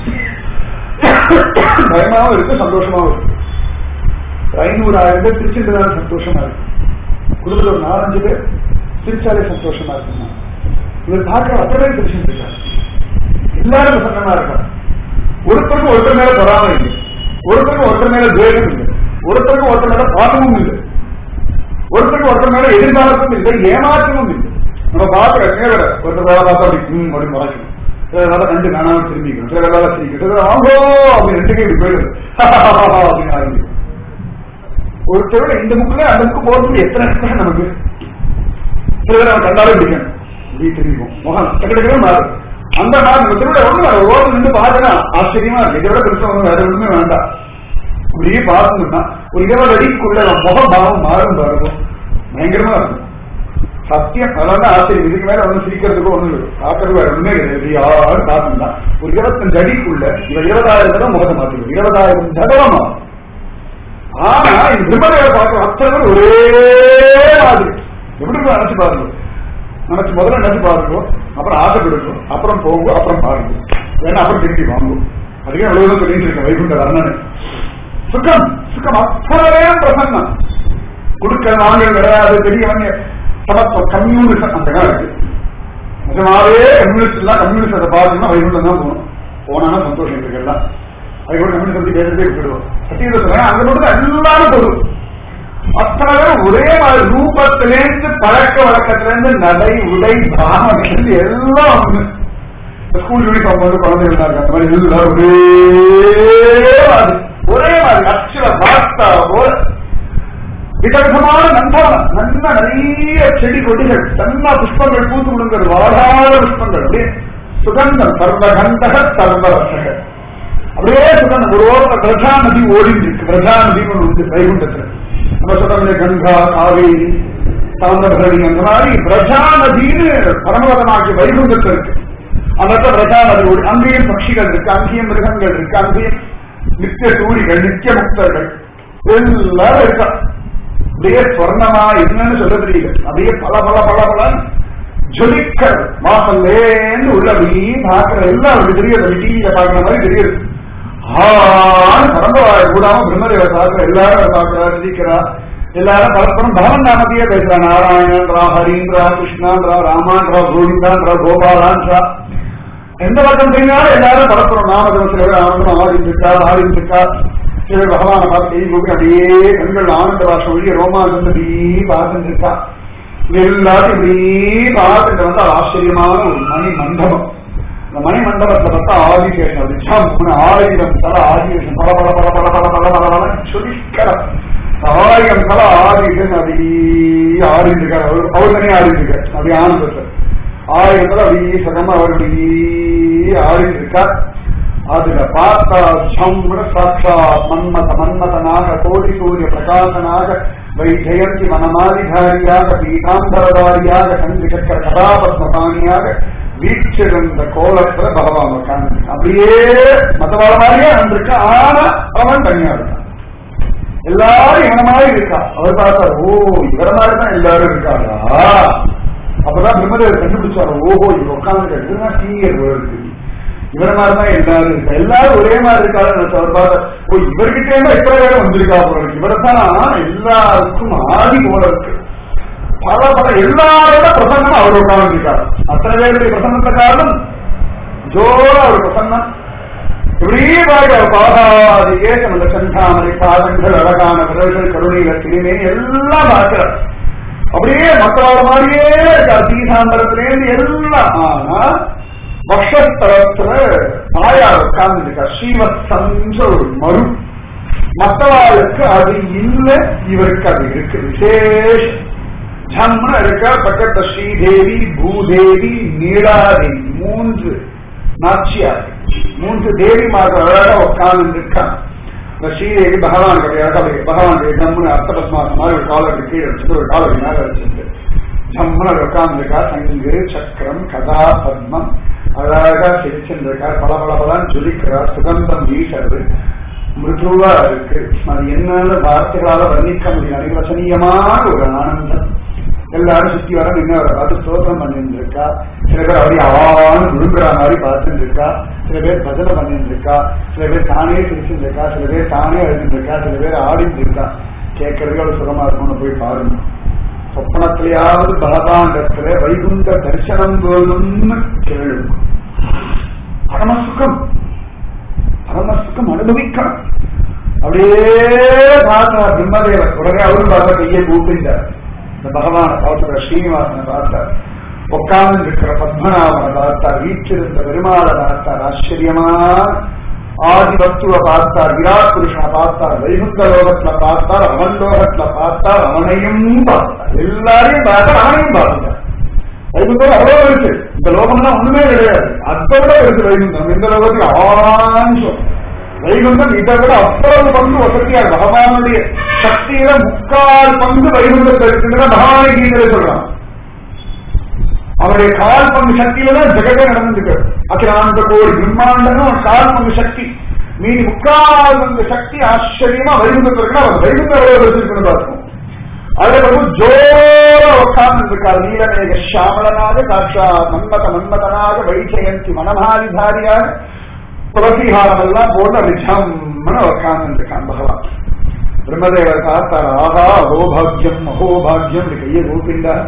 பயமாவும் இருக்கு சந்தோஷமாவும் இருக்கு ஐநூறு ஆயிரம் பேர் திருச்சின்றதால சந்தோஷமா இருக்கு குடும்பத்தில் ஒரு நாலஞ்சு பேர் சிரிச்சாலே சந்தோஷமா இருக்குமா இவர் பார்க்கிற அத்தனை பேர் திருச்சிட்டு இருக்காங்க எல்லாரும் பிரசன்னமா இருக்காங்க ஒருத்தருக்கும் ஒருத்தர் மேல பொறாமை இல்லை ஒருத்தருக்கும் ஒருத்தர் மேல துவேகம் இல்லை ஒருத்தருக்கும் ஒருத்தர் மேல பாசமும் இல்லை ஒருத்தருக்கு ஒருத்தர் மேல எதிர்பார்ப்பும் இல்லை ஏமாற்றமும் இல்லை நம்ம பார்க்கிற நேர ஒருத்தர் வேலை பார்த்தா அப்படி ம் அப்படி மறைக்கணும் சில வேலை கண்டு காணாம திரும்பிக்கணும் சில வேலை சிரிக்கணும் சில வேலை ஆங்கோ அப்படி ரெண்டுக்கே இப்படி போயிடுது அப்படின்னு ஆரம்பிக்கும் ஒருத்தரோட இந்த முக்குல அந்த முக்கு போறதுக்கு எத்தனை கஷ்டம் நமக்கு சில பேர் அவன் கண்டாலே பிடிக்கணும் இப்படி திரும்பிக்கும் முகம் டக்கு மாறும் அந்த மாதிரி நம்ம திருவிழா ஒண்ணு வேற ஓரம் நின்று பார்த்தனா ஆச்சரியமா இருக்கு இதை விட பெருசா ஒண்ணும் வேற ஒண்ணுமே வேண்டாம் அப்படியே பார்த்தோம்னா ஒரு இருபது அடிக்குள்ள முகபாவம் மாறும் பாருங்க பயங்கரமா இருக்கும் சத்தியம் அதான் ஆச்சரியம் இதுக்கு மேல ஒண்ணு சிரிக்கிறதுக்கு ஒண்ணு இல்லை பார்க்கறது வேற ஒண்ணுமே கிடையாது யாரும் பார்த்தோம்னா ஒரு இருபத்தஞ்சு அடிக்குள்ள இவ இருபதாயிரம் தடவை முகத்தை மாத்திடும் இருபதாயிரம் தடவை ஆனா இந்த விமலையை பார்க்க அத்தனை பேர் ஒரே மாதிரி எப்படி இருக்கும் நினைச்சு பாருங்க நினைச்சு முதல்ல நினைச்சு பாருங்க அப்புறம் ஆசைப்படுங்க அப்புறம் போங்க அப்புறம் பாருங்க வேணா அப்புறம் திருப்பி வாங்கும் அதுக்கே அவ்வளவு சொல்லிட்டு இருக்கேன் வைகுண்ட வர்ணனை சுகம் சுகம் அத்தனை பிரசன்னம் கொடுக்க வாங்கல் கிடையாது பெரியவங்க சமத்துவம் கம்யூனிசம் அந்த காலம் இருக்கு நிஜமாவே கம்யூனிஸ்ட் எல்லாம் கம்யூனிஸ்டத்தை பார்த்தோம்னா வைகுண்டம் தான் போகணும் போனா சந்தோஷம் இருக்கு எல்லாம் அதுக்கு கம்யூனிஸ்ட் பத்தி பேசுறதே விட்டுடுவோம் சத்தியத்தை சொல்றேன் அங்க மட்டும் எல்லாரும் பொருள் அத்தனை பேர் ஒரே மாதிரி ரூபத்திலேருந்து பழக்க வழக்கத்திலேருந்து நடை உடை பாவனையிலிருந்து எல்லாம் ஒண்ணு ஸ்கூல் யூனிஃபார்ம் வந்து குழந்தைகள் தான் அந்த மாதிரி எல்லாரும் ஒரே மாதிரி ஒரே மாதிரி அச்சர வார்த்தா போல விதவிதமான நந்தவனம் நல்ல நிறைய செடி கொடிகள் நல்ல புஷ்பங்கள் பூத்து விடுங்கிறது வாடாத புஷ்பங்கள் அப்படியே சுகந்தம் சர்வகந்தக சர்வரசக அப்படியே சுகந்தம் ஒரு ஓரத்தில் பிரஜா நதி ஓடிட்டு இருக்கு பிரஜா நதினு ஒன்று உண்டு வைகுண்டத்துல நம்ம சொல்றோம் கங்கா காவேரி தாமிரபரணி அந்த மாதிரி பிரஜா நதின்னு பரமபதமாக்கி வைகுண்டத்துல இருக்கு அந்த இடத்துல பிரஜா நதி ஓடி அங்கேயும் பட்சிகள் இருக்கு அங்கேயும் மிருகங்கள் இருக்கு அங்கேயும் நித்திய சூரிகள் நித்திய முக்தர்கள் எல்லாரும் இருக்கா அப்படியே சொர்ணமா என்னன்னு சொல்ல தெரியல அப்படியே பல பல பல பல ஜொலிக்க வாசல்லேன்னு உள்ள அப்படியே பாக்குற எல்லாம் அவருக்கு தெரியுது டிவியில பாக்குற மாதிரி தெரியுது ஆன்னு பரம்பராய கூடாம பிரம்மதேவ பாக்குற எல்லாரும் பாக்குறா சிரிக்கிறா எல்லாரும் பரஸ்பரம் பகவன் நாமத்தையே பேசுறா நாராயணன்றா ஹரீந்திரா கிருஷ்ணான்றா ராமான்றா கோவிந்தான்றா கோபாலான்றா எந்த பக்கம் தெரிஞ்சாலும் எல்லாரும் பரஸ்பரம் நாமதம் சில பேர் ஆனந்தம் ஆடிட்டு இருக்கா ஆடிட்டு இருக்கா சில பேர் பகவானை பார்த்து கை கூப்பி அப்படியே கண்கள் ஆனந்த பாஷம் வழிய ரோமானந்த அப்படியே பார்த்துட்டு இருக்கா எல்லாரும் இப்படியே பார்த்துட்டு வந்து ஆச்சரியமான ஒரு மணி மண்டபம் இந்த மணி மண்டபத்தை பார்த்தா ஆதிசேஷன் அப்படி ஜம்முன்னு ஆயிரம் தலை ஆதிசேஷன் பல பல பல பல பல பல பல பல சொல்லிக்கிற ஆயிரம் தலை ஆதிசேஷன் அப்படி ஆடிட்டு இருக்காரு அவர் அவர் தனியாக ஆடிட்டு இருக்காரு அப்படி ஆனந்தத்தை ஆயிரம் தலை அப்படியே சகமா அவர் அப்படியே ஆடிட்டு இருக்கார் அதுல பார்த்தா சம்ர சாட்சாத் மன்மத மன்மதனாக கோடி சூரிய பிரகாசனாக வைஜயந்தி மனமாதிகாரியாக பீதாம்பரதாரியாக சந்தி சக்கர கதாபத்மபாணியாக வீற்றிருந்த கோலத்துல பகவான் உட்கார்ந்து அப்படியே மத்தவாள மாதிரியே வந்திருக்க ஆனா அவன் தனியா இருக்கான் எல்லாரும் இவன மாதிரி இருக்கா அவர் பார்த்தார் ஓ இவர மாதிரி தான் எல்லாரும் இருக்காரா அப்பதான் பிரம்மதேவர் கண்டுபிடிச்சாரு ஓஹோ இவர் உட்கார்ந்து இதுதான் சீனியர் வேர்ல்டு இவர மாதிரிதான் எல்லாரும் இருக்கா எல்லாரும் ஒரே மாதிரி இருக்காரு அவர் பார்த்தா ஓ இவர்கிட்ட இருந்தா இத்தனை பேரும் வந்திருக்கா போல இருக்கு இவரை தான் எல்லாருக்கும் ஆதி போல இருக்கு பல பல எல்லாரோட பிரசன்னம் அவர் உட்கார்ந்துருக்கார் அத்தனை பேருடைய பிரசன்னத்தை காரணம் ஜோர அவர் பிரசன்னம் இப்படியே பாருங்க பாகாதி ஏகம் அந்த செந்தாமரை பாதங்கள் அழகான விரல்கள் கருணையில திருமே எல்லாம் பார்க்கிறார் அப்படியே மற்றவர மாதிரியே இருக்கார் தீசாம்பரத்திலேருந்து எல்லாம் ஆனா வக்ஷஸ்தலத்துல தாயார் உட்கார்ந்துருக்கார் ஸ்ரீவத்சன்ற ஒரு மறு மற்றவாளுக்கு அது இல்லை இவருக்கு அது இருக்கு விசேஷம் ஜம்னு இருக்க பக்கத்துல ஸ்ரீதேவி பூதேவி நீலாதேவி மூன்று நாச்சியார் மூன்று தேவிமார்கள் அழகா உட்கார்ந்து இருக்கான் இந்த ஸ்ரீதேவி பகவான் கிடையாது அப்படி பகவான் ஜம்முன்னு அர்த்தபத்மாசம் மாதிரி ஒரு காலர் கீழே வச்சுட்டு ஒரு காலர் மேல வச்சுட்டு ஜம்முன்னு உட்கார்ந்து இருக்கா சங்கு சக்கரம் கதா பத்மம் அழகா சிரிச்சிருந்திருக்கார் பல பல பலன்னு ஜொலிக்கிறார் சுகந்தம் வீசறது மிருதுவா இருக்கு அது என்னன்னு வார்த்தைகளால வர்ணிக்க முடியும் அனிவசனீயமான ஒரு ஆனந்தம் எல்லாரும் சுத்தி வர நின்று அவரை பார்த்து ஸ்தோத்திரம் பண்ணிட்டு இருக்கா சில பேர் அப்படியே ஆவான்னு விழுங்குற மாதிரி பார்த்துட்டு இருக்கா சில பேர் பஜனை பண்ணிட்டு இருக்கா சில பேர் தானே சிரிச்சுட்டு இருக்கா சில பேர் தானே எழுதிட்டு இருக்கா சில பேர் ஆடிட்டு இருக்கா கேட்கறதுக்கு அவ்வளவு சுகமா இருக்கும்னு போய் பாருங்க சொப்பனத்திலேயாவது பகவாண்டத்துல வைகுண்ட தரிசனம் வேணும்னு கேளு பரமசுகம் பரமசுகம் அனுபவிக்கணும் அப்படியே பார்த்தார் பிரம்மதேவர் உடனே அவரும் பார்த்த கையை கூப்பிட்டார் இந்த பகவான பார்த்தார் ஸ்ரீனிவாசனை பார்த்தார் உட்கார்ந்து இருக்கிற பத்மநாபனை பார்த்தார் வீற்றிருந்த பெருமாளை பார்த்தார் ஆச்சரியமா ஆதி வஸ்துவை பார்த்தார் விராட் புருஷனை பார்த்தார் வைகுந்த லோகத்துல பார்த்தார் அவன் லோகத்துல பார்த்தார் அவனையும் பார்த்தார் எல்லாரையும் பார்த்தார் அவனையும் பார்த்தார் வைகுந்தம் அவ்வளவு இருக்கு இந்த லோகம்லாம் ஒண்ணுமே கிடையாது அதை விட இருக்கு வைகுந்தம் இந்த லோகத்துல ஆஞ்சம் வைகுந்தம் இதை விட அவ்வளவு பங்கு வசதியா பகவானுடைய சக்தியில முக்கால் பங்கு வைகுந்தத்தில் இருக்குன்ற பகவானை கீதையில சொல்றான் அவருடைய கால் பங்கு சக்தியில தான் ஜெகதே நடந்துருக்கு அகிலாண்ட கோடி பிரம்மாண்டமும் கால் பங்கு சக்தி மீதி முக்கால் பங்கு சக்தி ஆச்சரியமா வைகுந்தத்தில் இருக்கு அவர் வைகுந்த வச்சிருக்கணும் பார்க்கணும் அதே பிரபு ஜோர உட்கார்ந்து இருக்கார் நீலமேக ஷாமளனாக சாட்சா மன்மத மன்மதனாக வைஜெயந்தி மனமாதிதாரியாக துளசிஹாரம் எல்லாம் போட்டு அப்படி ஜம்மன உட்கார்ந்து இருக்கான் பகவான் பிரம்மதேவர் பார்த்தார் ஆஹா அகோபாகியம் அகோபாகியம் இப்படி கையை கூப்பிண்டா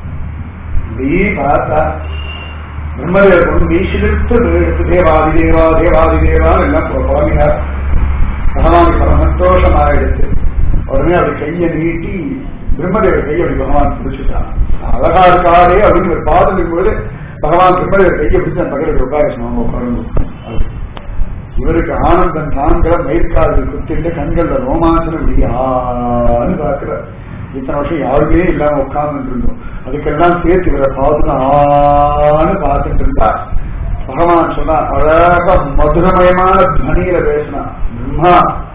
இப்படி பார்த்தா பிரம்மதேவர் கொண்டு வீசிலிருத்து எடுத்து தேவாதி தேவா தேவாதி தேவான்னு எல்லாம் புலம்பினார் பகவானுக்கு பல சந்தோஷமாயிடுச்சு உடனே அப்படி கையை நீட்டி பிரம்மதேவர் கையை அப்படி பகவான் பிடிச்சிட்டான் அழகா இருக்காதே அப்படின்னு ஒரு பாதம் இருக்கும்போது பகவான் பிரம்மதேவர் கையை பிடிச்சு அந்த பக்கத்தில் உட்கார சொன்னாங்க உட்காரணும் இவருக்கு ஆனந்தம் தாங்கிற மயிர்காதில் குத்திட்டு கண்கள்ல ரோமாஞ்சனம் இல்லையான்னு பார்க்கிற இத்தனை வருஷம் யாருமே இல்லாம உட்கார்ந்து இருந்தோம் அதுக்கெல்லாம் சேர்த்து இவரை பார்த்துன்னு பார்த்துட்டு இருந்தா பகவான் சொன்னா அழகா மதுரமயமான துவனியில பேசினா பிரம்மா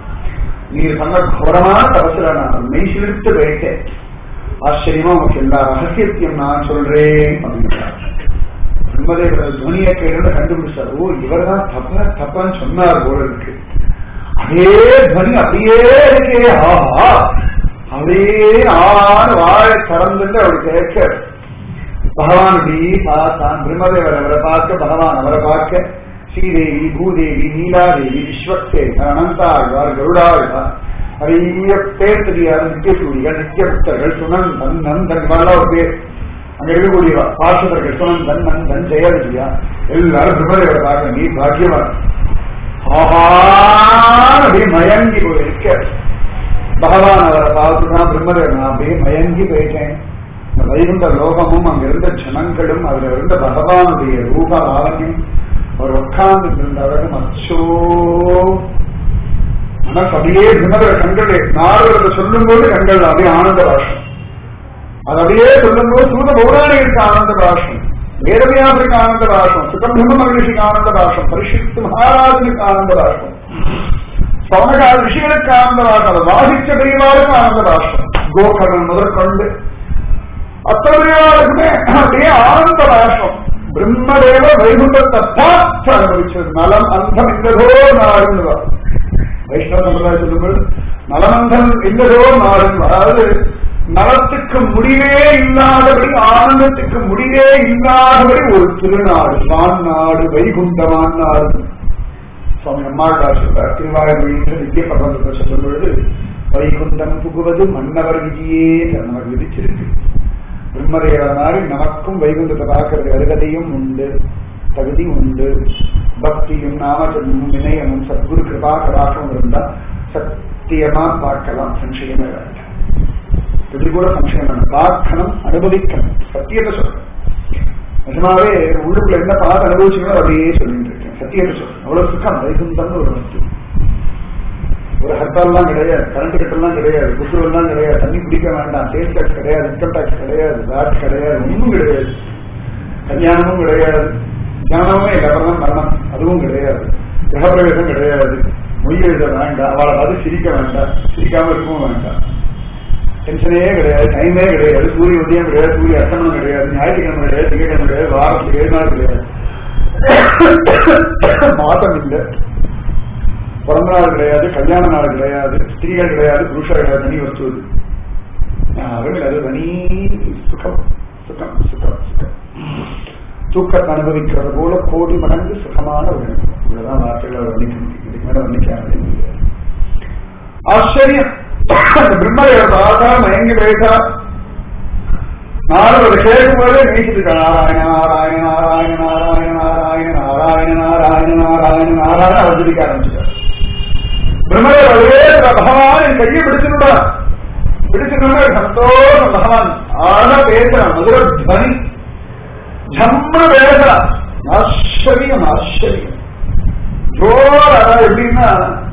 நீ சொன்ன கோரமான தவசுல நான் மெய் சிலிர்த்து போயிட்டேன் ஆச்சரியமா உனக்கு எல்லா ரகசியத்தையும் நான் சொல்றேன் அப்படின்னா பிரம்மதேவர் துவனியை கேட்டு கண்டுபிடிச்சார் ஓ இவர் தான் தப்ப தப்பான்னு சொன்னார் போல இருக்கு அதே துவனி அப்படியே இருக்கே ஆஹா அப்படியே ஆறு வாழ திறந்துட்டு அவர் கேட்க பகவான் இப்படி பார்த்தான் பிரம்மதேவர் அவரை பார்க்க பகவான் அவரை பார்க்க ஸ்ரீதேவி பூதேவி நீலாதேவி விஸ்வக்தேவர் அனந்தாழ்வார் கருடாழ்வார் நிறைய பேர் தெரியாத நித்தியசூரிகள் நித்தியபக்தர்கள் சுனந்தன் நந்தன் இவெல்லாம் ஒரு பேர் அங்க இருக்கக்கூடியவா பார்ஷதர்கள் சுனந்தன் நந்தன் ஜெயவிஜயா எல்லாரும் பிரம்மதேவர் பார்க்க நீ பாக்கியவான் ஆஹா அப்படி மயங்கி போயிருக்க பகவான் அவரை பார்த்துதான் பிரம்மதேவன் நான் அப்படியே மயங்கி போயிட்டேன் இந்த வைகுண்ட லோகமும் அங்க இருந்த ஜனங்களும் அதுல இருந்த பகவானுடைய ரூப ஆலயம் அவர் உட்கார்ந்து இருந்த அழகும் அச்சோ மனசு அப்படியே பிரம்மதேவ கண்களே நாரதத்தை சொல்லும் போது கண்கள் அப்படியே ஆனந்த பாஷம் அது அப்படியே சொல்லும் போது சூத பௌராணிகளுக்கு ஆனந்த பாஷம் வேதவியாசருக்கு ஆனந்த பாஷம் சுகபிரம்ம மகிழ்ச்சிக்கு ஆனந்த பாஷம் பரிசுத்து மகாராஜனுக்கு ஆனந்த பாஷம் சவனகால ரிஷிகளுக்கு ஆனந்த பாஷம் அதை வாசிச்ச பெரியவாளுக்கு ஆனந்த பாஷம் கோகர்ணன் முதற்கொண்டு அத்தனை பெரியவாளுக்குமே அப்படியே ஆனந்த பாஷம் பிரம்மதேவ வைகுண்டத்தை பார்த்து அனுபவிச்சது நலம் அந்தம் இல்லதோ நாடுன்னு வைஷ்ணவ சம்பிரதாயம் சொல்லும்போது நலமந்தம் இல்லதோ நாடுன்னு அதாவது நலத்துக்கு முடிவே இல்லாதபடி ஆனந்தத்துக்கு முடிவே இல்லாதபடி ஒரு திருநாடு வான் நாடு வைகுண்டவான் நாடு சுவாமி நம்மாழ்வார் சொல்றார் திருவாரூர் நித்திய பிரபந்தத்தை சொல்லும் பொழுது வைகுண்டம் புகுவது மன்னவர் விதியே நமக்கு விதிச்சிருக்கு பிரம்மதேவர் மாதிரி நமக்கும் வைகுந்தத்தை பார்க்கறது அருகதையும் உண்டு தகுதி உண்டு பக்தியும் நாமஜமும் வினயமும் சத்குரு கிருபா கடாசம் இருந்தா சத்தியமா பார்க்கலாம் சம்சயமே வேண்டாம் இது கூட சம்சயம் வேண்டாம் பார்க்கணும் அனுபவிக்கணும் சத்தியத்தை சொல்றேன் நிஜமாவே உள்ளுக்குள்ள என்ன பார்த்து அனுபவிச்சுங்களோ அப்படியே சொல்லிட்டு இருக்கேன் சத்தியத்தை சொல்றேன் அவ்வளவு சுக்கம் வைகுந்தம்னு ஒரு வஸ்து ஒரு ஹர்த்தால்லாம் கிடையாது கரண்ட் கட்டெல்லாம் கிடையாது குசுவெல்லாம் கிடையாது தண்ணி குடிக்க வேண்டாம் சேல் டாக்ஸ் கிடையாது இன்கம் டாக்ஸ் கிடையாது வேட் கிடையாது ஒன்றும் கிடையாது கல்யாணமும் கிடையாது ஞானமே இல்லை அப்புறம் தான் மரணம் அதுவும் கிடையாது கிரகப்பிரவேசம் கிடையாது மொய் எழுத வேண்டாம் அவளை பார்த்து சிரிக்க வேண்டாம் சிரிக்காம இருக்கவும் வேண்டாம் டென்ஷனே கிடையாது டைமே கிடையாது சூரிய உதயம் கிடையாது சூரிய அஸ்தமனம் கிடையாது ஞாயிற்றுக்கிழமை கிடையாது திங்கட்கிழமை கிடையாது வாரத்துக்கு ஏழு நாள் கிடையாது மாதம் இல்லை பிறந்த நாள் கிடையாது கல்யாண நாள் கிடையாது ஸ்திரீகள் கிடையாது புருஷர் கிடையாது தனி வஸ்து அது யாரும் அது தனி சுகம் சுகம் சுகம் சுகம் தூக்கத்தை அனுபவிக்கிறது போல கோடி மடங்கு சுகமான ஒரு அனுபவம் இவ்வளவுதான் வார்த்தைகளை வர்ணிக்க முடியும் இதுக்கு மேல வர்ணிக்க முடியாது ஆச்சரியம் அந்த பிரம்மதேவர் பார்த்தா மயங்கி போயிட்டா நாலு கேட்கும்போது நீச்சிட்டு நாராயண நாராயண நாராயண நாராயண நாராயண நாராயண நாராயண நாராயண நாராயண அவதரிக்க ஆரம்பிச்சிட்டார் பிரம்மதேவர் அதுவே பகவான் என் கையை பிடிச்சிருந்தா பிடிச்சிருந்தா சந்தோஷம் பகவான் ஆழ பேசுறான் மதுர துவனி ஜம்ம பேசுறான் ஆச்சரியம் ஆச்சரியம் ஜோர் அதான் எப்படின்னா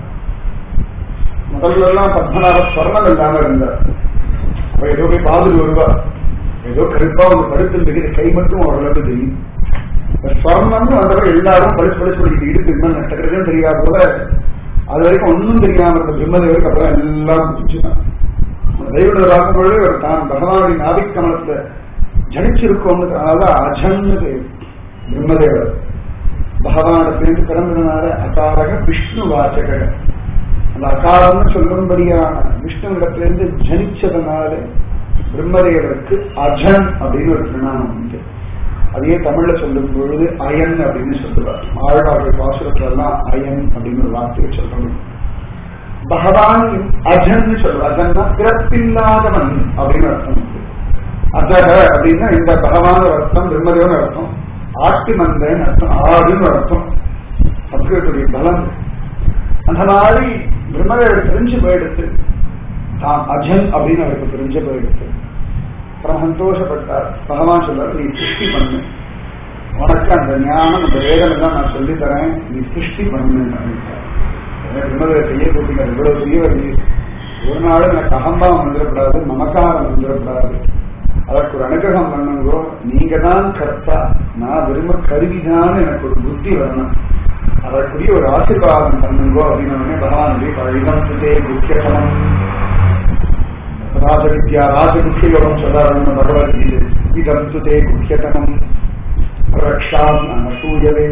முதல்ல எல்லாம் பத்மநாப ஸ்வர்ணம் இல்லாம இருந்தார் அப்ப ஏதோ போய் பார்த்துட்டு வருவா ஏதோ கருப்பா ஒரு படுத்து இருக்குது கை மட்டும் ஓரளவுக்கு தெரியும் ஸ்வர்ணம்னு வந்தவங்க எல்லாரும் படிச்சு படிச்சு படிக்கிட்டு இடுப்பு என்ன நடக்கிறதுன்னு தெரியாத போல அது வரைக்கும் ஒன்றும் தெரியாம இருந்த பிரம்மதேவருக்கு அப்புறம் எல்லாம் புரிஞ்சுதான் தெய்வத்தை பார்க்கும்பொழுது ஒரு தான் பகவானுடைய நாபிக்கமலத்தை ஜனிச்சிருக்கோம்னு அதான் அஜன்னு பேர் பிரம்மதேவர் பகவானிடத்திலிருந்து பிறந்ததுனால அகாரக விஷ்ணு வாச்சக அந்த அகாரம்னு சொல்லும்படியான விஷ்ணுவிடத்திலிருந்து ஜனிச்சதுனால பிரம்மதேவருக்கு அஜன் அப்படின்னு ஒரு திருநாமம் உண்டு அதையே தமிழ்ல சொல்லும் பொழுது அயன் அப்படின்னு சொல்லுவார் ஆழ்வார்கள் பாசுரத்துல எல்லாம் அயன் அப்படின்னு ஒரு வார்த்தையை சொல்லணும் பகவான் அஜன் சொல்லுவார் அஜன்னா பிறப்பில்லாதவன் அப்படின்னு அர்த்தம் உண்டு அஜக அப்படின்னா இந்த பகவான் அர்த்தம் பிரம்மதேவன் அர்த்தம் ஆட்டு மந்தன் அர்த்தம் ஆடுன்னு அர்த்தம் சம்ஸ்கிருதத்துடைய பலம் அந்த மாதிரி பிரம்மதேவர் தெரிஞ்சு போயிடுத்து தான் அஜன் அப்படின்னு அவருக்கு தெரிஞ்சு போயிடுத்து அப்புறம் சந்தோஷப்பட்டார் பகவான் சொல்றார் நீ சிருஷ்டி பண்ணு உனக்கு அந்த ஞானம் அந்த வேதம் எல்லாம் நான் சொல்லி தரேன் நீ சிருஷ்டி பண்ணு பிரம்மதேவர் செய்ய போட்டீங்க இவ்வளவு பெரியவர் நீ ஒரு நாளும் எனக்கு அகம்பாவம் வந்துடக்கூடாது மமக்காரம் வந்துடக்கூடாது அதற்கு ஒரு அனுகிரகம் பண்ணுங்கோ நீங்க தான் கர்த்தா நான் விரும்ப கருவிதான் எனக்கு ஒரு புத்தி வரணும் அதற்குரிய ஒரு ஆசீர்வாதம் பண்ணுங்கோ அப்படின்னு பகவானுடைய பழகம் சுதே முக்கியத்தனம் ராஜவித்யா ராஜமுக்கியோகம் சொல்றாரு பகவத்கீதை இதம் சுதே முக்கியத்தனம் ரக்ஷாம் அனசூயவே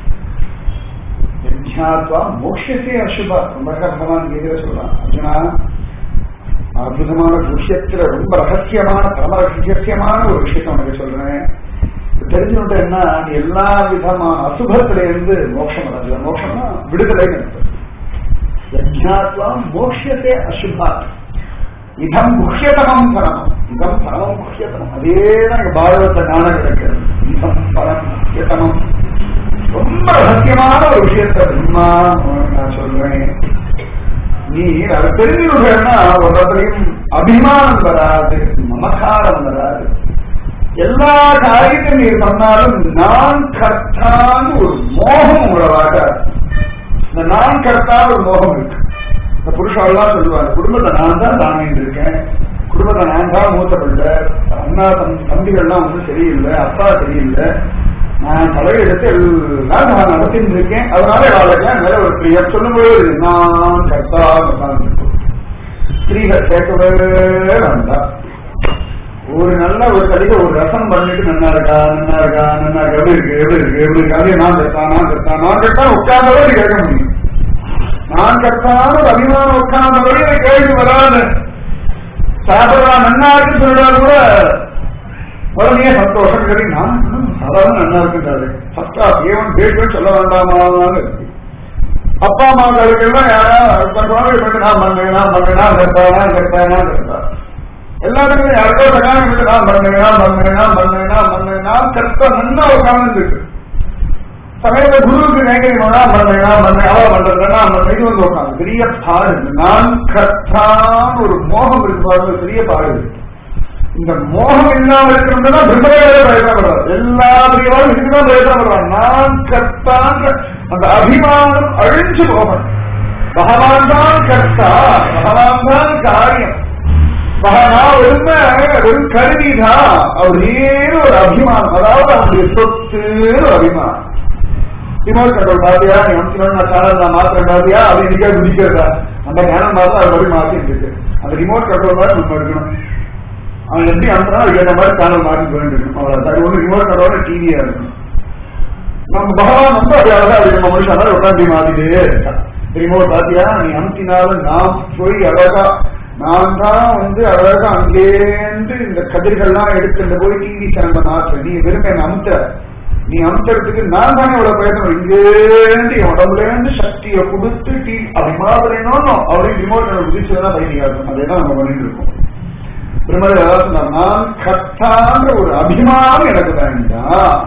ஞாத்வா மோட்சத்தே அசுபா ரொம்ப பகவான் கீதையில சொல்றான் அர்ஜுனா அற்புதமான விஷயத்துல ரொம்ப ரகசியமான பரம ரகசியமான ஒரு விஷயத்த உனக்கு சொல்றேன் தெரிஞ்சுட்டு என்ன நீ எல்லா விதமான அசுபத்தில இருந்து மோட்சம் அடைஞ்ச மோட்சம்னா விடுதலை யஜ்ஞாத்வா மோட்சத்தே அசுபா இதம் முக்கியதமம் பரம் இதம் பரமம் முக்கியதமம் அதேதான் எங்க பாரதத்தை ஞானம் கிடைக்கிறது இதம் பரம் முக்கியதமம் ரொம்ப ரகசியமான ஒரு விஷயத்த பிரம்மா நான் சொல்றேன் நீ அதை தெரிஞ்சுக்கணும்னா ஒரு இடத்துலையும் அபிமானம் வராது மமகாரம் வராது எல்லா காரியத்தையும் நீ பண்ணாலும் நான் கர்த்தான்னு ஒரு மோகம் உங்களை வாட்டாது இந்த நான் கர்த்தா ஒரு மோகம் இருக்கு இந்த புருஷாலாம் சொல்லுவாங்க குடும்பத்தை நான் தான் தாங்கிட்டு இருக்கேன் குடும்பத்தை நான் தான் மூத்த பிள்ளை அண்ணா தம் தம்பிகள்லாம் ஒன்றும் சரியில்லை அப்பா சரியில்லை நான் தலையெடுத்து எல்லாம் நான் நடத்திட்டு இருக்கேன் அதனால வாழ்க்கை மேல ஒரு பிரியம் சொல்லும்போது நான் கர்த்தா உட்கார்ந்து ஸ்திரீகள் கேட்கவே வேண்டாம் ஒரு நல்ல ஒரு கடித ஒரு ரசம் பண்ணிட்டு நன்னா இருக்கா நன்னா இருக்கா நன்னா இருக்கா எப்படி இருக்கு எப்படி இருக்கு எப்படி இருக்கு அதே நான் கட்டா நான் கட்டா நான் கட்டா உட்கார்ந்தவே கேட்க முடியும் நான் கட்டான ஒரு அபிமானம் உட்கார்ந்தபடி எனக்கு கேள்வி வராது சாப்பிடா நன்னா இருக்குன்னு சொல்றாரு கூட உடனே சந்தோஷம் கேட்டு நான் சாதாரண நன்னா இருக்குன்றாரு ஃபர்ஸ்டா ஏவன் பேசுவேன் சொல்ல வேண்டாமான்னு இருக்கு அப்பா அம்மாக்களுக்கெல்லாம் யாராவது நான் பண்ணேன் நான் பண்ணேன் நான் கட்டா நான் கட்டா நான் கட்டா எல்லாத்துக்கும் யாருக்கோ சகாயம் இருக்கு நான் பண்ணேனா பண்ணேனா பண்ணேனா பண்ணேனா கஷ்ட நல்லா உட்கார்ந்து இருக்கு சமயத்துல குருவுக்கு நேக்கிறீங்களா பண்ணேனா பண்ணேன் அவ பண்றதுனா அந்த இது வந்து உட்காந்து பெரிய பாடு நான் கத்தான் ஒரு மோகம் இருக்கு பாருங்க பெரிய பாடு இந்த மோகம் இல்லாம இருக்கிறதுனா பிரம்மதேவரே பிரயத்தனப்படுறார் எல்லா பிரியவாரும் இதுக்குதான் பிரயத்தனப்படுறான் நான் கத்தான் அந்த அபிமானம் அழிஞ்சு போகணும் பகவான் தான் கர்த்தா பகவான் தான் காரியம் நான் வெறும வெறும் கருவிதான் அப்படின்னு ஒரு அபிமானம் அதாவது அவனுடைய சொத்து ஒரு அபிமானம் ரிமோட் கண்ட்ரோல் பாத்தியா நீ அமுக்கணும் நான் சேனல் நான் மாத்திரம் பாத்தியா அது நிக்க குதிக்கிறதா அந்த ஞானம் பார்த்தா அது மாதிரி மாத்திட்டு இருக்கு அந்த ரிமோட் கண்ட்ரோல் மாதிரி நம்ம இருக்கணும் அவன் எப்படி அனுப்புனா அதுக்கு ஏற்ற மாதிரி சேனல் மாற்றி போயிட்டு இருக்கணும் அவ்வளவு அது ஒண்ணு ரிமோட் கண்ட்ரோல் டிவியா இருக்கணும் நம்ம பகவான் வந்து அப்படி அழகா அப்படி நம்ம மனுஷன் மாதிரி உட்காந்து மாத்திட்டே இருக்கான் ரிமோட் பாத்தியா நீ அமுத்தினாலும் நான் போய் அழகா நான் தான் வந்து அழகா அங்கேருந்து இந்த கதிர்கள்லாம் எடுத்துட்டு போய் டிவி சேனல் மாற்ற நீ விரும்ப என்ன அமுத்த நீ அமுத்துறதுக்கு நான் தானே இவ்வளவு பிரயத்தனம் இங்கேருந்து என் உடம்புல இருந்து சக்தியை கொடுத்து டீ அப்படி மாத்திரணும் அப்படின்னு ரிமோட் குதிச்சதுதான் பைத்தியா இருக்கும் அதே தான் நம்ம பண்ணிட்டு இருக்கோம் பிரம்மதேவ ஏதாவது சொன்னார், நான் கத்தான்ற ஒரு அபிமானம் எனக்கு வேண்டாம்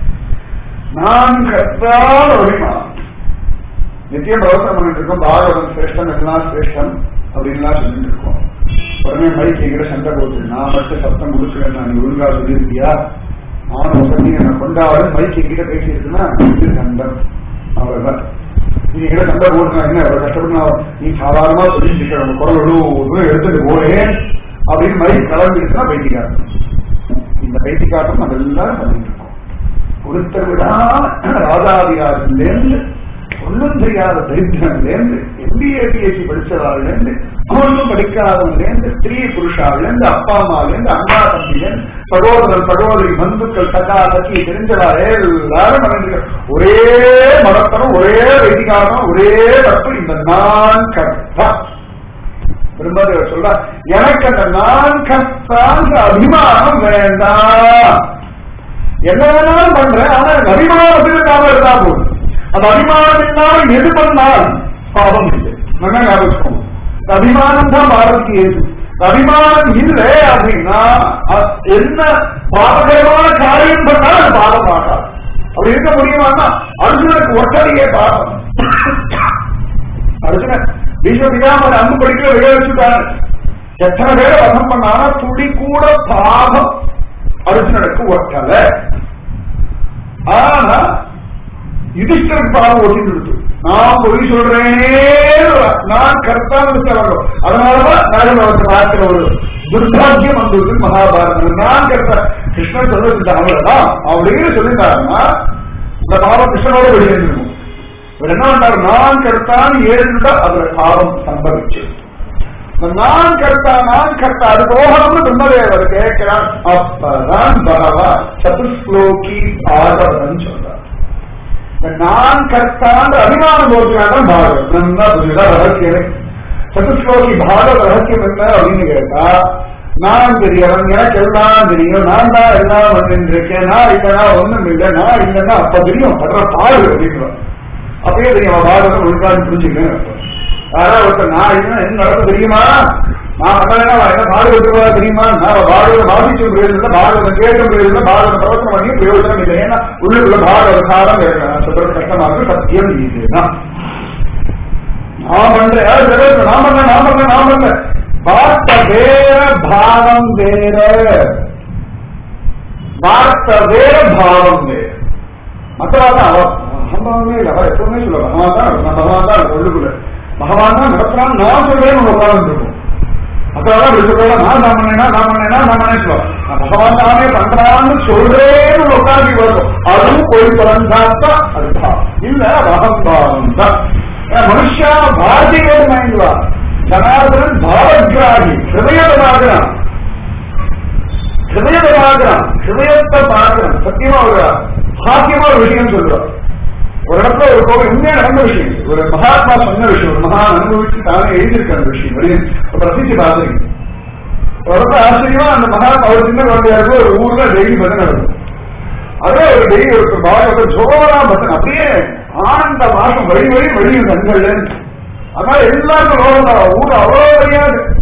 நான் கத்தான ஒரு அபிமானம் நித்தியம் பிரவசனம் பண்ணிட்டு இருக்கோம் பாகவதம் சிரேஷ்டம் எல்லாம் சிரேஷ்டம் அப்படின்லாம் சொல்லிட்டு இருக்கோம் உடனே மைக் எங்கிட்ட சண்டை போட்டு நான் மட்டும் சத்தம் கொடுக்குறேன் நான் ஒழுங்கா சொல்லியிருக்கியா நானும் வசதி என்ன கொண்டாடு மைக் எங்கிட்ட பேசியிருக்குன்னா இது சண்டம் அவ்வளவுதான் நீ எங்கிட்ட சண்டை போட்டுனா என்ன அவ்வளவு கஷ்டப்பட்டு நான் நீ சாதாரணமா சொல்லிட்டு இருக்க நம்ம குரல் எவ்வளவு எடுத்துட்டு போறேன் அப்படின்னு மைக் கலந்துருச்சுன்னா பைத்தியக்காரன் இந்த பைத்தியக்காரன் நம்ம எல்லாரும் பண்ணிட்டு இருக்கோம் ஒருத்தர் விடாம ராஜாதிகாரிலேருந்து ஒன்றும் தெரியாத தரித்திரன்லேருந்து எம்பிஏ பிஎஸ்சி படிச்சவாள்லேருந்து ஒன்றும் படிக்காதவன்லேருந்து ஸ்திரீ புருஷாவிலேருந்து அப்பா அம்மாவிலேருந்து அண்ணா தம்பிலேருந்து சகோதரர் சகோதரி பந்துக்கள் சகா சக்கி தெரிஞ்சவா எல்லாரும் பண்ணிட்டு ஒரே மதத்தனம் ஒரே வைதிகாரம் ஒரே தப்பு இந்த நான் கர்த்தா பிரம்மதேவர் சொல்ற எனக்கு அந்த நான் கர்த்தான்ற அபிமானம் வேண்டாம் என்ன வேணாலும் பண்றேன் ஆனா எனக்கு அபிமானத்துக்கு நாம இருந்தா போதும் அந்த அபிமானம் இல்லாமல் எது பண்ணால் பாவம் இல்லை நல்லா ஞாபகம் இந்த அபிமானம் தான் பாரதிக்கு ஏது இந்த அபிமானம் இல்லை அப்படின்னா அ- என்ன பாவகரமான காரியம் பண்ணால் அது பாவம் ஆகாது அப்படி இருக்க முடியுமான்னா அர்ஜுனனுக்கு ஒட்டடியே பாவம் அர்ஜுனன் பீஷ்ம பிதாமன் அன்பு படிக்கிற விட வச்சுட்டாங்க எத்தனை பேரை வசம் பண்ணாலும் துளி கூட பாவம் அர்ஜுனனுக்கு ஒட்டல ஆனா யுதிஷ்டருக்கு பாவம் ஒட்டிட்டு இருக்கு நான் பொய் சொல்றேனே நான் கரெக்டான வரணும் அதனாலதான் நரகத்தை பார்க்கிற ஒரு துர்பாகியம் வந்தது மகாபாரதம் நான் கரெக்டா கிருஷ்ணன் சொல்றது அவ்வளவுதான் அப்படின்னு சொல்லிட்டாருன்னா இந்த பாவம் கிருஷ்ணனோட வெளியேறிடும் இவர் என்ன பண்ணார் நான் கர்த்தான் ஏறிட்டா அதுல பாவம் சம்பவிச்சு இந்த நான் கர்த்தா நான் கர்த்தா அது போகணும்னு பிரம்மதேவர் கேட்கிறார் அப்பதான் பகவா சதுஸ்லோகி ஆதவன் சொல்றார் இந்த நான் கர்த்தான்ற அபிமானம் போட்டுனாதான் பாகம் நல்லா புரியுதா ரகசியம் சதுஸ்லோகி பாகவ ரகசியம் என்ன அப்படின்னு கேட்டா நான் பெரியவன் எனக்கு எல்லாம் தெரியும் நான் தான் எல்லாம் பண்ணிருக்கேன் நான் இல்லைன்னா ஒண்ணும் இல்லை நான் இல்லைன்னா அப்ப தெரியும் படுற பாடு அப்படின்றான் அப்பயே தெரியும் அவன் பாகவதம் ஒழுங்கான்னு புரிஞ்சுக்கணும் யாராவது ஒருத்தர் நான் என்ன என்ன நடக்கும் தெரியுமா நான் பண்ணலைன்னா அவன் என்ன பாடுபட்டுருவா தெரியுமா நான் பாகவதம் வாசிச்சும் பிரயோஜனம் பாகவதம் கேட்டும் பிரயோஜனம் பாகவதம் பிரவச்சனம் பண்ணி பிரயோஜனம் இல்லை ஏன்னா உள்ளுக்குள்ள பாகவத சாரம் சொல்றது கஷ்டமா இருக்கு சத்தியம் இதுதான் நான் பண்றேன் யாரு சொல்றது? நான் பண்ணேன் நான் பண்ணேன் நான் பண்ணேன் வார்த்தை வேற பாவம் வேற வார்த்தை வேற பாவம் வேற மற்றவாதான் அவ அகம்பாவமே இல்லை அவ எப்பவுமே சொல்ல பகவான் தான் நான் பகவான் தான் உள்ளுக்குள்ள பகவான் தான் நடத்துறான் நான் சொல்றேன் உங்க உட்கார்ந்து இருக்கும் மற்றவாதான் அப்படி சொல்றா நான் நான் பண்ணேனா நான் பண்ணேனா நான் பண்ணேன் சொல்லுவான் நான் பகவான் தானே பண்றான்னு சொல்றேன்னு உட்காந்து வரும் அதுவும் போய் பலன்தாத்தா அது பாவம் இல்ல அகம்பாவம் தான் மனுஷா பாரதியோட மைண்ட்வா ஜனார்தனன் பாவகிராகி ஹிருதயத்தை பார்க்கிறான் ஹிருதயத்தை பார்க்கிறான் ஹிருதயத்தை பார்க்கிறான் சத்தியமா ஒரு சாத்தியமா ஒரு விஷயம் சொல்றான் ஒரு இடத்துல ஒரு கோவில் உண்மையா நடந்த விஷயம் ஒரு மகாத்மா சொன்ன விஷயம் ஒரு மகா அனுபவிச்சு தானே எழுதியிருக்க அந்த விஷயம் வெளியே ஒரு பிரசித்தி பார்த்துருக்கீங்க ஒரு இடத்துல ஆச்சரியமா அந்த மகாத்மா ஒரு சின்ன குழந்தையா இருக்கும் ஒரு ஊர்ல டெய்லி பதம் நடக்கும் அதே ஒரு டெய்லி ஒரு பாகவத ஜோரா பதன் அப்படியே ஆனந்த மாசம் வழி வழி வழி கண்கள்ல அதனால எல்லாருக்கும் ரோகம் ஊர் அவ்வளவு தெரியாது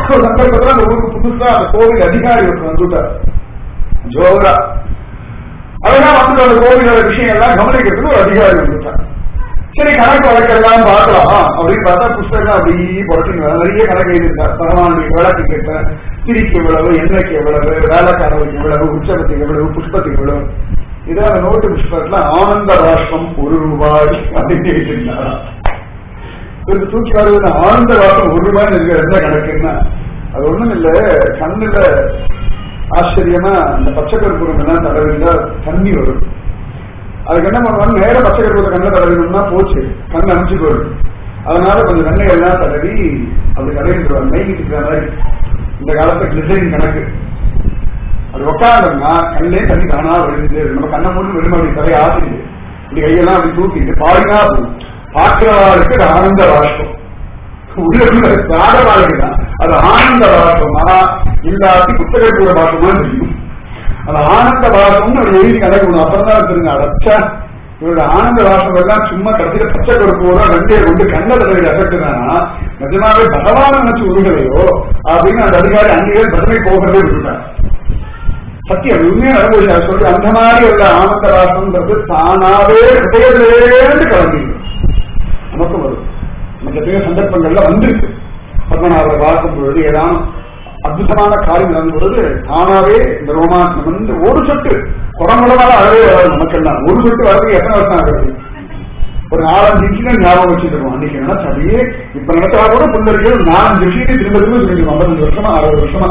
ஒரு சந்தர்ப்பத்துல அந்த ஊருக்கு புதுசா அந்த கோவில் அதிகாரி ஒருத்தர் வந்துட்டார் ஜோரா அதெல்லாம் வந்து அந்த கோவிலோட விஷயம் எல்லாம் கவனிக்கிறதுக்கு ஒரு அதிகாரி வந்துட்டார் சரி கணக்கு வழக்கெல்லாம் பார்க்கலாம் அப்படின்னு பார்த்தா புஸ்தகம் அப்படி புரட்டிங்க நிறைய கணக்கு எழுதியிருக்கார் பகவானுடைய விளக்கு கேட்ட திரிக்கு எவ்வளவு எண்ணெய்க்கு எவ்வளவு வேலைக்காரருக்கு எவ்வளவு உற்சவத்துக்கு எவ்வளவு புஷ்பத்துக்கு எவ்வளவு இதோ அந்த நோட்டு புஷ்பத்துல ஆனந்த ராஷ்டிரம் ஒரு ரூபாய் அப்படின்னு எழுதியிருந்தாரா இவருக்கு தூக்கி வருவது ஆனந்த ராஷ்டிரம் ஒரு ரூபாய் இருக்கிற என்ன கணக்குன்னா அது ஒண்ணும் இல்ல கண்ணுல ஆச்சரியமா இந்த பச்சை கருப்பூரம் எல்லாம் தடவிந்தா தண்ணி வரும் அதுக்கு என்ன பண்ணுவாங்க நேர பச்சை கருப்பூரத்தை கண்ணில் தடவினோம்னா போச்சு கண் அனுப்பிச்சு போயிடும் அதனால கொஞ்சம் வெண்ணெய் எல்லாம் தடவி அப்படி தடவிடுவாங்க நெய் இருக்கிற மாதிரி இந்த காலத்து கிளிசரின் கணக்கு அது உட்காந்தோம்னா கண்ணே தண்ணி தானா விழுந்து நம்ம கண்ணை மூணு விரும்ப அப்படி தலையை ஆசிடுது இப்படி கையெல்லாம் அப்படி தூக்கிட்டு பாடினா போதும் பார்க்கிறவாளுக்கு அது ஆனந்த ராஷ்டிரம் உள்ள சாடவாளுக்கு தான் அது ஆனந்த பாசமா இல்லாட்டி புத்தக கூட பாசமா தெரியும் அது ஆனந்த பாசம்னு ஒரு எழுதி கணக்கு அப்புறம் தான் தெரியுங்க அடைச்சா இவரோட ஆனந்த பாசம் எல்லாம் சும்மா கடைசியில பச்சை கருப்பு கூட ரெண்டே கொண்டு கண்ண தலைவர் அசட்டுனா நிஜமாவே பகவான் நினைச்சு உருகலையோ அப்படின்னு அந்த அதிகாரி அங்கேயே பதிலை போகிறதே விட்டுட்டார் சத்தியம் உண்மையை அனுபவிச்சார் சொல்லி அந்த மாதிரி உள்ள ஆனந்த ராசம்ன்றது தானாவே ஹிருதயத்திலேருந்து கிளம்பிடும் நமக்கு வரும் நமக்கு எத்தனையோ சந்தர்ப்பங்கள்ல வந்திருக்கு பத்மநாபரை பார்க்கும் பொழுது ஏதாவது அற்புதமான காரியம் நடக்கும் பொழுது தானாவே இந்த ரோமான்சம் வந்து ஒரு சொட்டு குடமுடமாக அழகே வராது நமக்கெல்லாம் ஒரு சொட்டு வரதுக்கு எத்தனை வருஷம் ஆகுது ஒரு நாலஞ்சு இன்சிடென்ட் ஞாபகம் வச்சுருக்கோம் அன்னைக்கு நினைச்சு அப்படியே இப்ப நடத்தா கூட பிள்ளைகள் நாலஞ்சு விஷயத்தை திரும்ப திரும்ப சொல்லிடுவோம் ஐம்பத்தஞ்சு வருஷமா அறுபது வருஷமா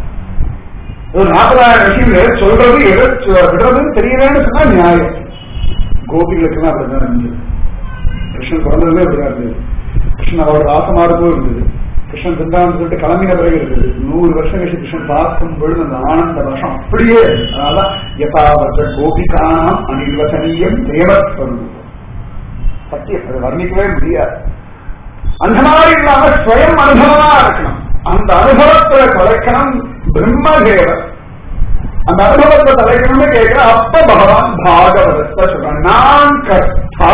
ஒரு நாற்பதாயிரம் விஷயங்கள் சொல்றது எதை விடுறதுன்னு தெரியலன்னு சொன்னா நியாயம் கோபிகளுக்கு அப்படிதான் இருந்தது கிருஷ்ணன் பிறந்ததுமே அப்படிதான் இருந்தது கிருஷ்ணன் அவரோட ராசமாருக்கும் இருந்தது கிருஷ்ணன் பிருந்தாவன் சொல்லிட்டு கிளம்பின பிறகு இருந்தது நூறு வருஷம் கழிச்சு கிருஷ்ணன் பார்க்கும் பொழுது அந்த ஆனந்த வருஷம் அப்படியே அதனால யதாவற்ற கோபிகானம் அனிர்வசனீயம் தேவஸ்வரூபம் சத்தியம் அதை வர்ணிக்கவே முடியாது அந்த மாதிரி இல்லாம ஸ்வயம் அனுபவமா இருக்கணும் அந்த அனுபவத்தை தொலைக்கணும் பிரம்மதேவர் அந்த அனுபவத்தை தலைக்கணும்னு கேட்கிற அப்ப பகவான் பாகவதத்தை சொல்றான் நான் கர்த்தா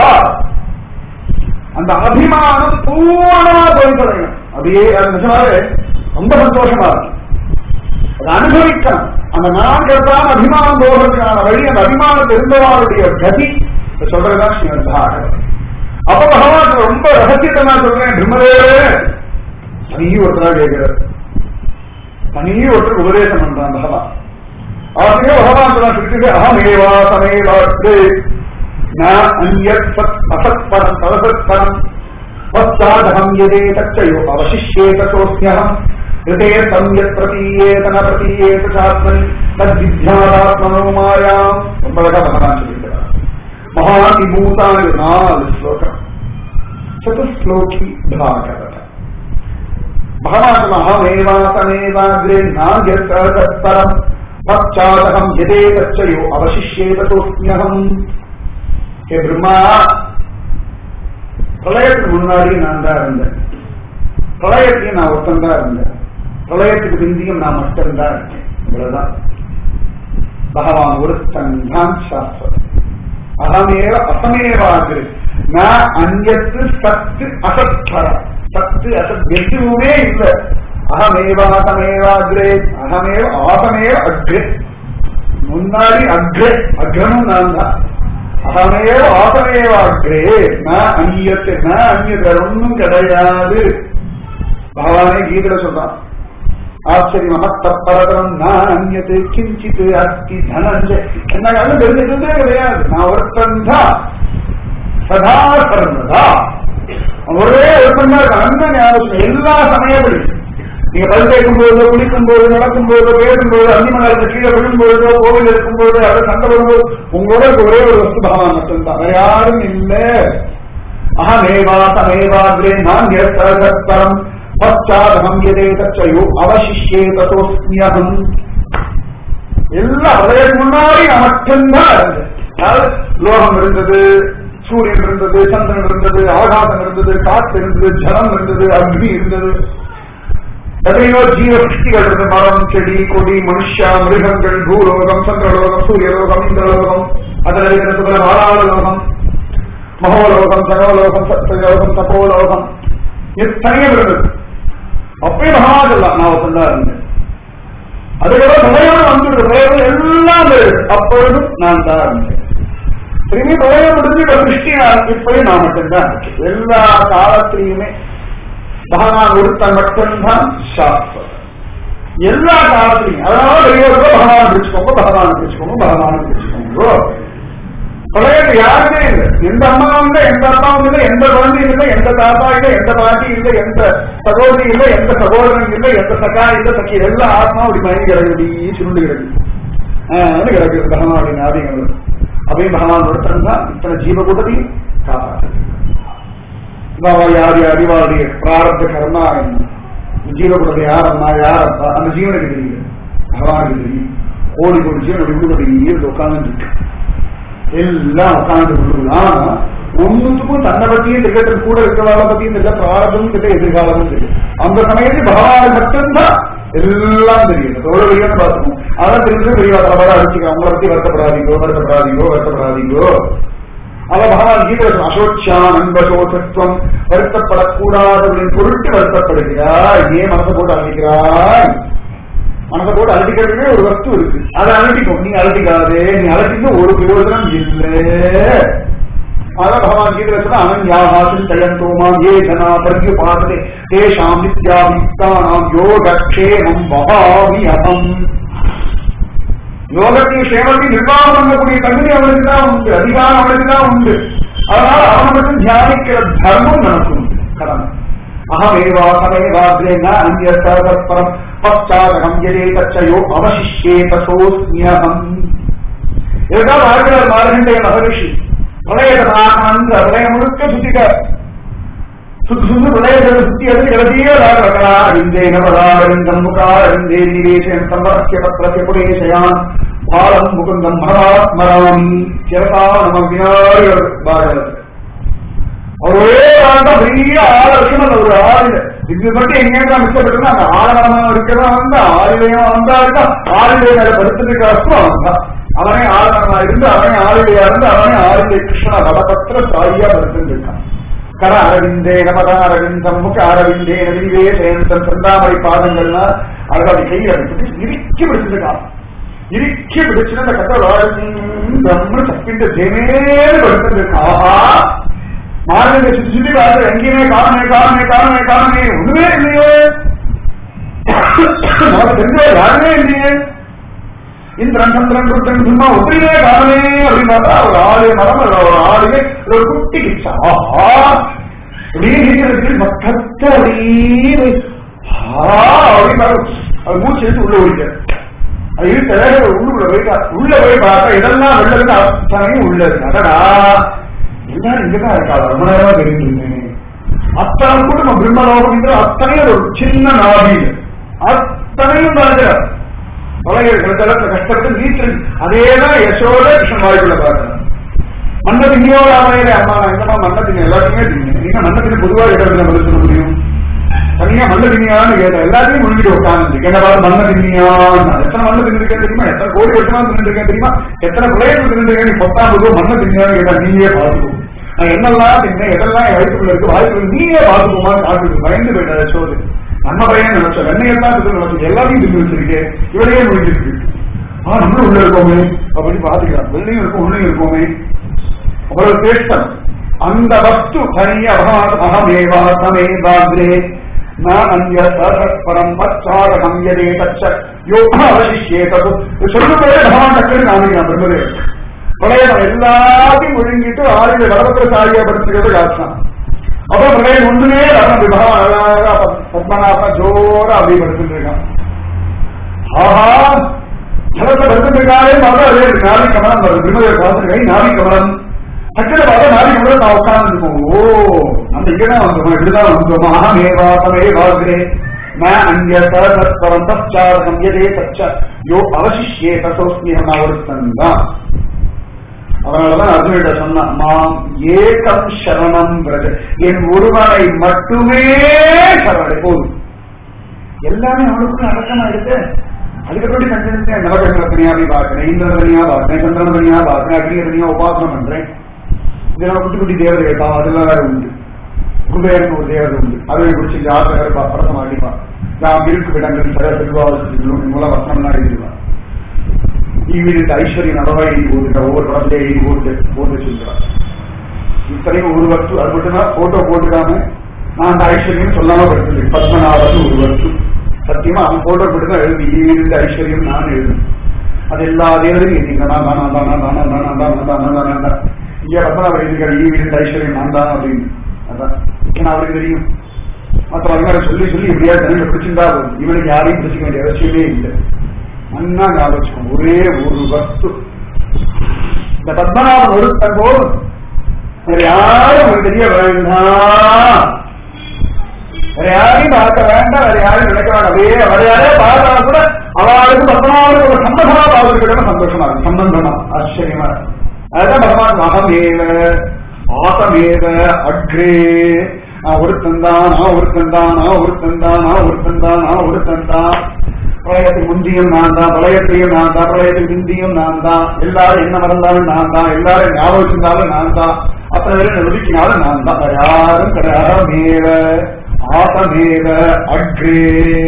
அந்த அபிமானம் பூர்ணமா போய் தொலைக்கணும் அப்படியே அது நிஜமாவே ரொம்ப சந்தோஷமா இருக்கு அதை அனுபவிக்கணும் அந்த நான் கர்த்தான் அபிமானம் போகிறதுக்கான வழி அந்த அபிமானத்தில் இருந்தவாருடைய கதி சொல்றதுதான் ஸ்ரீமத் பாகவத் அப்ப பகவான் ரொம்ப ரகசியத்தை நான் சொல்றேன் பிரம்மதேவே தனி ஒருத்தரா கேட்கிறார் தனி ஒருத்தருக்கு உபதேசம் பண்றான் பகவான் ஆசிரியர் பகவான் சொன்னா சொல்லிட்டு அகமேவா சமேவாத்து அந்யத் சத் அசத்பரம் தவசத்பரம் வத்சாதகம் யதே தச்சயோ அவசிஷ்யேத சோஸ்மியகம் ரிதே சம்யத் பிரதீயேத ந பிரதீயேத சாத்மனி தத்வித்யாதாத்மனோ மாயாம் ரொம்ப அழகா பகவான் சொல்லியிருக்கிறார் மகாதிபூதானு நாலு ஸ்லோகம் சதுஸ்லோகி பாகவத பகவான் அகமேவாசமேவாகிரே நாகரம் பச்சாதகம் எதே தச்சயோ அவசிஷ்யேதோஸ்மியகம் ஹே பிரம்மா பிரளயத்துக்கு முன்னாடி நான் தான் இருந்தேன் பிரளயத்தையும் நான் ஒருத்தன் தான் இருந்தேன் பிரளயத்துக்கு பிந்தியும் நான் மட்டும் தான் இருக்கேன் இவ்வளவுதான் பகவான் ஒருத்தன் தான் சாஸ்திரம் அகமேவ அசமேவாகிரு நான் அந்நத்து சத்து அசத்பரம் சத்து அசத் எதுவுமே இல்லை அகமேவாசமேவாகிரே அகமேவ ஆசமேவ அக்ரே முன்னாடி அக்ரே அக்ரமும் நான் தான் அகமேவ ஆசமேவ அக்ரே நான் அந்நியத்து நான் அந்நியத்து ஒன்றும் கிடையாது பகவானே கீதையில சொல்றான் ஆச்சரியம் மத்தப்பரதம் நான் அந்நியது கிஞ்சித்து அஸ்தி தனஞ்ச என்ன தெரிஞ்சிட்டதே கிடையாது நான் ஒருத்தன் தான் சதா சர்வதா ஒரே ஒருத்தன் தான் அந்த ஞாபகம் எல்லா சமயப்படியும் நீங்க பல் தேய்க்கும் போதோ குளிக்கும் போது நடக்கும் போதோ பேசும் போது அந்திமலர்ந்த கீழே விழும் போதோ கோவில் இருக்கும் போது அதை சண்டை வரும்போது உங்களோட ஒரே ஒரு வஸ்து பகவான் மட்டும்தான் வேற யாரும் இல்லை அகமேவா சமேவாகிரே நான் ஏற்பரம் பச்சாதகம் எதே தச்சயோ அவசிஷ்யே ததோஸ்மியகம் எல்லாம் அதற்கு முன்னாடி நான் மட்டும்தான் இருந்தது அதாவது லோகம் இருந்தது சூரியன் இருந்தது சந்திரன் இருந்தது ஆகாசம் இருந்தது காற்று இருந்தது ஜலம் இருந்தது அக்னி இருந்தது எத்தனையோ ஜீவ சிருஷ்டிகள் இருந்தது மரம் செடி கொடி மனுஷா மிருகங்கள் பூலோகம் சந்திரலோகம் சூரியலோகம் இந்திரலோகம் அதில் இருக்கிற வாராளலோகம் மகோலோகம் சகோலோகம் சத்தயோகம் தபோலோகம் எத்தனையோ இருந்தது அப்பயும் பகவான் சொல்லலாம் நான் ஒருத்தன் இருந்தேன் அதுக்கப்புறம் பிரளயம் வந்துட்டு பிரளயம் எல்லாம் வருது. அப்பொழுதும் நான் தான் இருந்தேன் திரும்பி பிரளயம் முடிஞ்சு ஒரு திருஷ்டி நான் இப்பயும் நான் மட்டும்தான் இருக்கேன் எல்லா காலத்திலையுமே பகவான் ஒருத்தன் மட்டும்தான் சாஸ்திரம் எல்லா காலத்திலையும் அதனால பெரியவர்களோ பகவான் பிடிச்சுக்கோங்க பகவான் பிடிச்சுக்கோங்க பகவான் பிடிச்சுக்கோங்க பிரளயத்தை யாருமே இல்லை எந்த அம்மாவும் இல்லை எந்த அப்பாவும் இல்லை எந்த குழந்தையும் இல்லை எந்த தாத்தா இல்லை எந்த பாட்டி இல்லை எந்த சகோதரி இல்லை எந்த சகோதரன் இல்லை எந்த சகா இல்லை சக்கி எல்லா ஆத்மா அப்படி மயங்கி கிடக்குது சுருண்டு கிடக்குது ஆஹ் கிடக்குது பகவானுடைய ஆதிகள் அப்படியே பகவான் ஒருத்தன் தான் இத்தனை ஜீவகூட்டத்தையும் காப்பாற்று பாபா யார் அறிவாளுடைய பிராரப்த கர்மா என்ன ஜீவகுடத்தை யார் அம்மா யார் அப்பா அந்த ஜீவனுக்கு தெரியும் பகவானுக்கு தெரியும் கோடி கோடி ஜீவன் அப்படி விடுபட்டு உட்கார்ந்து இருக்கு எல்லாம் உட்கார்ந்து கொண்டு ஆனா ஒன்னுத்துக்கும் தன்னை பத்தியும் திட்டத்தில் கூட இருக்கிறவளை பத்தியும் தெரியல பிராரதமும் தெரியல எதிர்காலமும் தெரியும் அந்த சமயத்தில் பகவான் மட்டும்தான் எல்லாம் தெரியும் தோழர்களையும் பார்த்துக்கணும் அதான் தெரிஞ்சு பெரிய தலைவராக அடிச்சுக்கிறோம் உங்களை பத்தி வருத்தப்படாதீங்கோ வருத்தப்படாதீங்கோ வருத்தப்படாதீங்கோ அவ பகவான் கீதை அசோட்சான் அன்பசோசத்துவம் வருத்தப்படக்கூடாதவர்களின் பொருட்டு வருத்தப்படுகிறாய் ஏன் மனசை போட்டு அழைக்கிறாய் மனசை போட்டு அழட்டிக்கிறதுக்கே ஒரு வஸ்து இருக்கு அதை அழட்டிக்கும் நீ அழட்டிக்காதே நீ அழட்டிக்க ஒரு பிரயோஜனம் இல்லை அதான் பகவான் கீதை சொன்னா அனன்யாவாசன் தயந்தோமாம் ஏ ஜனா பர்ய பாசதே தேஷாம் நித்யாவித்தானாம் யோகக்ஷேமம் பகாமி அகம் யோகத்தையும் சேவத்தையும் நிர்வாகம் பண்ணக்கூடிய தகுதி அவனுக்கு தான் உண்டு அதிகாரம் அவனுக்கு தான் உண்டு அதனால அவனை மட்டும் தியானிக்கிற தர்மம் நமக்கு உண்டு கடமை அகமேவாசமேவாக்ரே ந அந்நிய சர்வஸ்பரம் பச்சாதகம் எதே தச்சயோ அவசிஷ்யேத சோஸ்மியகம் இதுதான் வாழ்கிறார் மாறுகின்ற மகரிஷி பிரளயதானந்த பிரளயம் முழுக்க சுத்திக்க சுத்து சுத்து பிரளயத்தை சுத்தி அது இலதியே ராகவகராரவிந்தே நவராரவிந்தம் முகாரவிந்தே நிவேசன் சம்பரஸ்ய பத்திரஸ்ய புரேஷயான் பாலம் முகுந்தம் மகாத்மராமி சிரசா நம விநாயகர் பாரதத்தில் ஒரே ஆள் தான் பெரிய ஆள் லட்சணம் ஒரு ஆள் இது மட்டும் எங்கேயா மிச்சப்பட்டு அந்த ஆழமா இருக்கிறதா வந்து ஆளிலையும் வந்தா இருக்கா ஆளிலைய மேல படுத்துட்டு அர்த்தம் வந்தா அவனே ஆழமா இருந்து அவனே ஆளிலையா இருந்து அவனே ஆளிலை கிருஷ்ணா வடபத்திர சாரியா படுத்துட்டு இருக்கான் கர அரவிந்தே நமத அரவிந்தம் முக அரவிந்தே நவிவே சேந்தம் செந்தாமரை பாதங்கள்னா அழகா அப்படி கையில வச்சுட்டு இறுக்கி பிடிச்சிருக்கான் இறுக்கி பிடிச்சுட்டு அந்த கட்ட சப்பிന്റെ ஜெமேல படுத்துட்டு இருக்கான் ஆஹா மார்கழி சுத்தி சுத்தி பார்த்து எங்கேயுமே காரணமே காரணமே காரணமே காரணமே ஒண்ணுமே இல்லையே நமக்கு தெரிஞ்ச யாருமே இல்லையே இந்திரன் சந்திரன் ருத்தன் சும்மா ஒன்றிலே காரணமே அப்படின்னு பார்த்தா ஒரு ஆளு மரம் அல்ல ஒரு ஆளுமே ஒரு குட்டி கிச்சா ஆஹா அப்படியே மொத்தத்தை அப்படியே அப்படின்னு அது மூச்சு எடுத்து உள்ள ஓடிக்க அது இருக்க உள்ளுக்குள்ள போயிட்டா உள்ள போய் பார்த்தா இதெல்லாம் வெளில இருந்து அத்தனையும் உள்ள இருக்கு அடடா எல்லாரும் இங்கதான் இருக்கா ரொம்ப நேரமா தெரிஞ்சிருந்தேன் அத்தனை கூட நம்ம பிரம்மலோகம்ங்கிற அத்தனையும் ஒரு சின்ன நாடியில் அத்தனையும் பார்க்கிறார் பழைய கிடத்தலத்துல கஷ்டப்பட்டு நீச்சல் அதேதான் யசோட கிருஷ்ணன் வாய்க்குள்ள பார்க்கிறேன் மண்ண திங்கியோ ராமையில அம்மா நான் என்னமா மண்ண திங்க எல்லாத்தையுமே திங்க நீங்க மண்ண திங்க பொதுவா இடத்துல பதில் சொல்ல முடியும் தனியா மண்ண திணியான்னு கேட்ட எல்லாத்தையும் முழுங்கிட்டு உட்காந்து என்ன பார்த்து மண்ண திணியான்னு எத்தனை மண்ண தின்னுருக்கேன் தெரியுமா எத்தனை கோடி வருஷமா தின்னுருக்கேன் தெரியுமா எத்தனை பிள்ளைகள் தின்னுருக்கேன் நீ பத்தாம் பொதுவா மண்ண திணியான்னு கேட்டா நீயே பார்த்துக்கோ நான் என்னெல்லாம் தின்னேன் எதெல்லாம் என் வயிற்றுக்குள்ள இருக்கு வாய்ப்புள்ள நீயே பார்த்துக்கோமான்னு காட்டுக்கு பயந்து போயிட்டாரு சோது நம்ம பையன் நினைச்சோம் வெண்ணையெல்லாம் தின்னு நினைச்சோம் எல்லாத்தையும் தின்னு வச்சிருக்கேன் இவரையே முடிஞ்சிருக்கு ஆ நம்மளும் உள்ள இருக்கோமே அப்படின்னு பாத்துக்கலாம் வெள்ளையும் இருக்கும் உள்ளையும் இருக்கோமே அவ்வளவு சேஷ்டம் அந்த வஸ்து தனிய அகமேவாசமேவாகிரே நான் அந்நிய பரம் பச்சாரகம் யதே தச்ச யோக அவசிஷேதது சொல்லும்போதே பகவான் டக்குன்னு காமிக்கிறான் பிரம்மதேவன் பிரளயம் எல்லாத்தையும் ஒழுங்கிட்டு ஆளுநர் வடபத்திர சாரியா படுத்துக்கிறது காட்டான் அப்ப பிரளயம் ஒன்றுமே ரகம் பகவான் அழகா பத்மநாப ஜோரா அப்படி படுத்துட்டு இருக்கான் ஆஹா ஜலத்தை படுத்துட்டு இருக்காரே பார்த்தா அதே நாரி கமலம் வருது பிரம்மதேவர் பார்த்துருக்கேன் நாரி கமலம் டக்குனு பார்த்தா நாரி கமலம் நான் உட்கார்ந்து இருக்கோம் ஓ அந்த இங்கதான் வந்தோம் இப்படிதான் வந்தோம் அகமேவா தமேவாகிறே நான் அங்க சரஸ்வரம் தச்சாரகம் எதே தச்ச யோ அவசிஷே தசோஸ்மியம் ஒருத்தன் தான் அதனாலதான் அர்ஜுனிட்ட சொன்னான் மாம் ஏகம் சரணம் பிரஜ என் ஒருவனை மட்டுமே சரணடை போதும் எல்லாமே அவனுக்குள்ள அடக்கமா இருக்கு அதுக்கப்புறம் கண்டிப்பா நவகிரக தனியா போய் பார்க்கிறேன் இந்திரன் தனியா பார்க்கிறேன் சந்திரன் தனியா பார்க்கிறேன் அக்னிய தனியா உபாசனம் பண்றேன் இதெல்லாம் குட்டி குட்டி தேவதைகள் பாவம் அதெல்லாம் வேற உண்டு குபேரன் ஒரு தேவதை உண்டு அதை பிடிச்சி ஆசகர் படத்தை மாட்டிப்பான் நாம் இருக்கும் இடங்கள் சில செல்வாசத்திலும் மூலம் வசனம்லாம் எழுதுவார் ஈவினில் ஐஸ்வர்யம் அளவா எழுதி போட்டுட்டா ஒவ்வொரு படத்துல எழுதி போட்டு போட்டு சொல்றார் இத்தனையும் ஒரு வஸ்து அது மட்டும்தான் போட்டோ போட்டுக்காம நான் அந்த ஐஸ்வர்யம் சொல்லாம படுத்தது பத்மநாபன் ஒரு வஸ்து சத்தியமா அவன் போட்டோ போட்டு தான் எழுதி ஈவினில் ஐஸ்வர்யம் நான் எழுதும் அது எல்லா தேவதையும் எழுதிங்க நான் தான் நான் தான் நான் தான் நான் தான் நான் தான் நான் தான் நான் தான் நான் தான் இங்கே பத்மநாபன் எழுதிக்கிற ஈவினில் ஐஸ்வர்யம் நான் தான் அப்படின்னு அதான் ஏன்னா அவருக்கு தெரியும் மற்றவங்க சொல்லி சொல்லி எப்படியா ஜனங்க பிடிச்சிருந்தா போதும் இவனுக்கு யாரையும் பிடிச்சிக்க வேண்டிய அவசியமே இல்லை நன்னா ஞாபகம் ஒரே ஒரு வஸ்து இந்த பத்மநாபன் ஒருத்தன் போதும் வேற யாரும் அவனுக்கு தெரிய வேண்டாம் வேற யாரையும் பார்க்க வேண்டாம் வேற யாரையும் நினைக்க வேண்டாம் அப்படியே வேற யாரையும் பார்த்தா கூட அவளுக்கு பத்மநாபனுக்கு ஒரு சம்பந்தமா பார்த்துக்கிட்ட சந்தோஷமா இருக்கும் சம்பந்தமா ஆச்சரியமா இருக்கும் அதுதான் பகவான் அகமேவ ஆசமேவ அக்ரே நான் ஒருத்தந்தான் நான் ஒருத்தந்தான் நான் ஒருத்தந்தான் நான் ஒருத்தந்தான் நான் ஒருத்தந்தான் பிரளயத்துக்கு முந்தியும் நான் தான் பிரளயத்தையும் நான் தான் பிரளயத்துக்கு முந்தியும் நான் தான் எல்லாரும் என்ன மறந்தாலும் நான் தான் எல்லாரும் ஞாபகம் வச்சிருந்தாலும் நான் தான் அத்தனை பேரும் ஒதுக்கினாலும் நான் தான் வேற யாரும் கிடையாமேவ ஆசமேவ அக்ரே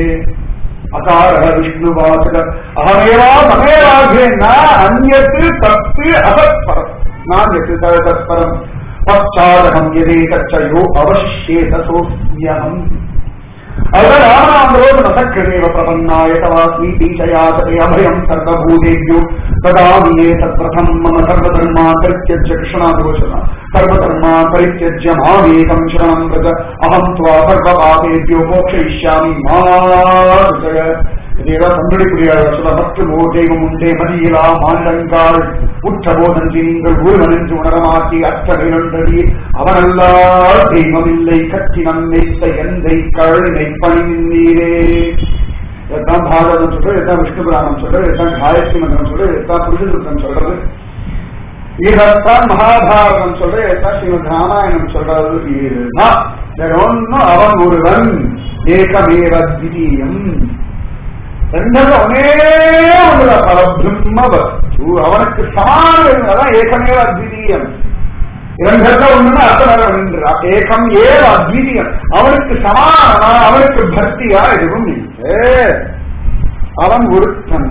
அகார விஷ்ணு வாசக அகமேவா மகேவாகேன்னா அந்நத்து தத்து அசத்பரம் நான் எத்து தத்பரம் பச்சாதகம் எதே கச்சயோ அவசிஷேத சோஸ்மியம் அதுதான் ராமநாமரோடு நசக்கிரேவ பிரபன்னாய தவாஸ்மி பீஷயாசதே அபயம் சர்வபூதேभ्यो ததாமி ஏதத்ரதம் மம சர்வதர்மா பரித்யஜ்ய கிருஷ்ணாதோஷனா சர்வதர்மா பரித்யஜ்ய மாமேகம் சரணம் பிரஜ அகம் துவா சர்வபாபேभ्यो மோக்ஷயிஷ்யாமி மா ருஜய இதேதான் தந்தை புரியாத சொல்ல மற்றும் ஓ தெய்வம் உண்டே மதியிலா மாநிலங்கால் உற்ற போதன்றி நீங்கள் ஒருவனென்று உணரமாட்டி அற்ற நிரந்தடி அவனல்லால் தெய்வமில்லை கற்றி நன்மைத்த எந்தை கழுனை பணிந்தீரே எத்தான் பாகவதம் சொல்றது எத்தான் விஷ்ணு புராணம் சொல்றது எத்தான் காயத்ரி மந்திரம் சொல்றது எத்தான் புருஷசுத்தம் சொல்றது இதத்தான் மகாபாரதம் சொல்றது எத்தான் ஸ்ரீமத் ராமாயணம் சொல்றது இதுதான் வேற ஒன்னும் அவன் ஒருவன் ஏகமேவ திடீயம் ரெண்டல்ல ஒரே ஒன்றுதான் பரபிரம்ம வஸ்து அவனுக்கு சமானம் அதான் ஏகமேவ அத்விதீயம் இரண்டல்ல ஒண்ணுன்னா அர்த்தம் ஒன்று ஏகம் ஏவ அத்விதீயம் அவனுக்கு சமானமா அவனுக்கு பக்தியா எதுவும் இல்லை அவன் ஒருத்தன்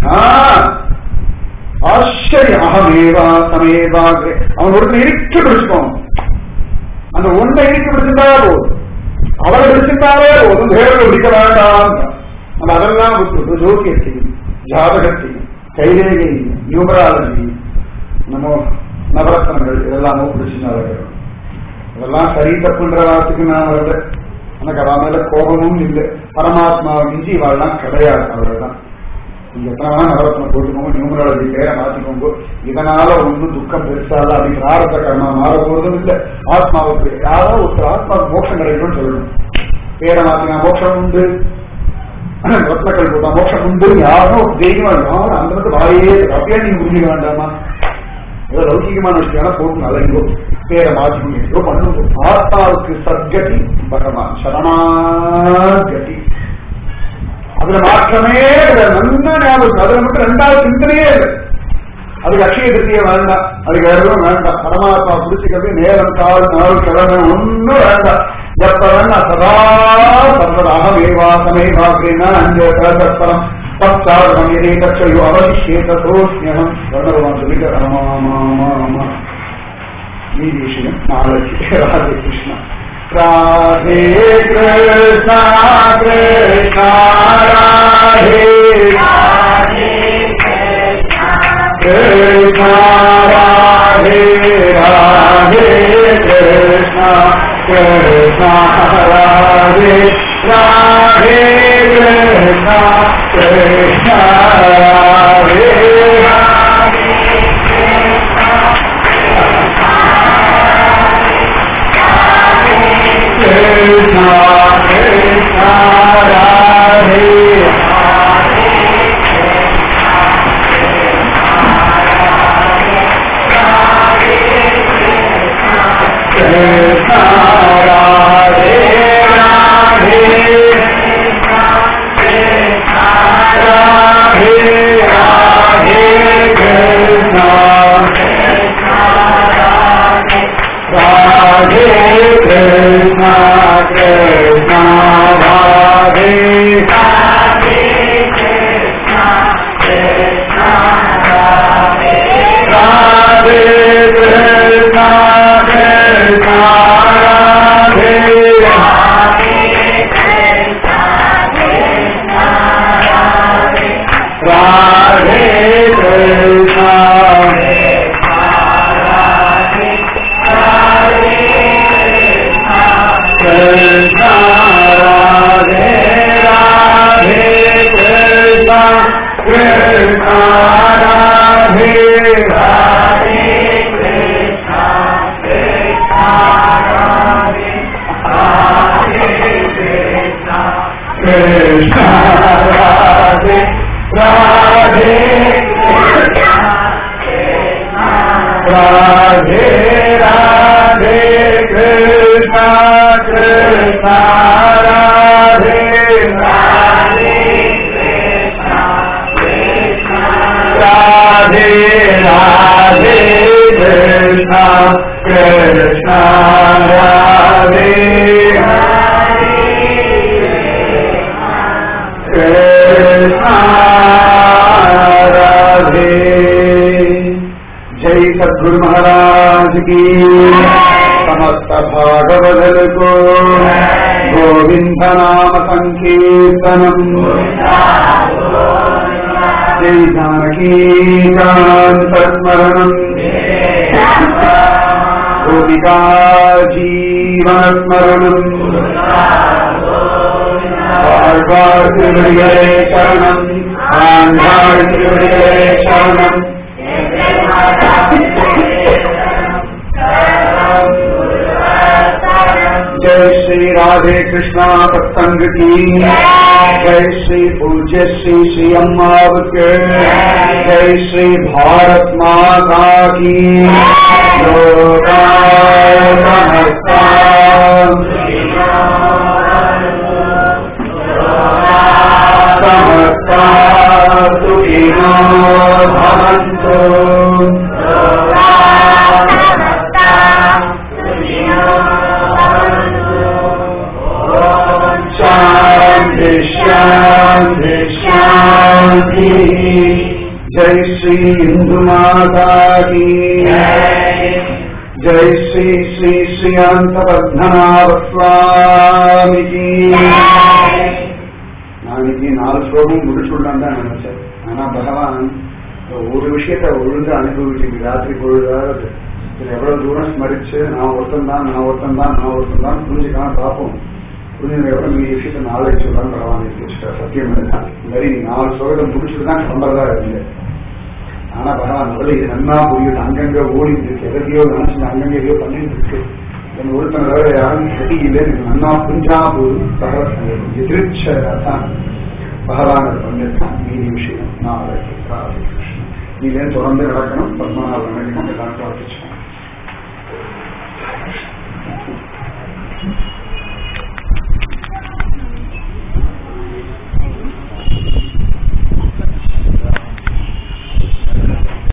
ஆச்சரியம் அகமேவா சமேவா அவன் ஒருத்தன் இறுக்கி பிடிச்சுக்கோம் அந்த ஒன்றை இறுக்கி பிடிச்சிருந்தா போதும் அவரை பிடிச்சிருந்தாலே போதும் வேறு பிடிக்க வேண்டாம் நம்ம அதெல்லாம் விட்டு ஜோசியத்தையும் ஜாதகத்தையும் கைரேகையும் நியூமராலஜி நம்ம நவரத்னங்கள் இதெல்லாமோ பிடிச்சிருந்தாங்க இதெல்லாம் சரி தப்புன்ற வார்த்தைக்கு நான் வரல எனக்கு அவன் மேல கோபமும் இல்லை பரமாத்மாவை மிஞ்சி இவாள்லாம் கிடையாது அவர்தான் நீங்க எத்தனை வேணா நவரத்னம் போட்டுக்கோங்க நியூமராலஜி பேரை மாத்திக்கோங்க இதனால ஒன்றும் துக்கம் பெருசால அப்படி பிராரத்த கர்மா மாற போறதும் இல்லை ஆத்மாவுக்கு யாரோ ஒரு ஆத்மாவுக்கு மோட்சம் கிடைக்கும்னு சொல்லணும் பேரை மாத்தினா மோட்சம் உண்டு ரத்னக்கள் போட்டா மோட்சம் உண்டு யாரும் ஒரு தெய்வம் யாரும் அந்த இடத்துல வாயே அப்படியே நீங்க புரிஞ்சுக்க வேண்டாமா ஏதோ லௌகிகமான விஷயம் போட்டு அலைங்கோ பேரை மாற்றிக்கோங்க ஏதோ பண்ணுங்க ஆத்மாவுக்கு சத்கதி பகவான் சரணாகதி அதுல மாற்றமே நல்ல ஞாபகம் அதுல மட்டும் ரெண்டாவது சிந்தனையே இல்லை அதுக்கு அக்ஷய திருத்திய வேண்டாம் அதுக்கு எதுவும் வேண்டாம் பரமாத்மா பிடிச்சிக்கிறது நேரம் கால் நாள் கிழமை ஒன்னும் வேண்டாம் எப்ப வேணா சதா சர்வதாக மேவாசமேவா அப்படின்னா அஞ்சு தற்பரம் பத்தாயிரம் எதே கச்சையோ அவசிஷேத சோஷ்யம் வர்ணபகவான் சொல்லிட்டு ராமா மீதி விஷயம் நாளைக்கு ராதே கிருஷ்ணா ராதே கிருஷ்ணா கிருஷ்ணா ராதே कृष्णा राधे राधे कृष्णा कृष्णा राधे राधे कृष्णा कृष्णा राधे कृष्णा कृष्णा राधे कृष्णा राधे राधे सदगुरु महाराज की समस्त भागवदल को गोविंद नाम संकीर्तनम जय जानकी कांतस्मरणम गोपिका जीवन स्मरणम ஆழ்வார் திருவடிகளே சரணம் ஆண்டாள் திருவடிகளே சரணம் जय श्री राधे कृष्णा सत्संग की जय श्री पूज्य श्री श्री अम्माव के जय श्री भारत माता की लोका समस्ता समस्ता सुखिनो भवन्तु शांति शांति शांति जय श्री हिंदू माता की जय श्री श्री श्री अंत पद्मनाभ स्वामी की நாளைக்கு நாலு ஸ்லோகம் முடிச்சுடலாம் தான் நினைச்சேன் ஆனா பகவான் ஒரு விஷயத்தை ஒழுங்கு அனுபவிச்சு ராத்திரி பொழுதாவது இது எவ்வளவு தூரம் ஸ்மரிச்சு நான் ஒருத்தன் தான் நான் ஒருத்தன் தான் நான் ஒருத்தன் தான் புரிஞ்சுக்கலாம் பார்ப்போம் புரிஞ்சு எவ்வளவு மீதி விஷயத்தை நாளை சொல்லலாம் பகவான் வச்சுட்டார் சத்தியம் இதுதான் சரி நீ நாலு ஸ்லோகத்தை முடிச்சுட்டு தான் கிளம்புறதா இருந்தது ஆனா பகவான் முதல்ல இது நன்னா புரியுது அங்கங்க ஓடிட்டு இருக்கு எதையோ நினைச்சு அங்கங்க எதையோ பண்ணிட்டு இருக்கு என் ஒருத்தன் வேற யாரும் கட்டிக்கல எனக்கு நன்னா புரிஞ்சா போதும் பகவத் எதிர்ச்சாதான் பகவான் பண்ணிருக்கான் மீதி விஷயம் நாளை ராதே கிருஷ்ணன் நீங்க தொடர்ந்து நடக்கணும் பத்மநாபன் எல்லாரும் பிரார்த்திச்சோம்